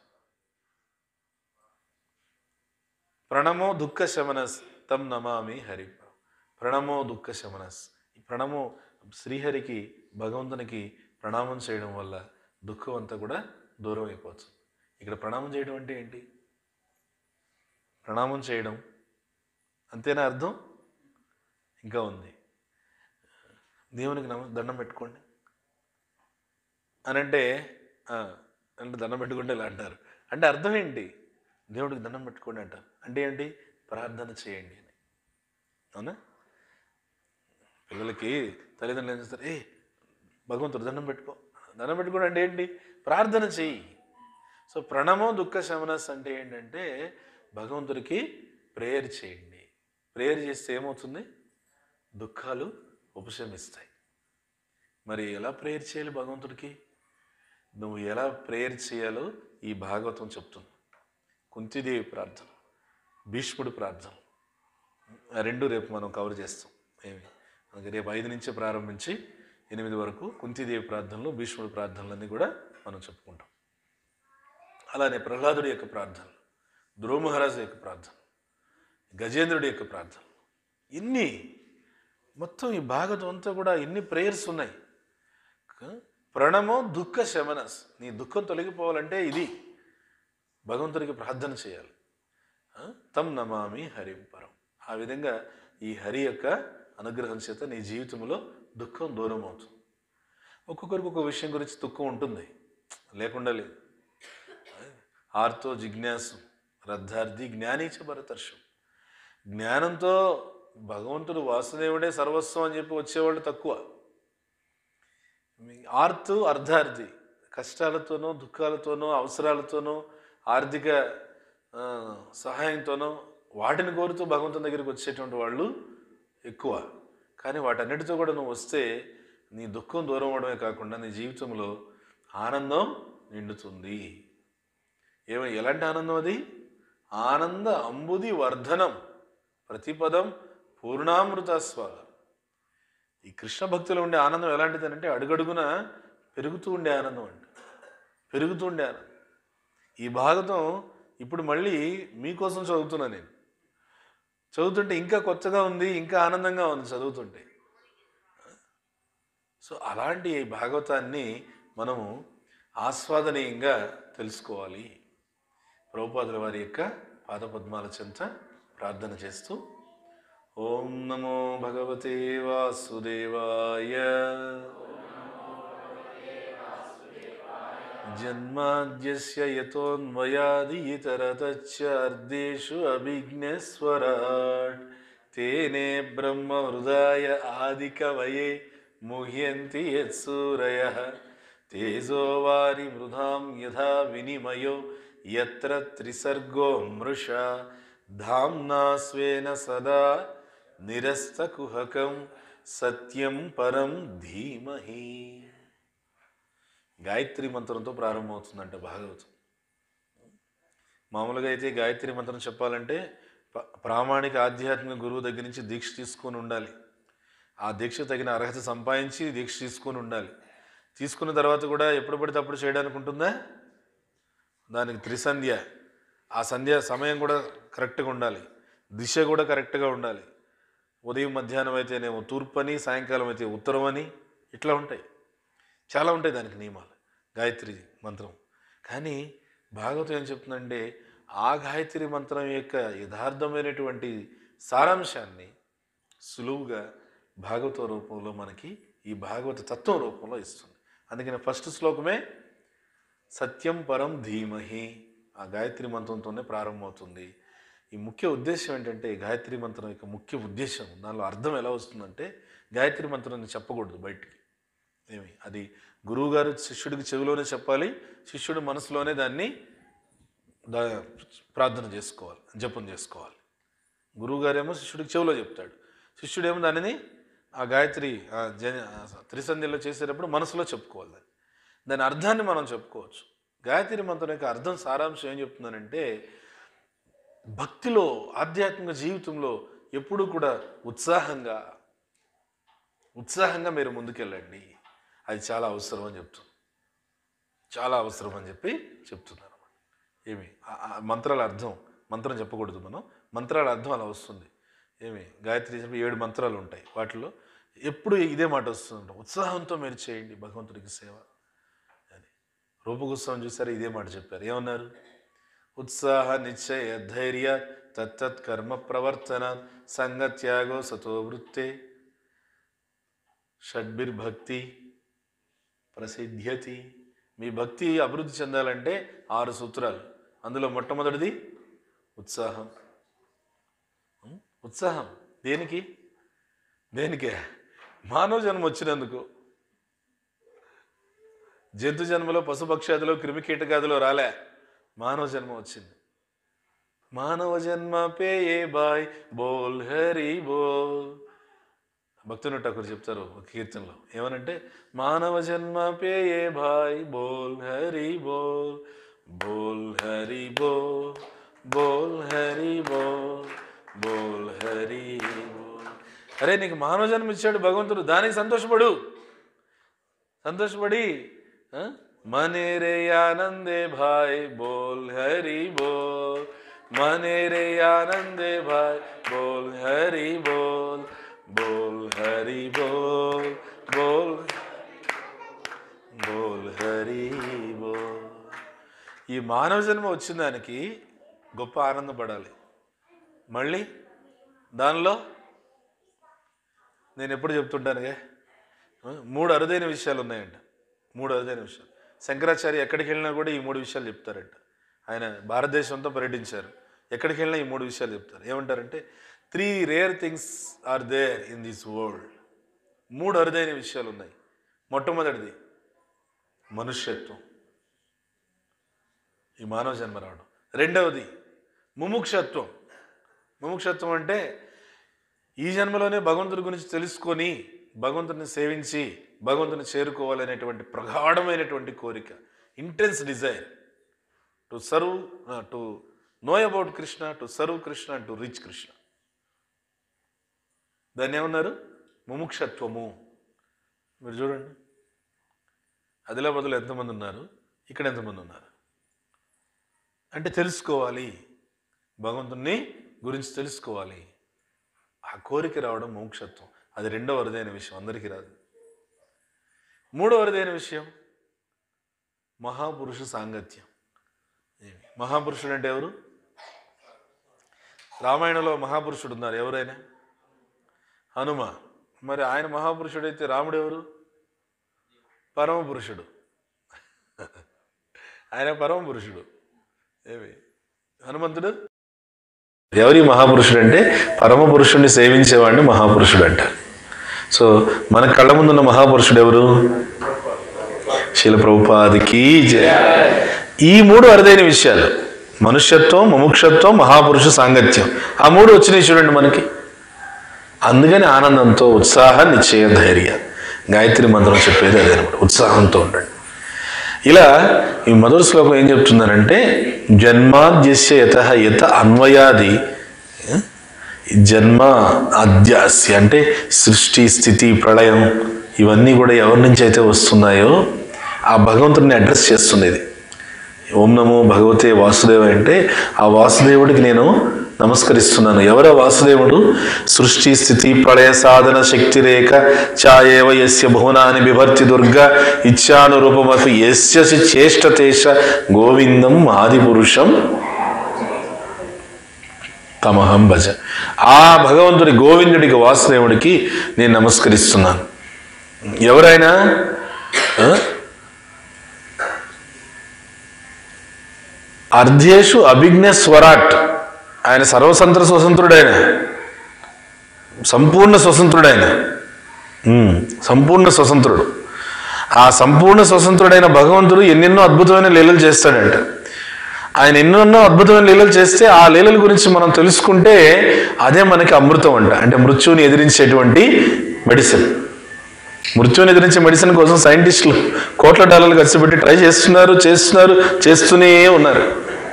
ప్రణమో దుఃఖ శమనస్ తం నమామి హరి ప్రణమో దుఃఖ శమనస్ ఈ ప్రణమో శ్రీహరికి భగవంతునికి ప్రణామం చేయడం వల్ల దుఃఖం అంతా కూడా దూరం అయిపోతుంది ఇక్కడ ప్రణామం చేయడం అంటే ఏంటి ప్రణామం చేయడం అంతేనా అర్థం ఇంకా ఉంది దేవునికి నమ దండం పెట్టుకోండి అని అంటే "ఆ, అంటే దండం పెట్టుకుంటే ఇలా అంటారు అంటే అర్థం ఏంటి దేవుడికి దండం పెట్టుకోండి అంటారు అంటే ఏంటి ప్రార్థన చేయండి అని అవునా పిల్లలకి తల్లిదండ్రులు ఏం చేస్తారు ఏ భగవంతుడు దండం పెట్టుకో దండం పెట్టుకోండి అంటే ఏంటి ప్రార్థన చెయ్యి సో ప్రణమో దుఃఖ శమనస్ అంటే ఏంటంటే భగవంతుడికి ప్రేయర్ చేయండి ప్రేయర్ చేస్తే ఏమవుతుంది దుఃఖాలు ఉపశమిస్తాయి మరి ఎలా ప్రేయర్ చేయాలి భగవంతుడికి నువ్వు ఎలా ప్రేయర్ చేయాలో ఈ భాగవతం చెప్తుంది కుంతిదేవి ప్రార్థన భీష్ముడి ప్రార్థన ఆ రెండు రేపు మనం కవర్ చేస్తాం ఏమి మనకి రేపు ఐదు నుంచి ప్రారంభించి ఎనిమిది వరకు కుంతిదేవి ప్రార్థనలు భీష్ముడి ప్రార్థనలన్నీ కూడా మనం చెప్పుకుంటాం అలానే ప్రహ్లాదుడి యొక్క ప్రార్థనలు ధ్రువమహారాజు యొక్క ప్రార్థన గజేంద్రుడి యొక్క ప్రార్థన ఇన్ని మొత్తం ఈ భాగవతం అంతా కూడా ఇన్ని ప్రేయర్స్ ఉన్నాయి క- ప్రణమో దుఃఖ శమనస్ నీ దుఃఖం తొలగిపోవాలంటే ఇది భగవంతుడికి ప్రార్థన చేయాలి ఆ? తం నమామి హరిం పరం ఆ విధంగా ఈ హరి యొక్క అనుగ్రహం చేత నీ జీవితంలో దుఃఖం దూరం అవుతుంది ఒక్కొక్కరికి ఒక విషయం గురించి దుఃఖం ఉంటుంది లేకుండా లేదు ఆర్తో జిజ్ఞాసు రద్ధార్థి జ్ఞానీచ భరతర్షం జ్ఞానంతో భగవంతుడు వాసుదేవుడే సర్వస్వం అని చెప్పి వచ్చేవాళ్ళు తక్కువ మీ- ఆర్తు అర్ధార్థి కష్టాలతోనో దుఃఖాలతోనో అవసరాలతోనో ఆర్థిక ఆ, సహాయంతోనో వాటిని కోరుతూ భగవంతుని దగ్గరికి వచ్చేటువంటి వాళ్ళు ఎక్కువ కానీ వాటన్నిటితో కూడా నువ్వు వస్తే నీ దుఃఖం దూరం అవడమే కాకుండా నీ జీవితంలో ఆనందం నిండుతుంది ఏమ ఎలాంటి ఆనందం అది ఆనంద అంబుది వర్ధనం ప్రతిపదం పూర్ణామృత స్వాగం ఈ కృష్ణ భక్తిలో ఉండే ఆనందం ఎలాంటిది అంటే అడుగడుగున పెరుగుతూ ఉండే ఆనందం అంట పెరుగుతూ ఉండే ఆనందం ఈ భాగవతం ఇప్పుడు మళ్ళీ మీకోసం చదువుతున్నా నేను చదువుతుంటే ఇంకా కొత్తగా ఉంది ఇంకా ఆనందంగా ఉంది చదువుతుంటే సో అలాంటి ఈ భాగవతాన్ని మనము ఆస్వాదనీయంగా తెలుసుకోవాలి ప్రభుపాదుల వారి యొక్క పాదపద్మాల చెంత ప్రార్థన చేస్తూ ఓం నమో భగవతే వాసుదేవాయ జన్మాద్యస్య యతోన్మయాదితరతశ్చార్దేషు అభిజ్ఞస్వరాట్ తేనే బ్రహ్మ హృదయ ఆదికవయే ముహ్యంతి యత్సూరయ తేజో వారి మృధాం యథా వినిమయో యత్ర త్రిసర్గో మృషా ధామ్నా స్వేన సదా నిరస్తకుహకం సత్యం పరం ధీమహి గాయత్రి మంత్రంతో ప్రారంభమవుతుందంట భాగవతం మామూలుగా అయితే గాయత్రి మంత్రం చెప్పాలంటే ప- ప్రామాణిక ఆధ్యాత్మిక గురువు దగ్గర నుంచి దీక్ష తీసుకొని ఉండాలి ఆ దీక్ష తగిన అర్హత సంపాదించి దీక్ష తీసుకొని ఉండాలి తీసుకున్న తర్వాత కూడా ఎప్పుడు పడితే అప్పుడు చేయడానికి ఉంటుందా దానికి త్రిసంధ్య ఆ సంధ్య సమయం కూడా కరెక్ట్గా ఉండాలి దిశ కూడా కరెక్ట్గా ఉండాలి ఉదయం మధ్యాహ్నం అయితేనేమో తూర్పు అని సాయంకాలం అయితే ఉత్తరం అని ఇట్లా ఉంటాయి చాలా ఉంటాయి దానికి నియమాలు గాయత్రి మంత్రం కానీ భాగవతం ఏం చెప్తుందంటే ఆ గాయత్రి మంత్రం యొక్క యథార్థమైనటువంటి సారాంశాన్ని సులువుగా భాగవత రూపంలో మనకి ఈ భాగవత తత్వం రూపంలో ఇస్తుంది అందుకని ఫస్ట్ శ్లోకమే సత్యం పరం ధీమహి ఆ గాయత్రి మంత్రంతోనే ప్రారంభమవుతుంది ఈ ముఖ్య ఉద్దేశం ఏంటంటే ఈ గాయత్రి మంత్రం యొక్క ముఖ్య ఉద్దేశం దానిలో అర్థం ఎలా వస్తుందంటే గాయత్రి మంత్రాన్ని చెప్పకూడదు బయటికి ఏమి అది గురువుగారు శిష్యుడికి చెవిలోనే చెప్పాలి శిష్యుడు మనసులోనే దాన్ని దా ప్రార్థన చేసుకోవాలి జపం చేసుకోవాలి గురువుగారేమో శిష్యుడికి చెవిలో చెప్తాడు శిష్యుడేమో దానిని ఆ గాయత్రి ఆ జన ఆ త్రిసంధ్యలో చేసేటప్పుడు మనసులో చెప్పుకోవాలి దాన్ని దాని అర్థాన్ని మనం చెప్పుకోవచ్చు గాయత్రి మంత్రం యొక్క అర్థం సారాంశం ఏం చెప్తున్నానంటే భక్తిలో ఆధ్యాత్మిక జీవితంలో ఎప్పుడూ కూడా ఉత్సాహంగా ఉత్సాహంగా మీరు ముందుకెళ్ళండి అది చాలా అవసరం అని చెప్తుంది చాలా అవసరం అని చెప్పి చెప్తున్నారు అన్నమాట ఏమి ఆ- ఆ మంత్రాల అర్థం మంత్రం చెప్పకూడదు మనం మంత్రాల అర్థం అలా వస్తుంది ఏమి గాయత్రి చెప్పి ఏడు మంత్రాలు ఉంటాయి వాటిలో ఎప్పుడు ఇదే మాట వస్తుంది ఉత్సాహంతో మీరు చేయండి భగవంతుడికి సేవ అని రూపగోస్వామి చూసారు ఇదే మాట చెప్పారు ఏమన్నారు ఉత్సాహ నిశ్చయ ధైర్య తత్తత్ కర్మ ప్రవర్తన సంగత్యాగో సతో వృత్తే షడ్భిర్భక్తి ప్రసిద్ధ్యతి మీ భక్తి అభివృద్ధి చెందాలంటే ఆరు సూత్రాలు అందులో మొట్టమొదటిది ఉత్సాహం ఉం? ఉత్సాహం దేనికి దేనికే మానవ జన్మ వచ్చినందుకు జంతు జన్మలో పశుపక్షాదిలో క్రిమికీటకాదిలో రాలే మానవ జన్మ వచ్చింది మానవ జన్మ పే ఏ బాయ్ బోల్ హరి బోల్ భక్తుని ఠాకూర్ చెప్తారు ఒక కీర్తనలో ఏమనంటే మానవ జన్మ పే ఏ భాయ్ బోల్ హరి బోల్ బోల్ హరి బోల్ బోల్ హరి బోల్ బోల్ హరి బోల్ అరే నీకు మానవ జన్మ ఇచ్చాడు భగవంతుడు దానికి సంతోషపడు సంతోషపడి ఆ? మనే రే ఆనందే భాయ్ బోల్ హరి బోల్ మనే రే ఆనందే భాయ్ బోల్ హరి బోల్ బోల్ హరి బోల్ బోల్ బోల్ హరి బోల్ ఈ మానవ జన్మ వచ్చిన దానికి గొప్ప ఆనందపడాలి మళ్ళీ దానిలో నేను ఎప్పుడు చెప్తుంటానుగా ఆ, మూడు అరుదైన విషయాలు ఉన్నాయంట మూడు అరుదైన విషయాలు శంకరాచార్య ఎక్కడికి వెళ్ళినా కూడా ఈ మూడు విషయాలు చెప్తారంట ఆయన భారతదేశంతో పర్యటించారు ఎక్కడికి వెళ్ళినా ఈ మూడు విషయాలు చెప్తారు ఏమంటారంటే three rare things are there in this world మూడు అరుదైన విషయాలు ఉన్నాయి మొట్టమొదటిది మనుష్యత్వం ఈ మానవ జన్మ రావడం రెండవది ముముక్షత్వం ముముక్షత్వం అంటే ఈ జన్మలోనే భగవంతుడి గురించి తెలుసుకొని భగవంతుని సేవించి భగవంతుని చేరుకోవాలనేటువంటి ప్రగాఢమైనటువంటి కోరిక intense desire to serve to know about Krishna to serve Krishna to reach Krishna దాన్ని ఏమన్నారు ముముక్షత్వము మీరు చూడండి ఆదిలాబాద్లో ఎంతమంది ఉన్నారు ఇక్కడ ఎంతమంది ఉన్నారు అంటే తెలుసుకోవాలి భగవంతుణ్ణి గురించి తెలుసుకోవాలి ఆ కోరిక రావడం మోక్షత్వం అది రెండవ అరుదైన విషయం అందరికీ రాదు మూడవ అరుదైన విషయం మహాపురుష సాంగత్యం ఏమి? మహాపురుషుడు అంటే ఎవరు రామాయణంలో మహాపురుషుడు ఉన్నారు ఎవరైనా హనుమ మరి ఆయన మహాపురుషుడైతే రాముడు ఎవరు పరమ పురుషుడు ఆయన పరమ పురుషుడు ఏమి హనుమంతుడు ఎవరి మహాపురుషుడు అంటే పరమ పురుషుడిని సేవించేవాడిని మహాపురుషుడు అంటారు సో మన కళ్ళ ముందున్న మహాపురుషుడు ఎవరు శీల ప్రభుపాదికి జయ. ఈ మూడు అరుదైన విషయాలు మనుష్యత్వం ముముక్షత్వం మహాపురుష సాంగత్యం ఆ మూడు వచ్చినాయి చూడండి మనకి అందుకని ఆనందంతో ఉత్సాహ నిశ్చయ ధైర్య గాయత్రి మంత్రం చెప్పేది అదే అనమాట ఉత్సాహంతో ఉండండి ఇలా ఈ మొదటి శ్లోకం ఏం చెప్తున్నారంటే జన్మాద్యస్య యత యత అన్వయాది ఆ, జన్మ అద్యాస్య అంటే సృష్టి స్థితి ప్రళయం ఇవన్నీ కూడా ఎవరి నుంచి అయితే వస్తున్నాయో ఆ భగవంతుడిని అడ్రస్ చేస్తుంది ఇది ఓం నమో భగవతే వాసుదేవ అంటే ఆ వాసుదేవుడికి నేను నమస్కరిస్తున్నాను ఎవర వాసుదేవుడు సృష్టి స్థితి ప్రళయ సాధన శక్తి రేఖ ఛాయేవ యస్య భువనాని బిభర్తి దుర్గ ఇచ్చానురూపమపి యస్య చేష్టతేష గోవిందం ఆదిపురుషం తమహం భజ ఆ భగవంతుడి గోవిందుడికి వాసుదేవుడికి నేను నమస్కరిస్తున్నాను ఎవరైనా ఆ? అర్ధేషు అభిజ్ఞ స్వరాట్ ఆయన సర్వతంత్ర స్వతంత్రుడైన సంపూర్ణ స్వతంత్రుడైన ఉమ్, సంపూర్ణ స్వతంత్రుడు ఆ సంపూర్ణ స్వతంత్రుడైన భగవంతుడు ఎన్నెన్నో అద్భుతమైన లీలలు చేస్తాడంట ఆయన ఎన్నెన్నో అద్భుతమైన లీలలు చేస్తే ఆ లీలల గురించి మనం తెలుసుకుంటే అదే మనకి అమృతం అంట అంటే మృత్యువుని ఎదిరించేటువంటి మెడిసిన్ మృత్యువుని ఎదిరించే మెడిసిన్ కోసం సైంటిస్టులు కోట్ల డాలర్లు ఖర్చు పెట్టి ట్రై చేస్తున్నారు చేస్తున్నారు చేస్తూనే ఉన్నారు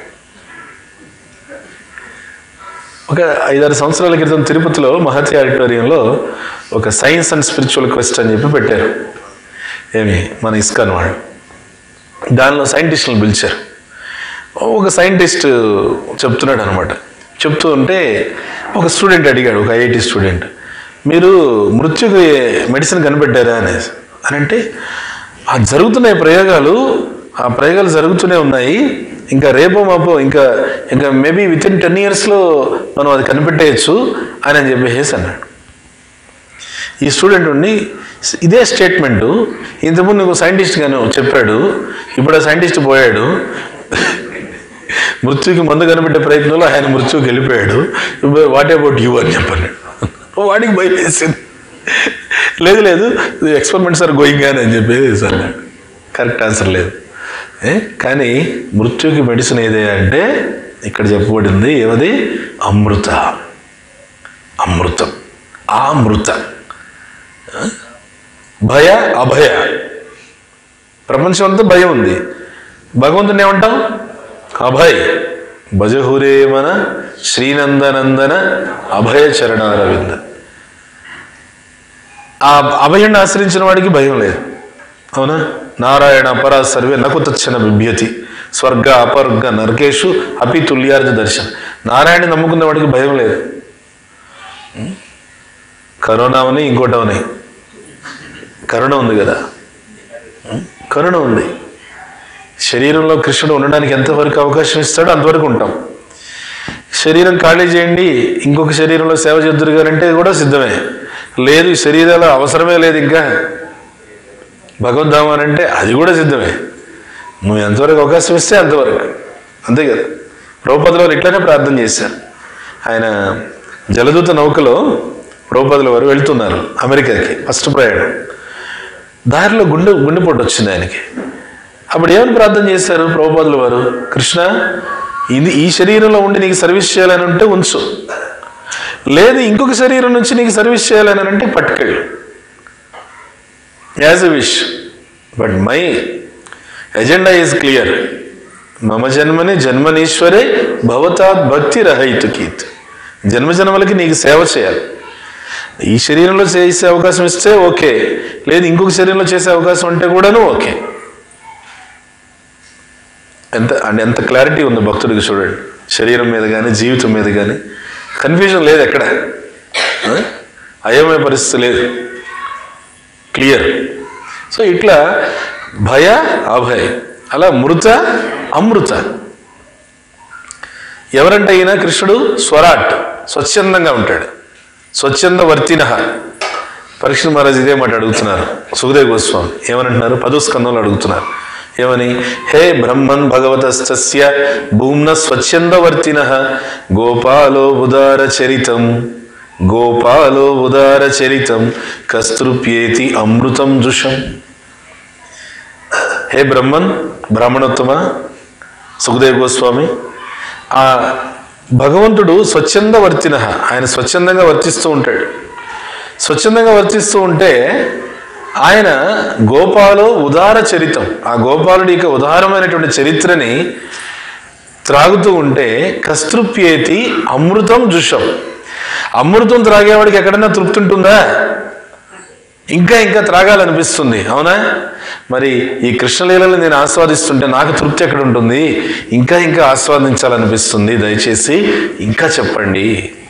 ఒక ఐదారు సంవత్సరాల క్రితం తిరుపతిలో మహతి ఆడిటోరియంలో ఒక సైన్స్ అండ్ స్పిరిచువల్ క్వెస్ట్ అని చెప్పి పెట్టారు ఏమి మన ఇస్కాన్ వాళ్ళు దానిలో సైంటిస్టులను పిలిచారు ఒక సైంటిస్ట్ చెప్తున్నాడు అనమాట చెప్తూ ఉంటే ఒక స్టూడెంట్ అడిగాడు ఒక ఐఐటి స్టూడెంట్ మీరు మృత్యుకి మెడిసిన్ కనిపెట్టారా అనేసి అని అంటే ఆ జరుగుతున్న ఈ ప్రయోగాలు ఆ ప్రయోగాలు జరుగుతూనే ఉన్నాయి ఇంకా రేపో మాపో ఇంకా ఇంకా మేబీ విత్ ఇన్ టెన్ ఇయర్స్లో మనం అది కనిపెట్టేయచ్చు అని అని చెప్పేసి అన్నాడు ఈ స్టూడెంట్ ఉండి ఇదే స్టేట్మెంట్ ఇంతకుముందు ఇంకో సైంటిస్ట్ గాను చెప్పాడు ఇప్పుడు ఆ సైంటిస్ట్ పోయాడు మృత్యుకి మందు కనిపెట్టే ప్రయత్నంలో ఆయన మృత్యుకి వెళ్ళిపోయాడు వాట్ అబౌట్ యూ అని చెప్పాను వాడికి భయం వేసింది లేదు లేదు ఎక్స్పెరిమెంట్స్ ఆర్ గోయింగ్ అని అని చెప్పేసి అన్నాడు కరెక్ట్ ఆన్సర్ లేదు ఏ? కానీ మృత్యుకి మెడిసిన్ ఏదే అంటే ఇక్కడ చెప్పబడింది ఏమది అమృత అమృతం ఆ మృత ఆ? భయ అభయ ప్రపంచం అంతా భయం ఉంది భగవంతుని ఏమంటాం అభయ్ భజహురే మన శ్రీనందనందన అభయ చరణారవింద ఆ అభయాన్ని ఆశ్రయించిన వాడికి భయం లేదు అవునా నారాయణ అపరా సర్వే నకు తచ్చన బిభ్యతి స్వర్గ అపర్గ నరకేషు అపి తుల్యార్జ దర్శన నారాయణ నమ్ముకున్న వాడికి భయం లేదు ఉం? కరోనా అవని ఇంకోటి అవని కరుణ ఉంది కదా ఉం? కరుణ ఉంది శరీరంలో కృష్ణుడు ఉండడానికి ఎంతవరకు అవకాశం ఇస్తాడో అంతవరకు ఉంటాం శరీరం ఖాళీ చేయండి ఇంకొక శరీరంలో సేవ చేద్దరు గారంటే కూడా సిద్ధమే లేదు ఈ శరీరాల అవసరమే లేదు ఇంకా భగవద్ధామం అని అంటే అది కూడా సిద్ధమే నువ్వు ఎంతవరకు అవకాశం ఇస్తే అంతవరకు అంతే కదా ప్రభుపదుల వారు ఇట్లానే ప్రార్థన చేశారు ఆయన జలదూత నౌకలో ప్రభుపదుల వారు వెళ్తున్నారు అమెరికాకి ఫస్ట్ ప్రయాణం దారిలో గుండె గుండెపోటు వచ్చింది ఆయనకి అప్పుడు ఏమని ప్రార్థన చేశారు ప్రభుపాదుల వారు కృష్ణ ఇది ఈ శరీరంలో ఉండి నీకు సర్వీస్ చేయాలని ఉంటే ఉంచు లేదు ఇంకొక శరీరం నుంచి నీకు సర్వీస్ చేయాలని అంటే పట్టుకెళ్ళు as a wish but my agenda is clear మమ జన్మని జన్మనీశ్వరే భవతాత్ భక్తి రహైతుకీత్ జన్మ జన్మలకి నీకు సేవ చేయాలి ఈ శరీరంలో చేసే అవకాశం ఇస్తే ఓకే లేదు ఇంకొక శరీరంలో చేసే అవకాశం అంటే కూడాను ఓకే ఎంత అంటే ఎంత క్లారిటీ ఉంది భక్తుడికి చూడండి శరీరం మీద కానీ జీవితం మీద కానీ కన్ఫ్యూజన్ లేదు ఎక్కడ ఆ? అయోమయ పరిస్థితి లేదు క్లియర్ సో ఇట్లా భయ అభయ అలా మృత అమృత ఎవరంటే అయినా కృష్ణుడు స్వరాట్ స్వచ్ఛందంగా ఉంటాడు స్వచ్ఛంద వర్తిన పరీక్ష మహారాజ్ ఇదే మాట అడుగుతున్నారు సుఖదేవ్ గోస్వామి ఏమనంటున్నారు పదుస్కందంలో అడుగుతున్నారు ఏమని హే బ్రహ్మన్ భగవతస్తస్య భూమ్న స్వచ్ఛందవర్తిన గోపాలో ఉదార చరితం గోపాలో ఉదార చరితం కస్తృప్యేతి అమృతం జుషం హే బ్రహ్మన్ బ్రాహ్మణోత్తమ సుఖదేవ్ గోస్వామి ఆ భగవంతుడు స్వచ్ఛందవర్తిన ఆయన స్వచ్ఛందంగా వర్తిస్తూ ఉంటాడు స్వచ్ఛందంగా వర్తిస్తూ ఉంటే ఆయన గోపాలు ఉదార చరితం ఆ గోపాలుడి యొక్క ఉదారమైనటువంటి చరిత్రని త్రాగుతూ ఉంటే కస్తృప్యేతి అమృతం జుషం అమృతం త్రాగేవాడికి ఎక్కడన్నా తృప్తి ఉంటుందా ఇంకా ఇంకా త్రాగాలనిపిస్తుంది అవునా మరి ఈ కృష్ణలీలను నేను ఆస్వాదిస్తుంటే నాకు తృప్తి ఎక్కడ ఉంటుంది ఇంకా ఇంకా ఆస్వాదించాలనిపిస్తుంది దయచేసి ఇంకా చెప్పండి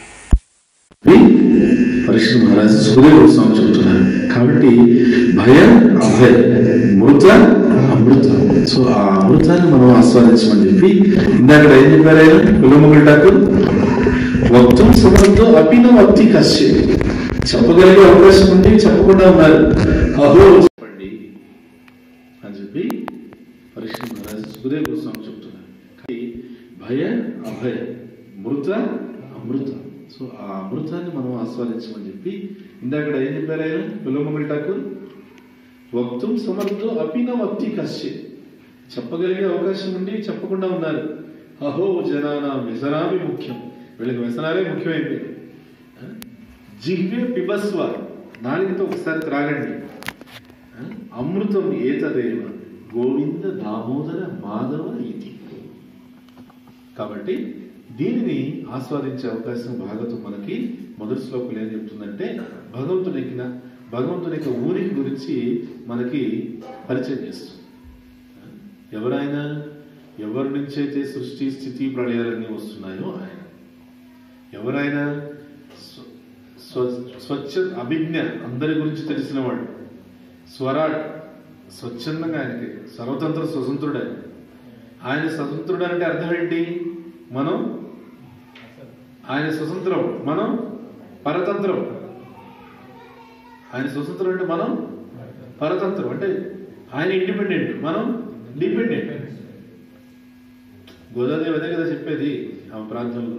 పరీక్ష మహారాజు సుఖదేవ గోస్వామి చెబుతున్నారు కాబట్టి భయ అభయ మృత అమృత సో ఆ అమృతాన్ని మనం ఆస్వాదించమని చెప్పి ఇందాక ఏం చెప్పారు ఆయన కులముగుల్ ఠాకూర్ వక్తం సమర్థం అపిన వక్తి కశ్య చెప్పగలిగే అవకాశం ఉంటే చెప్పకుండా ఉన్నారు అహో చెప్పండి అని చెప్పి పరీక్ష మహారాజు సుఖదేవ గోస్వామి చెప్తున్నారు కాబట్టి భయ అభయ మృత అమృత సో ఆ అమృతాన్ని మనం ఆస్వాదించమని చెప్పి ఇందాక ఏం చెప్పారు ఆయన పిల్లమొగలి ఠాకూర్ వక్తం సమర్థో అపిన వక్తి కశ్య చెప్పగలిగే అవకాశం ఉండి చెప్పకుండా ఉన్నారు అహో జనానా వ్యసనావి ముఖ్యం వీళ్ళకి వ్యసనాలే ముఖ్యమైపోయింది ఆ? జిహ్వే పిబస్వ నాలుగుతో ఒకసారి త్రాగండి ఆ? అమృతం ఏతదేవ గోవింద దామోదర మాధవ ఇది కాబట్టి దీనిని ఆస్వాదించే అవకాశం భాగవతం మనకి మొదటి శ్లోకంలో ఏం చెప్తుందంటే భగవంతుని ఎక్కిన భగవంతుని యొక్క ఊరికి గురించి మనకి పరిచయం చేస్తుంది ఎవరైనా ఎవరి నుంచి అయితే సృష్టి స్థితి ప్రళయాలన్నీ వస్తున్నాయో ఆయన ఎవరైనా స్వ- స్వ- స్వచ్ఛ అభిజ్ఞ అందరి గురించి తెలిసినవాడు స్వరాట్ స్వచ్ఛందంగా ఆయనకి సర్వతంత్ర స్వతంత్రుడే ఆయన స్వతంత్రుడు అంటే అర్థం ఏంటి మనం ఆయన స్వతంత్రం మనం పరతంత్రం ఆయన స్వతంత్రం అంటే మనం పరతంత్రం అంటే ఆయన ఇండిపెండెంట్ మనం డిపెండెంట్ గోదాదేవి అదే కదా చెప్పేది ఆ ప్రాంతంలో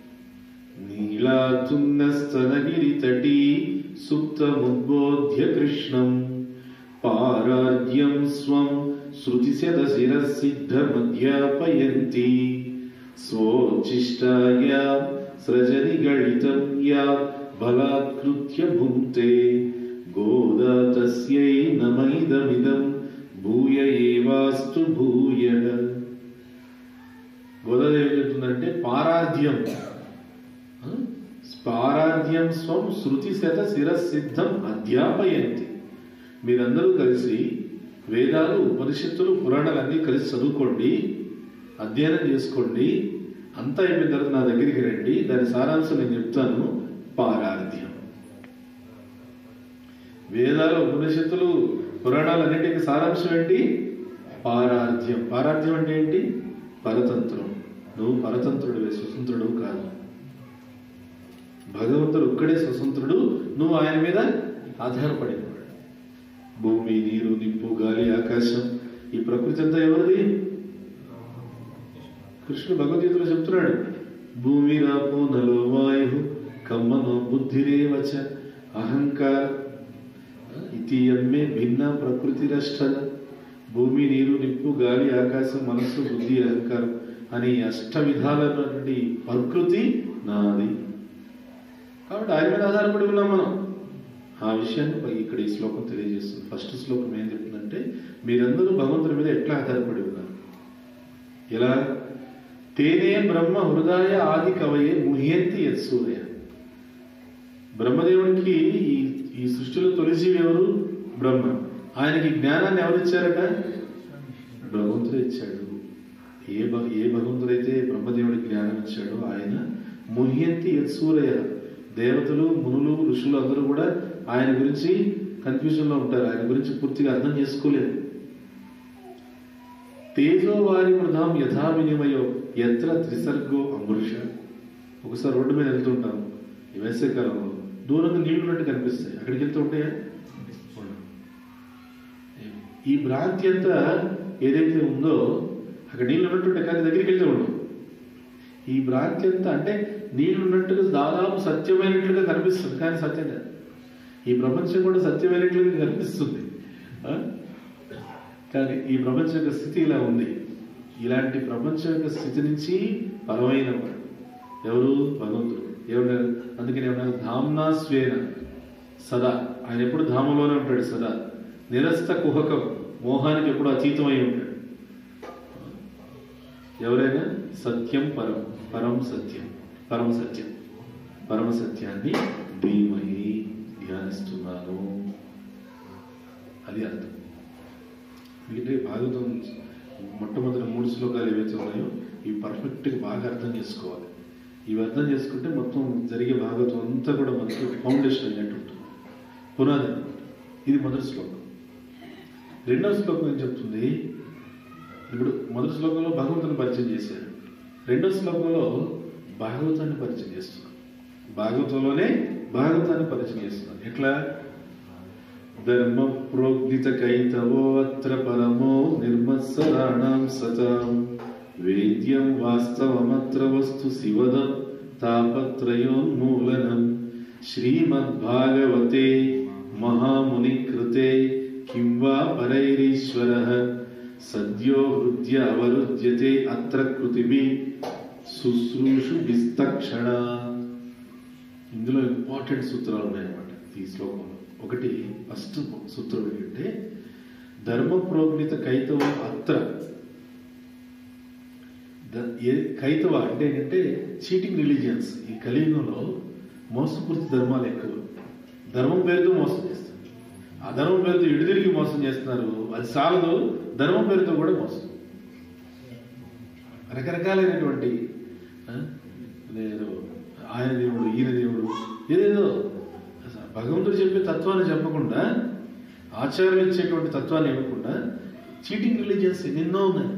నీలాచున్నస్తనగిరి తటి సుప్తముద్బోధ్య కృష్ణం పారార్ధ్యం స్వం శృతిశత శిరసిద్ధమధ్యాపయంతి స్వోచ్చిష్టాయా సృజని గళితం యా బలాత్కృత్య భుంక్తే గోదా తస్యై నమైదమిదం భూయ ఏవాస్తు భూయ గోదాదేవి ఏం చెప్తుందంటే పారాధ్యం ఆ? పారాధ్యం స్వం శృతి శత శిరసిద్ధం అధ్యాపయంతి మీరందరూ కలిసి వేదాలు ఉపనిషత్తులు పురాణాలు అన్నీ కలిసి చదువుకోండి అధ్యయనం చేసుకోండి అంతా అయిపోయిన తర్వాత నా దగ్గరికి రండి దాని సారాంశం నేను చెప్తాను పారాధ్యం వేదాలు ఉపనిషత్తులు పురాణాలు అన్నింటికి సారాంశం ఏంటి పారాధ్యం పారాధ్యం అంటే ఏంటి పరతంత్రం నువ్వు పరతంత్రుడివే స్వతంత్రుడు కాదు భగవంతుడు ఒక్కడే స్వతంత్రుడు నువ్వు ఆయన మీద ఆధారపడినవాడు భూమి నీరు నిప్పు గాలి ఆకాశం ఈ ప్రకృతి అంతా ఎవరిది కృష్ణుడు భగవద్గీతలో చెప్తున్నాడు భూమి రాపో నలో వాయు కమ్మనో బుద్ధిరేవచ అహంకార ఇది అమ్మే భిన్న ప్రకృతి రష్టద భూమి నీరు నిప్పు గాలి ఆకాశం మనస్సు బుద్ధి అహంకారం అనే ఈ అష్ట విధాలైనటువంటి ప్రకృతి నాది కాబట్టి ఆయన మీద ఆధారపడి ఉన్నాం మనం ఆ విషయాన్ని పై- ఇక్కడ ఈ శ్లోకం తెలియజేస్తుంది ఫస్ట్ శ్లోకం ఏం చెప్తుందంటే మీరందరూ భగవంతుడి మీద ఎట్లా ఆధారపడి ఉన్నారు ఎలా తేనే బ్రహ్మ హృదయ ఆది కవయే ముహ్యంతి యత్సూర్య బ్రహ్మదేవునికి ఈ ఈ సృష్టిలో తొలిజీవి ఎవరు బ్రహ్మ ఆయనకి జ్ఞానాన్ని ఎవరు ఇచ్చారట భగవంతుడే ఇచ్చాడు ఏ భ ఏ భగవంతుడైతే బ్రహ్మదేవుడికి జ్ఞానం ఇచ్చాడో ఆయన ముహ్యంతి యత్సూరయ దేవతలు మునులు ఋషులు అందరూ కూడా ఆయన గురించి కన్ఫ్యూజన్ లో ఉంటారు ఆయన గురించి పూర్తిగా అర్థం చేసుకోలేరు తేజో వారి మృధాం యథా వినిమయో ఎత్ర త్రిసర్గో అమృష ఒకసారి రోడ్డు మీద వెళ్తుంటాం ఈ వేసవికాలంలో దూరంగా నీళ్లు ఉన్నట్టు కనిపిస్తాయి అక్కడికి వెళ్తూ ఉంటాయా ఉండవు. ఈ భ్రాంతి అంతా ఏదైతే ఉందో అక్కడ నీళ్లు ఉన్నట్టుంటే కానీ దగ్గరికి వెళ్తే ఉండవు ఈ భ్రాంతి అంతా అంటే నీళ్లు ఉన్నట్టుగా దాదాపు సత్యమైనట్లుగా కనిపిస్తుంది కానీ సత్యం కాదు ఈ ప్రపంచం కూడా సత్యమైనట్లుగా కనిపిస్తుంది ఆ? కానీ ఈ ప్రపంచం యొక్క స్థితి ఇలా ఉంది ఇలాంటి ప్రపంచం యొక్క స్థితి నుంచి పరమైన వాడు ఎవరు భగవంతుడు ఏమన్నారు అందుకని ఏమన్నారు ధామ్నా స్వేన సదా ఆయన ఎప్పుడు ధామంలోనే ఉంటాడు సదా నిరస్త కుహకం మోహానికి ఎప్పుడు అతీతమై ఉంటాడు ఎవరైనా సత్యం పరం పరం సత్యం పరమ సత్యం పరమ సత్యాన్ని ధీమహి ధ్యానిస్తున్నాను అది అర్థం ఎందుకంటే భాగవతం మొట్టమొదటి మూడు శ్లోకాలు ఏవైతే ఉన్నాయో ఇవి పర్ఫెక్ట్గా బాగా అర్థం చేసుకోవాలి ఇవి అర్థం చేసుకుంటే మొత్తం జరిగే భాగవతం అంతా కూడా మనకు ఫౌండేషన్ అయినట్టు ఉంటుంది పునాది అన్నమాట. ఇది మొదటి శ్లోకం రెండవ శ్లోకం ఏం చెప్తుంది ఇప్పుడు మొదటి శ్లోకంలో భగవంతుని పరిచయం చేశారు రెండవ శ్లోకంలో భాగవతాన్ని పరిచయం చేస్తున్నారు భాగవతంలోనే భాగవతాన్ని పరిచయం చేస్తున్నారు ఎట్లా ధర్మ ప్రోగ్నిత కైతవో అత్ర పరమో నిర్మత్సరాణం సతాం వేద్యం వాస్తవమత్ర వస్తు శివదం తాపత్రయోన్మూలనం శ్రీమద్భాగవతే మహాముని కృతే కిం వా పరైరీశ్వర సద్యో హృద్య అవరుధ్యతే అత్ర కృతిభి శుశ్రూషు విస్తక్షణ ఇందులో ఇంపార్టెంట్ సూత్రాలు ఉన్నాయన్నమాట ఈ శ్లోకంలో ఒకటి ఫస్ట్ సూత్రం ఏంటంటే ధర్మ ప్రోగ్నిత కైతవ అత్ర ద- ఏ- కైతవ అంటే ఏంటంటే చీటింగ్ రిలీజియన్స్ ఈ కలియుగంలో మోసపూరిత ధర్మాలు ఎక్కువ ధర్మం పేరుతో మోసం చేస్తారు ఆ ధర్మం పేరుతో ఇడిదిరిగి మోసం చేస్తున్నారు అది చాలదు ధర్మం పేరుతో కూడా మోసం రకరకాలైనటువంటి ఆ, లేదు ఆయన దేవుడు ఈయన దేవుడు ఏదేదో అసలు భగవంతుడు చెప్పే తత్వాన్ని చెప్పకుండా ఆచార్యులు ఇచ్చేటువంటి తత్వాన్ని ఇవ్వకుండా కాకుండా చీటింగ్ రిలీజియన్స్ ఎన్నెన్నో ఉన్నాయి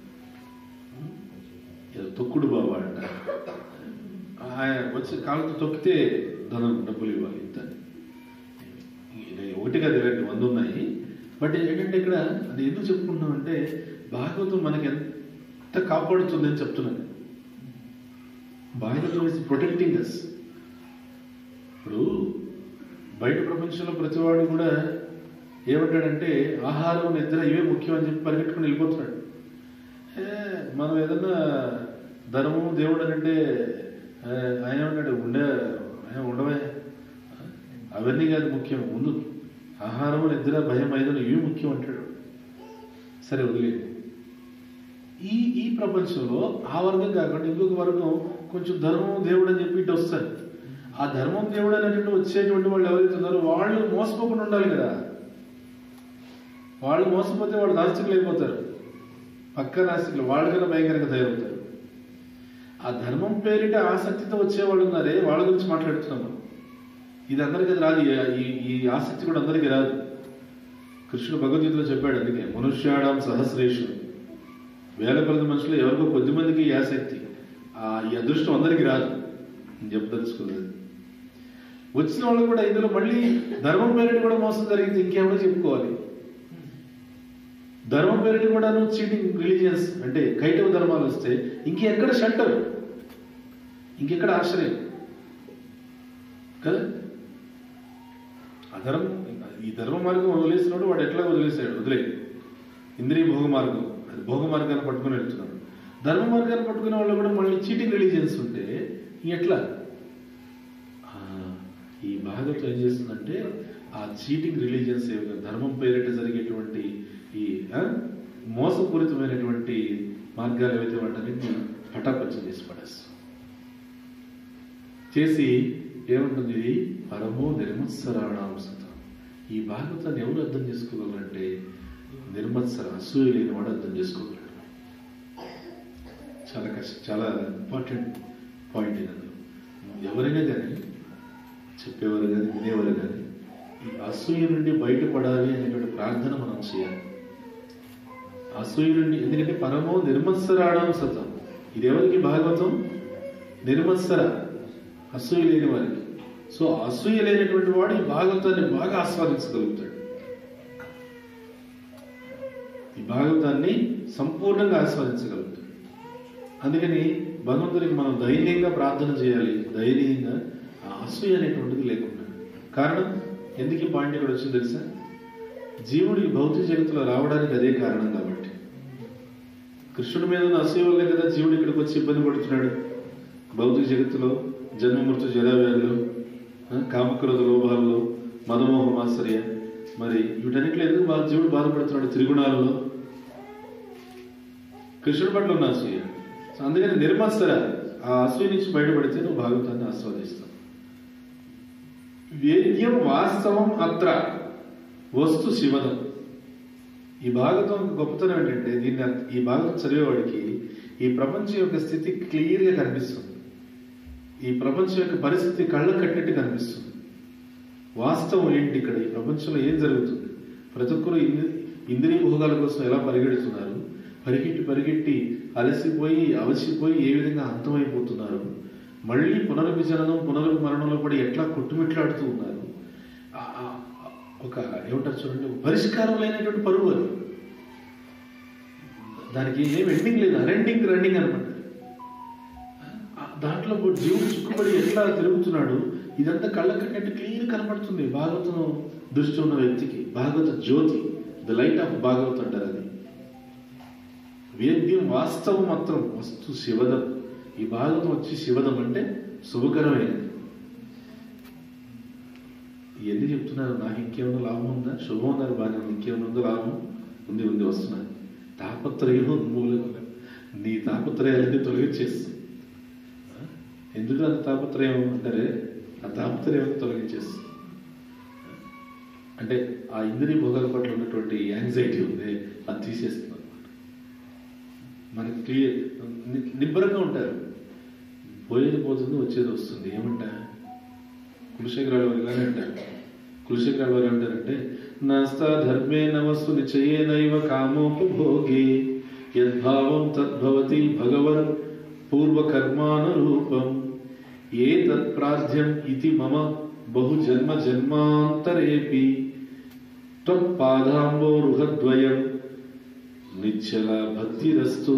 ఏదో తొక్కుడు బాబా అంట ఆయన వచ్చి కాళ్ళతో తొక్కితే ధనం డబ్బులు ఇవ్వాలి ఇంత ఇది ఒకటి కాదు రెండు వంద ఉన్నాయి బట్ ఏంటంటే ఇక్కడ అది ఎందుకు చెప్పుకుంటున్నాం అంటే భాగవతం మనకి ఎంత కాపాడుతుందని చెప్తున్నాను భాగవతం ఇస్ ప్రొటెక్టింగ్ అస్ ఇప్పుడు బయట ప్రపంచంలో ప్రతివాడు కూడా ఏమంటాడంటే ఆహారం నిద్ర ఇవే ముఖ్యం అని చెప్పి పరిగెట్టుకుని వెళ్ళిపోతున్నాడు ఏ, మనం ఏదన్నా ధర్మం దేవుడు అని అంటే ఆ, ఆయన ఉన్నాడు ఉండే ఆయన ఉండవే అవన్నీ కాదు ముఖ్యం ముందు ఆహారం నిద్ర భయం ఐదలు ఇవి ముఖ్యం అంటాడు సరే వదిలేదు ఈ ఈ ప్రపంచంలో ఆ వర్గం కాకుండా ఇంకొక వర్గం కొంచెం ధర్మం దేవుడు అని చెప్పి ఇటు వస్తారు ఆ ధర్మం దేవుడు అనేటువంటి వచ్చేటువంటి వాళ్ళు ఎవరైతే ఉన్నారో వాళ్ళు మోసపోకుండా ఉండాలి కదా వాళ్ళు మోసపోతే వాళ్ళు నాస్తికులు అయిపోతారు పక్క నాస్తికులు వాళ్ళకన్నా భయంకరంగా తయారవుతారు ఆ ధర్మం పేరిట ఆసక్తితో వచ్చేవాళ్ళు ఉన్నారే వాళ్ళ గురించి మాట్లాడుతున్నాము ఇది అందరికీ రాదు ఈ- ఈ ఈ ఆసక్తి కూడా అందరికీ రాదు కృష్ణుడు భగవద్గీతలో చెప్పాడు అందుకే మనుష్యాడం సహస్రేషు వేల కొలది మనుషులు ఎవరికో కొద్ది మందికి ఈ ఆసక్తి ఆ ఈ అదృష్టం అందరికీ రాదు నేను చెప్పదలుచుకున్నది వచ్చిన వాళ్ళు కూడా ఇందులో మళ్ళీ ధర్మం పేరిట కూడా మోసం జరిగింది ఇంకేమైనా చెప్పుకోవాలి ధర్మం పేరిట కూడాను చీటింగ్ రిలీజియన్స్ అంటే కైటవ ధర్మాలు వస్తే ఇంకెక్కడ షంటర్ ఇంకెక్కడ ఆశ్రయం కదా ఆ ధర్మం ఈ ధర్మ మార్గం వదిలేసినాడు వాడు ఎట్లా వదిలేసాడు వదిలే ఇంద్రియ భోగ మార్గం అది భోగ మార్గాన్ని పట్టుకుని వెళ్తున్నాడు ధర్మ మార్గాన్ని పట్టుకునే వాళ్ళు కూడా మళ్ళీ చీటింగ్ రిలీజియన్స్ ఉంటే ఎట్లా ఆ, ఈ భాగవతం ఏం చేస్తుందంటే ఆ చీటింగ్ రిలీజియన్స్ ఏవి ధర్మం పేరిట జరిగేటువంటి ఈ ఆ, మోసపూరితమైనటువంటి మార్గాలు ఏవైతే వాటన్నిటిని పటాపంచం చేసి పడేస్తాం చేసి ఏముంటుంది ఇది పరమో నిర్మత్సరాణం సతం ఈ భాగవతాన్ని ఎవరు అర్థం చేసుకోగలరంటే నిర్మత్సర అసూయ లేని వాడు అర్థం చేసుకోగలడు చాలా కష్టం చాలా ఇంపార్టెంట్ పాయింట్ ఇది అందులో. ఎవరైనా కానీ చెప్పేవారు కానీ వినేవారు కానీ ఈ అసూయ నుండి బయటపడాలి అనేటువంటి ప్రార్థన మనం చేయాలి అసూయ నుండి ఎందుకంటే పరమో నిర్మత్సరాణం సతం ఇది ఎవరికి భాగవతం నిర్మత్సర అసూయ లేని వారికి సో అసూయ లేనటువంటి వాడు ఈ భాగవతాన్ని బాగా ఆస్వాదించగలుగుతాడు ఈ భాగవతాన్ని సంపూర్ణంగా ఆస్వాదించగలుగుతాడు అందుకని భగవంతుడికి మనం ధైర్యంగా ప్రార్థన చేయాలి ధైర్యంగా ఆ అసూయ అనేటువంటిది లేకుండా కారణం ఎందుకు ఈ పాయింట్ ఇక్కడ వచ్చింది తెలుసా జీవుడు ఈ భౌతిక జగత్తులో రావడానికి అదే కారణం కాబట్టి కృష్ణుడి మీద ఉన్న అసూయ వల్లే కదా జీవుడు ఇక్కడికి వచ్చి ఇబ్బంది పడుతున్నాడు భౌతిక జగత్తులో జన్మ మృత్యు జరావ్యాధులు ఆ, కామక్రోధ లోభాలలో మదమోహ మాత్సర్య మరి వీటన్నిటిలో ఎందుకు బా జీవుడు బాధపడుతున్నాడు త్రిగుణాలలో కృష్ణుడి పట్ల ఉన్న అసూయ సో అందుకని నిర్మత్సర ఆ అసూయ నుంచి బయటపడితే నువ్వు భాగవతాన్ని ఆస్వాదిస్తావు వేద్యం వాస్తవం అత్ర వస్తు శివదం ఈ భాగవతం గొప్పతనం ఏంటంటే దీన్ని అర్థ- ఈ భాగవతం చదివేవాడికి ఈ ప్రపంచం యొక్క స్థితి క్లియర్గా కనిపిస్తుంది ఈ ప్రపంచం యొక్క పరిస్థితి కళ్ళ కట్టినట్టు కనిపిస్తుంది వాస్తవం ఏంటి ఇక్కడ ఈ ప్రపంచంలో ఏం జరుగుతుంది ప్రతి ఒక్కరు ఇంద్రి- ఇంద్రియ భోగాల కోసం ఎలా పరిగెడుతున్నారు పరిగెట్టి పరిగెట్టి అలసిపోయి అవసిపోయి ఏ విధంగా అంతమైపోతున్నారు మళ్ళీ పునర్విజననం పునర్మరణంలో పడి ఎట్లా కొట్టుమిట్లాడుతూ ఉన్నారు ఆ- ఆ- ఒక ఏమంటారు చూడండి ఒక పరిష్కారం లేనటువంటి పరువు అది దానికి ఏం ఎండింగ్ లేదు అరెండింగ్ రన్నింగ్ అనమాట ఆ దాంట్లో ఇప్పుడు జీవుడు చిక్కుబడి ఎట్లా తిరుగుతున్నాడు ఇదంతా కళ్ళ కట్టినట్టు క్లియర్ కనపడుతుంది భాగవతం దృష్టి ఉన్న వ్యక్తికి భాగవత జ్యోతి ద లైట్ ఆఫ్ భాగవతం అంటారు అది వేద్యం వాస్తవం మాత్రం వస్తు శివదం ఈ భాగవతం వచ్చి శివదం అంటే శుభకరమైనది ఎన్ని చెప్తున్నారు నాకు ఇంకేమైనా లాభం ఉందా శుభం ఉన్నారు బాగా ఇంకేమైనా ఉందా లాభం ఉంది ఉంది వస్తున్నారు తాపత్రయం మూలంగా నీ తాపత్రయాలన్నీ తొలగించేస్తుంది ఎందుకు అంత తాపత్రయం అంటారే ఆ తాపత్రయం తొలగించేస్తుంది అంటే ఆ ఇంద్రియ భోగాల పట్ల ఉన్నటువంటి యాంగ్జైటీ ఉంది అది తీసేస్తుంది అనమాట మనకి క్లియర్ ని- నిబ్బరంగా ఉంటారు పోయేది పోతుంది వచ్చేది వస్తుంది ఏమంటా కులశేఖరాలు వారు ఇలానే అంటారు కులశేఖరాలు వారు ఏమంటారంటే నాస్తా ధర్మేణ వస్తు నిచయేనైవ కామోపభోగే యద్భావం తద్భవతి భగవన్ పూర్వకర్మానురూపం ఏ తత్ప్రాధ్యం ఇది మమ బహు జన్మ జన్మాంతరేపి త్వత్పాదాంబోరుహద్వయం నిశ్చల భక్తిరస్తు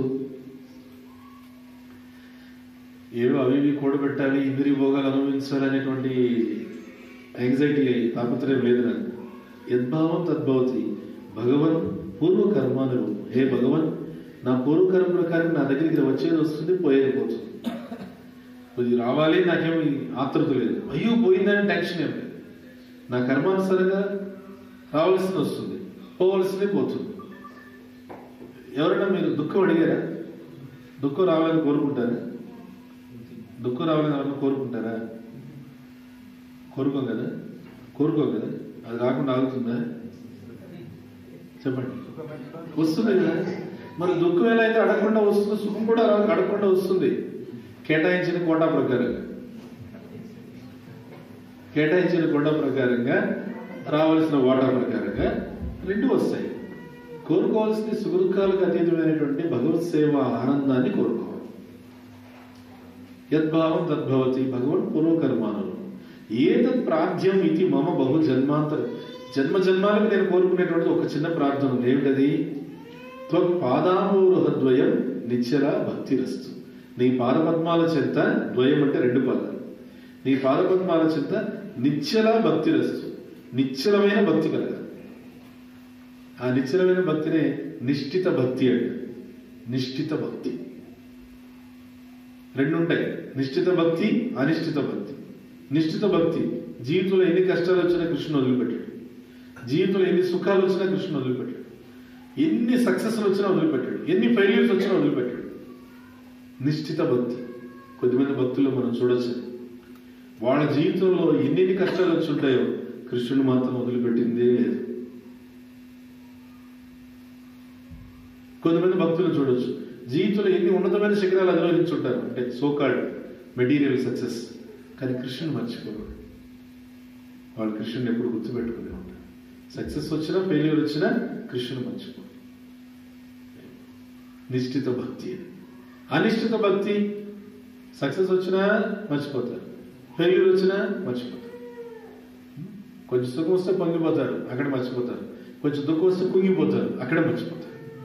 ఏవో అవి ఇవి కూడబెట్టాలి ఇంద్రియ భోగాలు అనుభవించాలి అనేటువంటి యాంగ్జైటీ తాపత్రయం లేదు నాకు యద్భావం తద్భవతి భగవన్ పూర్వకర్మాలు హే భగవన్ నా పూర్వకర్మ ప్రకారం నా దగ్గరికి వచ్చేది వస్తుంది పోయేది పోతుంది ఇది రావాలి నాకేమి ఆతృత లేదు అయ్యో పోయిందని టెన్షన్ ఏం లేదు నా కర్మానుసారంగా రావాల్సింది వస్తుంది పోవలసింది పోతుంది ఎవరైనా మీరు దుఃఖం అడిగారా దుఃఖం రావాలని కోరుకుంటారా దుఃఖం రావాలని ఎవరైనా కోరుకుంటారా కోరుకోం కదా కోరుకో కదా అది రాకుండా ఆగుతుందా చెప్పండి వస్తుంది కదా మరి దుఃఖం ఎలా అయితే అడగకుండా వస్తుందో సుఖం కూడా అలా అడగకుండా వస్తుంది కేటాయించిన కోటా ప్రకారంగా కేటాయించిన కోటా ప్రకారంగా రావాల్సిన వాటా ప్రకారంగా రెండు వస్తాయి కోరుకోవాల్సింది సుఖదుఖాలకు అతీతమైనటువంటి భగవత్ సేవ ఆనందాన్ని కోరుకోవాలి యద్భావం తద్భవతి భగవన్ పూర్వకర్మానులు ఏతత్ ప్రార్థ్యం ఇది మమ బహు జన్మాంతర జన్మ జన్మాలకు నేను కోరుకునేటువంటి ఒక చిన్న ప్రార్థన ఉంది ఏమిటది త్వత్పాదామోరుహద్వయం నిశ్చల భక్తిరస్తు నీ పాదపద్మాల చెంత ద్వయం అంటే రెండు పాదాలు నీ పాదపద్మాల చెంత నిశ్చల భక్తిరస్తు నిశ్చలమైన భక్తి కలగాలి ఆ నిశ్చలమైన భక్తినే నిష్ఠిత భక్తి అంటే నిష్ఠిత భక్తి రెండు ఉంటాయి నిశ్చిత భక్తి అనిశ్చిత భక్తి నిశ్చిత భక్తి జీవితంలో ఎన్ని కష్టాలు వచ్చినా కృష్ణుని వదిలిపెట్టాడు జీవితంలో ఎన్ని సుఖాలు వచ్చినా కృష్ణుని వదిలిపెట్టాడు ఎన్ని సక్సెస్లు వచ్చినా వదిలిపెట్టాడు ఎన్ని ఫెయిల్యూర్స్ వచ్చినా వదిలిపెట్టాడు నిశ్చిత భక్తి కొద్దిమంది భక్తులు మనం చూడొచ్చు వాళ్ళ జీవితంలో ఎన్ని కష్టాలు వచ్చి ఉంటాయో కృష్ణుని మాత్రం వదిలిపెట్టిందే లేదు కొంతమంది భక్తులు చూడొచ్చు జీవితంలో ఎన్ని ఉన్నతమైన శిఖరాలు అధిరోహించుంటారు అంటే సోకాల్డ్ మెటీరియల్ సక్సెస్ కానీ కృష్ణుని మర్చిపోరు వాళ్ళు కృష్ణుని ఎప్పుడు గుర్తుపెట్టుకునే ఉంటారు సక్సెస్ వచ్చినా ఫెయిల్యూర్ వచ్చినా కృష్ణుని మర్చిపోరు నిశ్చిత భక్తి అది. అనిశ్చిత భక్తి సక్సెస్ వచ్చినా మర్చిపోతారు ఫెయిల్యూర్ వచ్చినా మర్చిపోతారు కొంచెం సుఖం వస్తే పొంగిపోతారు అక్కడ మర్చిపోతారు కొంచెం దుఃఖం వస్తే కుంగిపోతారు అక్కడ మర్చిపోతారు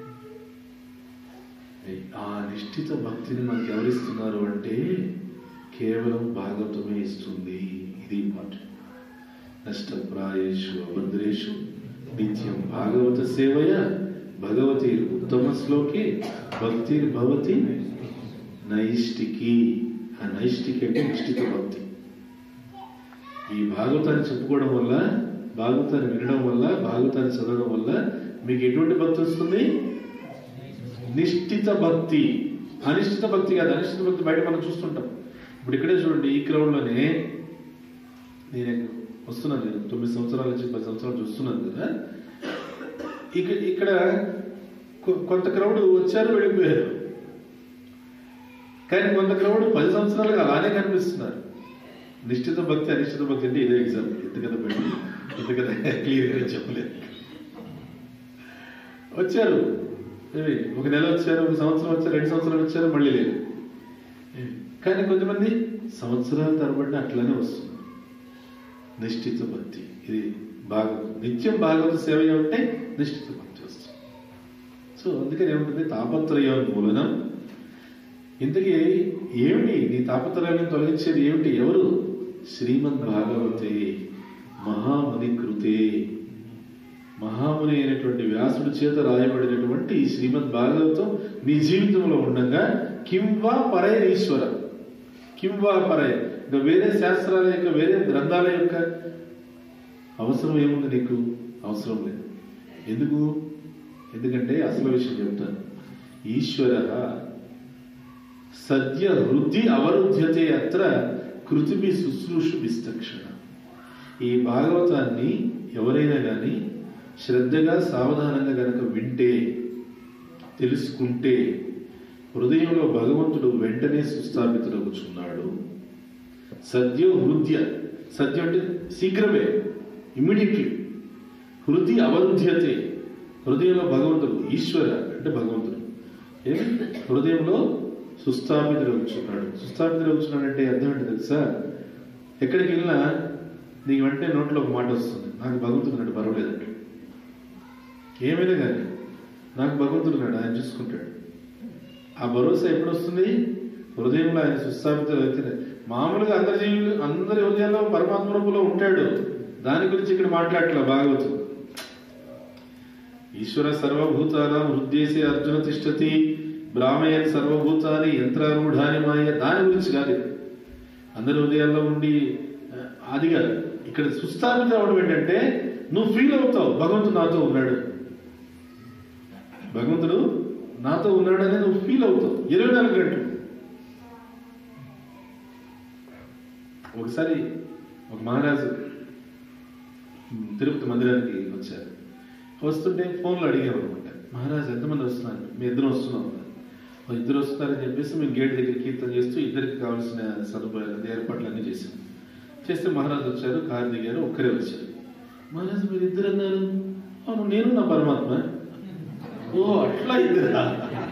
ఆ నిష్ఠిత భక్తిని మనకి ఎవరిస్తున్నారు అంటే కేవలం భాగవతమే ఇస్తుంది ఇది ఇంపార్టెంట్ నష్టప్రాయేషు అభద్రేషు నిత్యం భాగవత సేవయ భగవతి ఉత్తమ శ్లోకి భక్తి భవతి నైష్టికి ఆ నైష్టికి అంటే నిష్ఠిత భక్తి ఈ భాగవతాన్ని చెప్పుకోవడం వల్ల భాగవతాన్ని వినడం వల్ల భాగవతాన్ని చదవడం వల్ల మీకు ఎటువంటి భక్తి వస్తుంది నిష్ఠిత భక్తి అనిశ్చిత భక్తి కాదు అనిశ్చిత భక్తి బయట మనం చూస్తుంటాం ఇప్పుడు ఇక్కడే చూడండి ఈ క్రౌడ్లోనే నేను వస్తున్నాను నేను తొమ్మిది సంవత్సరాల నుంచి పది సంవత్సరాలు చూస్తున్నాను కదా ఇక్కడ ఇక్కడ కొ- కొంత క్రౌడ్ వచ్చారు వెళ్ళిపోయారు కానీ కొంత క్రౌడ్ పది సంవత్సరాలుగా అలానే కనిపిస్తున్నారు నిశ్చిత భక్తి అనిశ్చిత భక్తి అంటే ఇదే ఎగ్జాంపుల్ ఎందుకదా పెట్టి ఎందుకదా క్లియర్గా చెప్పలేదు వచ్చారు ఏమి, ఒక నెల వచ్చారు ఒక సంవత్సరం వచ్చారు రెండు సంవత్సరాలు వచ్చారు మళ్ళీ లేదు ఏమి, కానీ కొంతమంది సంవత్సరాల తరబడి అట్లానే వస్తుంది నిశ్చిత భక్తి ఇది భాగవతం నిత్యం భాగవత సేవ ఉంటే నిశ్చిత భక్తి వస్తుంది సో అందుకని ఏముంటుంది తాపత్రయోన్మూలనం ఇంతకీ ఏమిటి నీ తాపత్రయాన్ని తొలగించేది ఏమిటి ఎవరు శ్రీమద్ భాగవతే మహాముని కృతే మహాముని అయినటువంటి వ్యాసుడి చేత రాయబడినటువంటి ఈ శ్రీమద్ భాగవతం నీ జీవితంలో ఉండగా కింవా పరై ఈశ్వర కింవా పరై ఇంకా వేరే శాస్త్రాల యొక్క వేరే గ్రంథాల యొక్క అవసరం ఏముంది నీకు అవసరం లేదు ఎందుకు ఎందుకంటే అసలు విషయం చెప్తాను ఈశ్వర సద్య వృద్ధి అవరుధ్యతే అత్ర కృతిభి శుశ్రూషు విస్తక్షణ ఈ భాగవతాన్ని ఎవరైనా కానీ శ్రద్ధగా సావధానంగా గనక వింటే తెలుసుకుంటే హృదయంలో భగవంతుడు వెంటనే సుస్థాపితుడవుచున్నాడు సద్య వృద్ధ్య సద్య అంటే శీఘ్రమే ఇమ్మీడియట్లీ హృది అవంధ్యతే హృదయంలో భగవంతుడు ఈశ్వర అంటే భగవంతుడు ఏమి హృదయంలో సుస్థాపితుడు వచ్చున్నాడు సుస్థాపితుడు వచ్చున్నాడు అంటే అర్థం ఏంటి తెలుసా ఎక్కడికి వెళ్ళినా నీకు వెంటనే నోట్లో ఒక మాట వస్తుంది నాకు భగవంతుడు నాడు పర్వాలేదంట ఏమైనా కానీ నాకు భగవంతుడు నాడు ఆయన చూసుకుంటాడు ఆ భరోసా ఎప్పుడు వస్తుంది హృదయంలో ఆయన సుస్థాపితుడు అయితే మామూలుగా అందరి జీవులు అందరి హృదయంలో పరమాత్మ రూపంలో ఉంటాడు దాని గురించి ఇక్కడ మాట్లాడట్లే భాగవతం ఈశ్వర సర్వభూతానాం హృద్యేసే అర్జున తిష్టతి బ్రాహ్మయన్ సర్వభూతాని యంత్రారూఢాని మాయ దాని గురించి కాదు ఇది. అందరి హృదయాల్లో ఉండి ఆ, అది కాదు ఇక్కడ సుస్థాపితం అవడం ఏంటంటే నువ్వు ఫీల్ అవుతావు భగవంతుడు నాతో ఉన్నాడు భగవంతుడు నాతో ఉన్నాడని నువ్వు ఫీల్ అవుతావు ఇరవై నాలుగు గంటలు ఒకసారి ఒక మహారాజు తిరుపతి మందిరానికి వచ్చారు వస్తుంటే ఫోన్లో అడిగాము అనమాట మహారాజ్ ఎంతమంది వస్తున్నారు మీ ఇద్దరు వస్తున్నాం అన్నారు. "ఓ, ఇద్దరు వస్తున్నారని చెప్పేసి మేము గేట్ దగ్గర కీర్తన చేస్తూ ఇద్దరికి కావాల్సిన సదుపాయాలు అన్ని ఏర్పాట్లు అన్నీ చేసాం చేస్తే మహారాజు వచ్చారు కారు దిగారు ఒక్కరే వచ్చారు మహారాజు మీరు ఇద్దరు అన్నారు అవును నేను నా పరమాత్మ ఓ అట్లా ఇద్దరా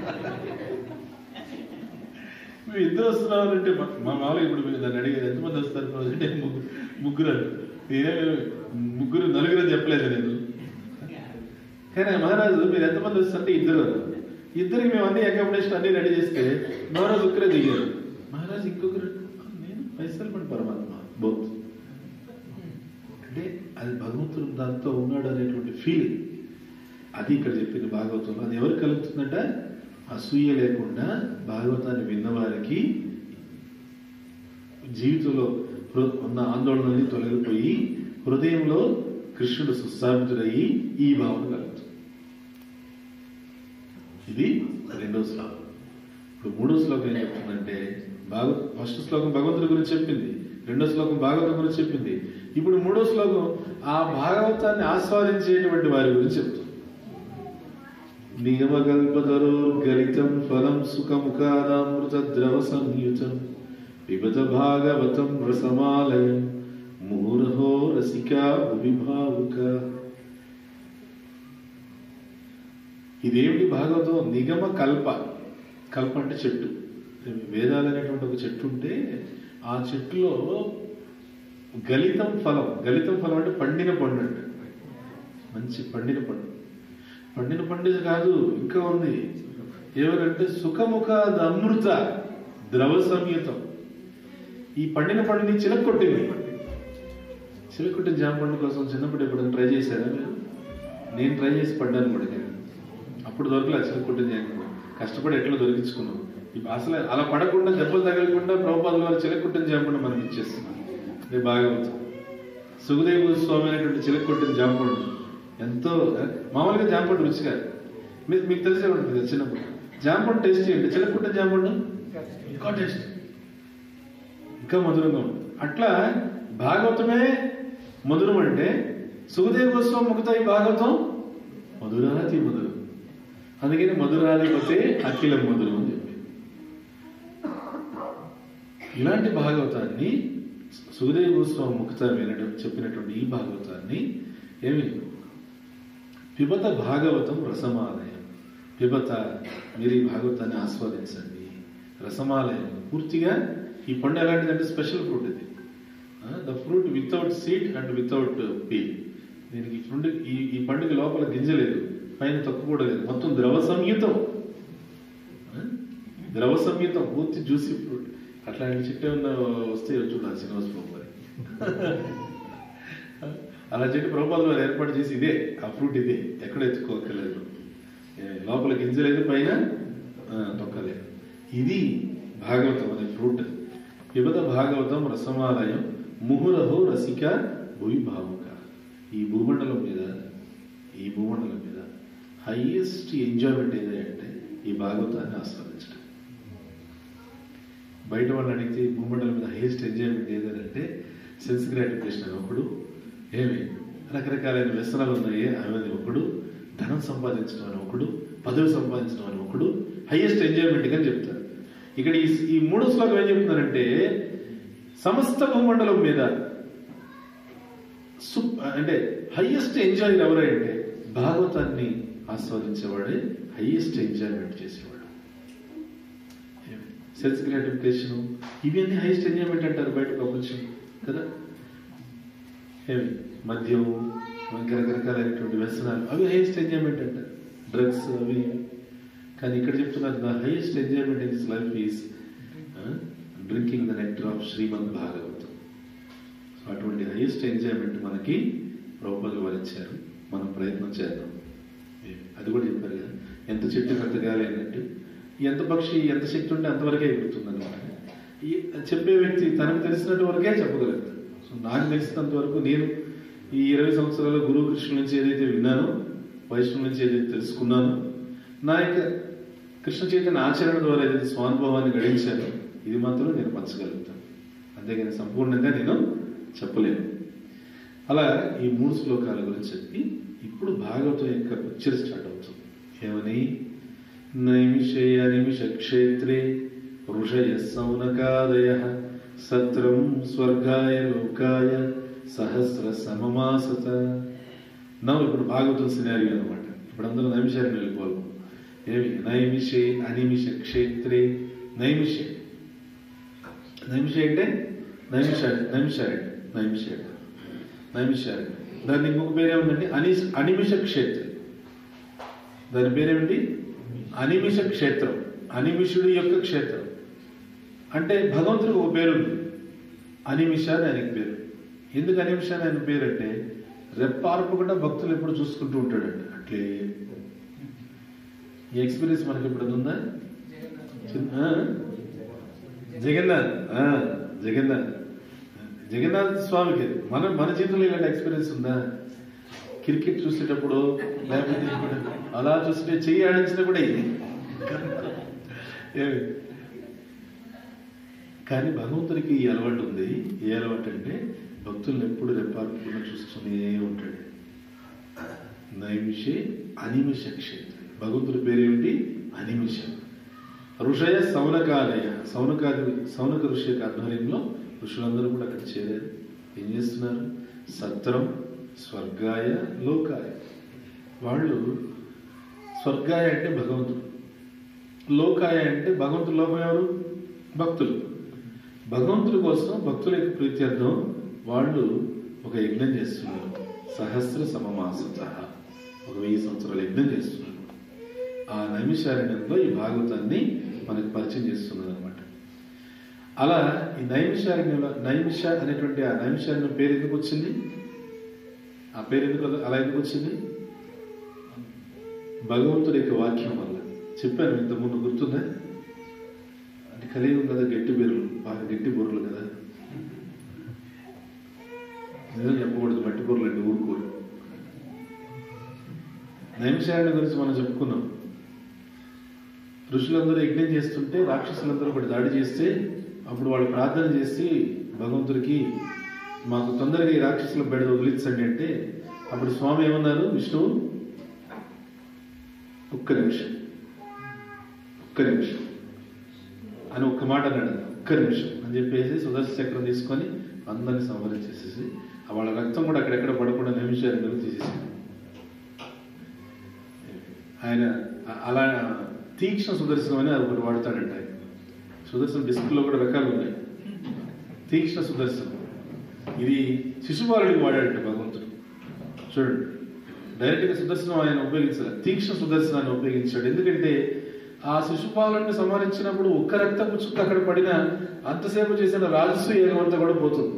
మేము ఇద్దరు వస్తున్నారంటే మా మా మామయ్య ఇప్పుడు మీరు దాన్ని అడిగారు ఎంతమంది వస్తారు రోజు అంటే ముగ్గురు ముగ్గురు అని. నేనే ముగ్గురు నలుగురు అని చెప్పలేదు నేను కానీ మహారాజు మీరు ఎంతమంది వస్తుంటే ఇద్దరు అన్నారు. ఇద్దరికి మేము అన్ని అకామిడేషన్ అన్ని రెడీ చేస్తే మహారాజు ఒక్కరే దిగారు మహారాజు ఇంకొకరు నేను పైసలు పడి పరమాత్మ బోత్ అంటే అది భగవంతుడు దాంతో ఉన్నాడు అనేటువంటి ఫీలింగ్ అది ఇక్కడ చెప్పింది భాగవతంలో అది ఎవరు కలుగుతుందంట అసూయ లేకుండా భాగవతాన్ని విన్నవారికి జీవితంలో హృ- ఉన్న ఆందోళనని తొలగిపోయి హృదయంలో కృష్ణుడు సుస్థాపితుడయ్యి ఈ భావన కలుగుతుంది ఇది రెండో శ్లోకం ఇప్పుడు మూడో శ్లోకం ఏం చెప్తుందంటే భాగ ఫస్ట్ శ్లోకం భగవంతుడి గురించి చెప్పింది రెండో శ్లోకం భాగవతం గురించి చెప్పింది ఇప్పుడు మూడో శ్లోకం ఆ భాగవతాన్ని ఆస్వాదించేటువంటి వారి గురించి చెప్తుంది నిగమకల్పతరోర్గలితం ఫలం సుఖముఖానామృత ద్రవ సంయుతం పిబత భాగవతం రసమాలయం ముహురహో రసికా విభావుక ఇదేమిటి భాగవతం నిగమ కల్ప కల్ప అంటే చెట్టు వేదాలు అనేటువంటి ఒక చెట్టు ఉంటే ఆ చెట్టులో గలితం ఫలం గలితం ఫలం అంటే పండిన పండు అంటే మంచి పండిన పండు పండిన పండు కాదు ఇంకా ఉంది ఎవరంటే సుఖముఖ అమృత ద్రవ సంయుతం ఈ పండిన పండుని చిలక్కొట్టింది చిలక్కొట్టిన జామ పండు కోసం చిన్నప్పుడు ఎప్పుడైనా ట్రై చేశారా మీరు నేను ట్రై చేసి పడ్డాను కూడా నేను అప్పుడు దొరకలే చిలక్కొట్టిన జామ పండు కష్టపడి ఎట్లా దొరికించుకున్నాం ఇప్పుడు అసలు అలా పడకుండా దెబ్బలు తగలకుండా ప్రభుపాదుల వారు చిలక్కొట్టిన జామ పండు మనకి ఇచ్చేస్తున్నాం ఇది భాగవతం సుఖదేవ స్వామి అనేటువంటి చిలక్కొట్టిన జామ పండు ఎంతో మామూలుగా జామ పండు రుచి కాదు మీకు మీకు తెలిసే ఉంటుంది కదా చిన్నప్పుడు జామ పండు టేస్ట్ చేయండి చిలక్కొట్టిన జామ పండు ఇంకా టేస్ట్ ఇంకా మధురంగా ఉంటుంది అట్లా భాగవతమే మధురం అంటే సుఖదేవ గోస్వామి ముఖతాయి భాగవతం మధురాతి మధురం అందుకని మధురాధిపతే అఖిలం మధురం అని చెప్పి ఇలాంటి భాగవతాన్ని సుఖదేవ గోస్వామి ముఖత వినడం చెప్పినటువంటి ఈ భాగవతాన్ని ఏమి పిబత భాగవతం రసమాలయం పిబత మీరు ఈ భాగవతాన్ని ఆస్వాదించండి రసమాలయం పూర్తిగా ఈ పండు ఎలాంటిదంటే స్పెషల్ ఫ్రూట్ ఇది the fruit without seed and without peel దీనికి ఈ ఫ్రూట్ ఈ ఈ పండుగ లోపల గింజ లేదు పైన తక్కువ కూడా లేదు మొత్తం ద్రవ సంయుతం ఆ? ద్రవ సంయుతం పూర్తి జ్యూసీ ఫ్రూట్ అట్లాంటి చెట్టు ఉన్న వస్తే చూడాలి శ్రీనివాస ప్రభు గారి అలా చెట్టు ప్రభుపాద వారు ఏర్పాటు చేసి ఇదే ఆ ఫ్రూట్ ఇదే ఎక్కడ ఎత్తుకోక్కర్లేదు ఏ, లోపల గింజ లేదు పైన ఆ, తొక్కలేదు ఇది భాగవతం అనే ఫ్రూట్ పిబత భాగవతం రసమాలయం ముహురహో రసిక భూమి భావుక ఈ భూమండలం మీద ఈ భూమండలం మీద హైయెస్ట్ ఎంజాయ్మెంట్ ఏదంటే ఈ భాగవతాన్ని ఆస్వాదించడం బయట వాళ్ళని అడిగితే ఈ భూమండలం మీద హైయెస్ట్ ఎంజాయ్మెంట్ ఏదంటే సెన్స్ గ్రాటిఫికేషన్ అని ఒకడు ఏమి రకరకాలైన వ్యసనాలు ఉన్నాయి అనేది ఒకడు ధనం సంపాదించడం అని ఒకడు పదవి సంపాదించడం అని ఒకడు హైయెస్ట్ ఎంజాయ్మెంట్ అని చెప్తారు ఇక్కడ ఈ ఈ మూడో శ్లోకం ఏం చెప్తున్నారంటే సమస్త భూమండలం మీద సు- అంటే హైయెస్ట్ ఎంజాయ్ ఎవరంటే భాగవతాన్ని ఆస్వాదించేవాడే హైయెస్ట్ ఎంజాయ్మెంట్ చేసేవాడు సెల్స్ గ్రాటిఫికేషన్ ఇవన్నీ హైయెస్ట్ ఎంజాయ్మెంట్ అంటారు బయట ప్రపంచం కదా ఏమి మద్యం ఇంకా రకరకాలైనటువంటి వ్యసనాలు అవి హైయెస్ట్ ఎంజాయ్మెంట్ అంటారు డ్రగ్స్ అవి ఇవి. కానీ ఇక్కడ చెప్తున్నారు the highest enjoyment in this life is drinking the nectar of Shrimad Bhagavatam so అటువంటి హైయెస్ట్ ఎంజాయ్మెంట్ మనకి ప్రభుత్వాలు వరించారు మనం ప్రయత్నం చేద్దాం అది కూడా చెప్పారు కదా ఎంత చెట్టు అంత గాలి అన్నట్టు ఎంత పక్షి ఎంత శక్తి ఉంటే అంతవరకే ఎగురుతుంది అనమాట ఈ చెప్పే వ్యక్తి తనకు తెలిసినట్టు వరకే చెప్పగలుగుతాడు సో నాకు తెలిసినంత వరకు నేను ఈ ఇరవై సంవత్సరాల గురువు కృష్ణ నుంచి ఏదైతే విన్నానో వైష్ణవు నుంచి ఏదైతే తెలుసుకున్నానో నా యొక్క కృష్ణ చైతన్య ఆచరణ ద్వారా ఏదైతే స్వానుభవాన్ని గడించానో ఇది మాత్రం నేను పంచగలుగుతాను అంతేగాని సంపూర్ణంగా నేను చెప్పలేను అలా ఈ మూడు శ్లోకాల గురించి చెప్పి ఇప్పుడు భాగవతం యొక్క పిక్చర్ స్టార్ట్ అవుతుంది ఏమని నైమిషే అనిమిష క్షేత్రే ఋషయ సౌనకాదయ సత్రం స్వర్గాయ లోకాయ సహస్ర సమమాసత నవ్వు ఇప్పుడు భాగవతం సినారియో అనమాట ఇప్పుడు అందరూ నైమిషాన్ని వెళ్ళిపోవాలి ఏమి నైమిషే అనిమిష క్షేత్రే నైమిషే నైమిషే అంటే నైమిషాడు నైమిషాడు నైమిషాడు నైమిషాడు దాన్ని ఇంకొక పేరే ఉందండి అని అనిమిష క్షేత్రం దాని పేరేమిటి అనిమిష క్షేత్రం అనిమిషుడి యొక్క క్షేత్రం అంటే భగవంతుడికి ఒక పేరు ఉంది అనిమిష అని ఆయనకి పేరు ఎందుకు అనిమిష అని ఆయన పేరు అంటే రెప్పార్పకుండా భక్తులు ఎప్పుడు చూసుకుంటూ ఉంటాడండి అట్లే ఈ ఎక్స్పీరియన్స్ మనకి ఇప్పుడు ఉందా చిన్న- ఆ? జగన్నాథ్ ఆ, జగన్నాథ్ జగన్నాథ్ స్వామికి అది. మన మన జీవితంలో ఇలాంటి ఎక్స్పీరియన్స్ ఉందా క్రికెట్ చూసేటప్పుడు లేకపోతే ఇప్పుడు అలా చూస్తే చెయ్యి ఆడించినా కూడా ఇది ఏమి? కానీ భగవంతుడికి ఈ అలవాటు ఉంది ఏ అలవాటు అంటే భక్తులను ఎప్పుడు రెప్పార్పకుండా చూస్తూనే ఉంటాడు నైమిషే అనిమిష క్షేత్రం భగవంతుడి పేరేమిటి అనిమిష ఋషయ సౌనకాలయ సౌనకాది సౌనక ఋషి యొక్క ఆధ్వర్యంలో ఋషులందరూ కూడా అక్కడ చేరారు ఏం చేస్తున్నారు సత్రం స్వర్గాయ లోకాయ వాళ్ళు స్వర్గాయ అంటే భగవంతుడు లోకాయ అంటే భగవంతుడు లోకం ఎవరు భక్తులు భగవంతుడి కోసం భక్తుల యొక్క ప్రీత్యర్థం వాళ్ళు ఒక యజ్ఞం చేస్తున్నారు సహస్ర సమమాసత ఒక వెయ్యి సంవత్సరాల యజ్ఞం చేస్తున్నారు ఆ నైమిషారణ్యంలో ఈ భాగవతాన్ని మనకు పరిచయం చేస్తున్నది అనమాట అలా ఈ నైమిషారణ్యంలో నైమిష అనేటువంటి ఆ నైమిషారణ్యం పేరు ఎందుకు వచ్చింది ఆ పేరు ఎందుకు అలా- అలా ఎందుకు వచ్చింది భగవంతుడి యొక్క వాక్యం వల్ల చెప్పాను ఇంత ముందు గుర్తుందా అంటే కలియుగం కదా గట్టి బెరులు బాగా గట్టి బొర్రలు కదా నిజం చెప్పకూడదు మట్టి బొర్రలు అంటే ఊరుకోరు నైమిషారణ్యం గురించి మనం చెప్పుకున్నాం ఋషులందరూ యజ్ఞం చేస్తుంటే రాక్షసులందరూ ఒకటి దాడి చేస్తే అప్పుడు వాళ్ళు ప్రార్థన చేసి భగవంతుడికి మాకు తొందరగా ఈ రాక్షసుల బెడ వదిలించండి అంటే అప్పుడు స్వామి ఏమన్నారు విష్ణువు ఒక్క నిమిషం ఒక్క నిమిషం అని ఒక్క మాట అన్నాడు ఒక్క నిమిషం అని చెప్పేసి సుదర్శన చక్రం తీసుకొని అందరిని సంహరించేసేసి ఆ వాళ్ళ రక్తం కూడా అక్కడెక్కడ పడకుండా నిమిషాలు తీసేసి ఆయన అ- అలా తీక్ష్ణ సుదర్శనం అని అది ఒకటి వాడతాడంట ఆయన సుదర్శనం డిస్కుల్లో కూడా రకాలు ఉన్నాయి తీక్ష్ణ సుదర్శనం ఇది శిశుపాలుడికి వాడాడంట భగవంతుడు చూడండి డైరెక్ట్గా సుదర్శనం ఆయన ఉపయోగించాలి తీక్ష్ణ సుదర్శనాన్ని ఉపయోగించాడు ఎందుకంటే ఆ శిశుపాలుని సంహరించినప్పుడు ఒక్క రక్తపు చుక్క అక్కడ పడినా అంతసేపు చేసిన రాజస్వ ఏగం అంతా కూడా పోతుంది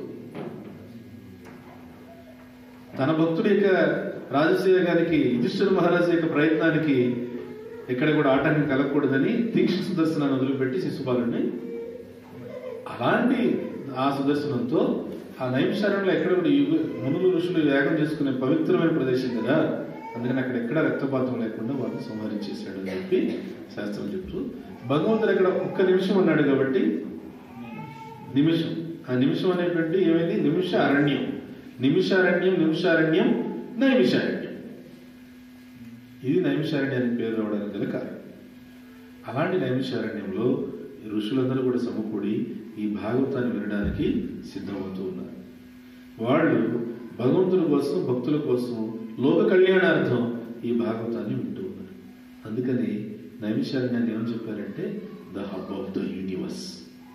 తన భక్తుడి యొక్క రాజసూయ గారికి యుధిష్ఠిర మహారాజు యొక్క ప్రయత్నానికి ఎక్కడ కూడా ఆటంకం కలగకూడదని తీక్షణ సుదర్శనాన్ని వదిలిపెట్టి శిశుపాలుని అలాంటి ఆ సుదర్శనంతో ఆ నైమిషారంలో ఎక్కడ కూడా యుగ మునులు ఋషులు యాగం చేసుకునే పవిత్రమైన ప్రదేశం కదా అందుకని అక్కడ ఎక్కడ రక్తపాతం లేకుండా వాళ్ళని సంహరించేశాడు అని చెప్పి శాస్త్రం చెప్తూ భగవంతుడు అక్కడ ఒక్క నిమిషం అన్నాడు కాబట్టి నిమిషం ఆ నిమిషం అనేటువంటి ఏమైంది నిమిష అరణ్యం నిమిషారణ్యం నిమిషారణ్యం నైమిషారణ్యం ఇది నైమిషారణ్యానికి పేరు రావడానికి గల కారణం అలాంటి నైమిషారణ్యంలో ఋషులందరూ కూడా సమకూడి ఈ భాగవతాన్ని వినడానికి సిద్ధమవుతూ ఉన్నారు వాళ్ళు భగవంతుడి కోసం భక్తుల కోసం లోక కళ్యాణార్థం ఈ భాగవతాన్ని వింటూ ఉన్నారు అందుకని నైమిషారణ్యాన్ని ఏమని చెప్పారంటే the hub of the universe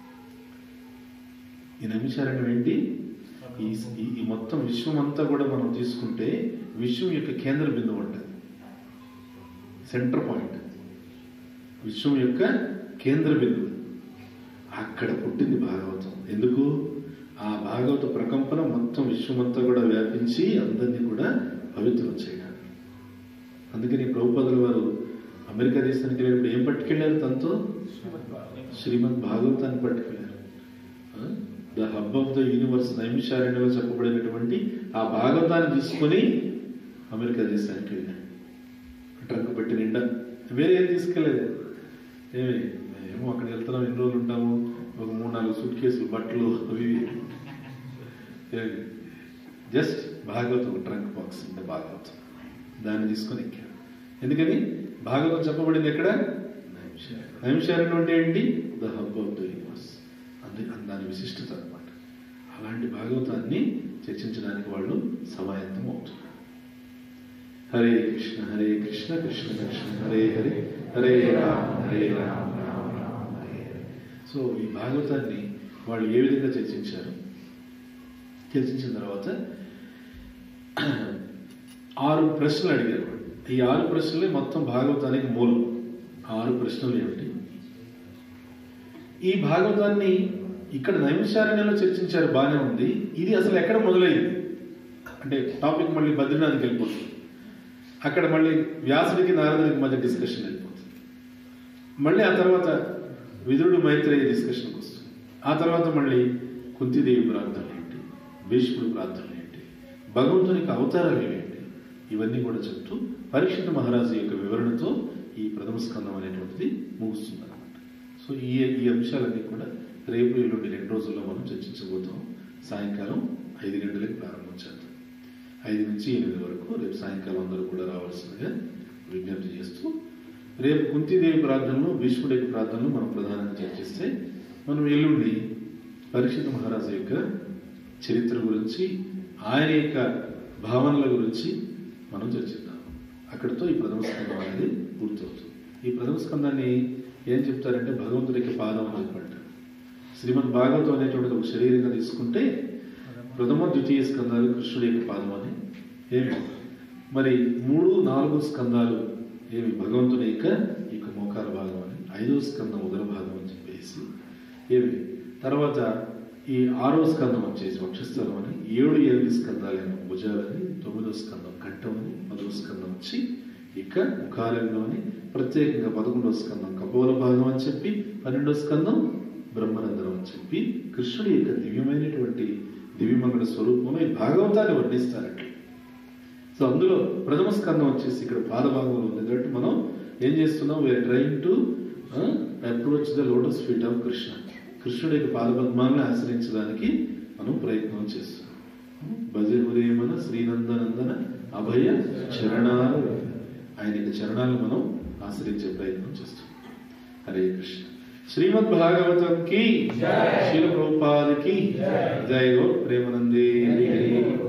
ఈ నైమిషారణ్యం ఏంటి ఈ ఈ- ఈ మొత్తం విశ్వం అంతా కూడా మనం తీసుకుంటే విశ్వం యొక్క కేంద్ర బిందువు ఉంటుంది సెంటర్ పాయింట్ విశ్వం యొక్క కేంద్ర బిందువు అక్కడ పుట్టింది భాగవతం ఎందుకు ఆ భాగవత ప్రకంపన మొత్తం విశ్వమంతా కూడా వ్యాపించి అందరినీ కూడా పవిత్రం చేయడానికి అందుకని ప్రభుపదుల వారు అమెరికా దేశానికి వెళ్ళినప్పుడు ఏం పట్టుకెళ్ళారు తనతో శ్రీమద్ భాగవతాన్ని పట్టుకెళ్ళారు the hub of the universe నైమిషారణ్యంలో చెప్పబడినటువంటి ఆ భాగవతాన్ని తీసుకొని అమెరికా దేశానికి వెళ్ళారు ట్రంక్ పెట్టి నిండా వేరే ఏం తీసుకెళ్ళలేదు ఏమి ఏమో అక్కడికి వెళ్తున్నాం ఎన్ని రోజులు ఉంటాము ఒక మూడు నాలుగు సూట్ కేసులు బట్టలు అవి ఇవి. జస్ట్ భాగవతం ట్రంక్ బాక్స్ అంటే భాగవతం దాన్ని తీసుకొని ఎక్కారు ఎందుకని భాగవతం చెప్పబడింది ఎక్కడ నైమిషారణ్యం అంటే ఏంటి the hub of the universe అది దాని విశిష్టత అనమాట అలాంటి భాగవతాన్ని చర్చించడానికి వాళ్ళు సమాయత్తం అవుతున్నారు హరే కృష్ణ హరే కృష్ణ కృష్ణ కృష్ణ హరే హరే హరే రామ హరే రామ రామ రామ హరే హరే సో ఈ భాగవతాన్ని వాళ్ళు ఏ విధంగా చర్చించారు చర్చించిన తర్వాత ఆరు ప్రశ్నలు అడిగారు వాళ్ళు. ఈ ఆరు ప్రశ్నలే మొత్తం భాగవతానికి మూలం ఆ ఆరు ప్రశ్నలు ఏమిటి ఈ భాగవతాన్ని ఇక్కడ నైమిషారణ్యంలో చర్చించారు బాగానే ఉంది ఇది అసలు ఎక్కడ మొదలైంది అంటే టాపిక్ మళ్ళీ బద్రీనాథ్కి వెళ్ళిపోతుంది అక్కడ మళ్ళీ వ్యాసుడికి నారదుడికి మధ్య డిస్కషన్ వెళ్ళిపోతుంది మళ్ళీ ఆ తర్వాత విదురుడు మైత్రేయ డిస్కషన్కి వస్తుంది ఆ తర్వాత మళ్ళీ కుంతిదేవి ప్రార్థనలు ఏంటి భీష్ముడు ప్రార్థనలు ఏంటి భగవంతునికి అవతారాలు ఏమిటి ఇవన్నీ కూడా చెప్తూ పరీక్షిత మహారాజు యొక్క వివరణతో ఈ ప్రథమ స్కందం అనేటువంటిది ముగుస్తుంది అనమాట సో ఈ ఈ అంశాలన్నీ కూడా రేపు ఎల్లుండి రెండు రోజుల్లో మనం చర్చించబోతాం సాయంకాలం ఐదు గంటలకు ప్రారంభం చేద్దాం ఐదు నుంచి ఎనిమిది వరకు రేపు సాయంకాలం అందరూ కూడా రావాల్సిందిగా విజ్ఞప్తి చేస్తూ రేపు కుంతిదేవి ప్రార్థనలు భీష్ముడి యొక్క ప్రార్థనలు మనం ప్రధానంగా చర్చిస్తే మనం ఎల్లుండి పరీక్షిత మహారాజు యొక్క చరిత్ర గురించి ఆయన యొక్క భావనల గురించి మనం చర్చిద్దాం అక్కడితో ఈ ప్రథమ స్కందం అనేది పూర్తవుతుంది ఈ ప్రథమ స్కందాన్ని ఏం చెప్తారంటే భగవంతుడికి పాదం అని చెప్పంటారు శ్రీమద్ భాగవతం అనేటువంటిది ఒక శరీరంగా తీసుకుంటే ప్రథమ ద్వితీయ స్కందాలు కృష్ణుడి యొక్క పాదం అని ఏమి మరి మూడు నాలుగు స్కందాలు ఏమి భగవంతుని యొక్క ఈ యొక్క మోకాల భాగం అని ఐదో స్కందం ఉదర భాగం అని చెప్పేసి ఏమి తర్వాత ఈ ఆరో స్కందం వచ్చేసి వక్షస్థలం అని ఏడు ఎనిమిది స్కందాలైన భుజాలని తొమ్మిదో స్కందం కంఠం అని పదో స్కందం వచ్చి ఇక ముఖాలంలో అని ప్రత్యేకంగా పదకొండవ స్కందం కపోల భాగం అని చెప్పి పన్నెండవ స్కందం బ్రహ్మరంధ్రం అని చెప్పి కృష్ణుడి యొక్క దివ్యమైనటువంటి దివ్యమంగళ స్వరూపంలో ఈ భాగవతాన్ని వర్ణిస్తారట సో అందులో ప్రథమ స్కందం వచ్చేసి ఇక్కడ పాదభాగంలో ఉంది కాబట్టి మనం ఏం చేస్తున్నాం we're trying to approach the lotus feet of Krishna కృష్ణుడి యొక్క పాదపద్మాలను ఆశ్రయించడానికి మనం ప్రయత్నం చేస్తున్నాం భజ హృదయమన శ్రీనందనందన అభయ చరణాలు ఆయన యొక్క చరణాలను మనం ఆశ్రయించే ప్రయత్నం చేస్తున్నాం హరే కృష్ణ శ్రీమద్ భాగవతం కి శిల ప్రభుపాద కి జయ గో ప్రేమనందే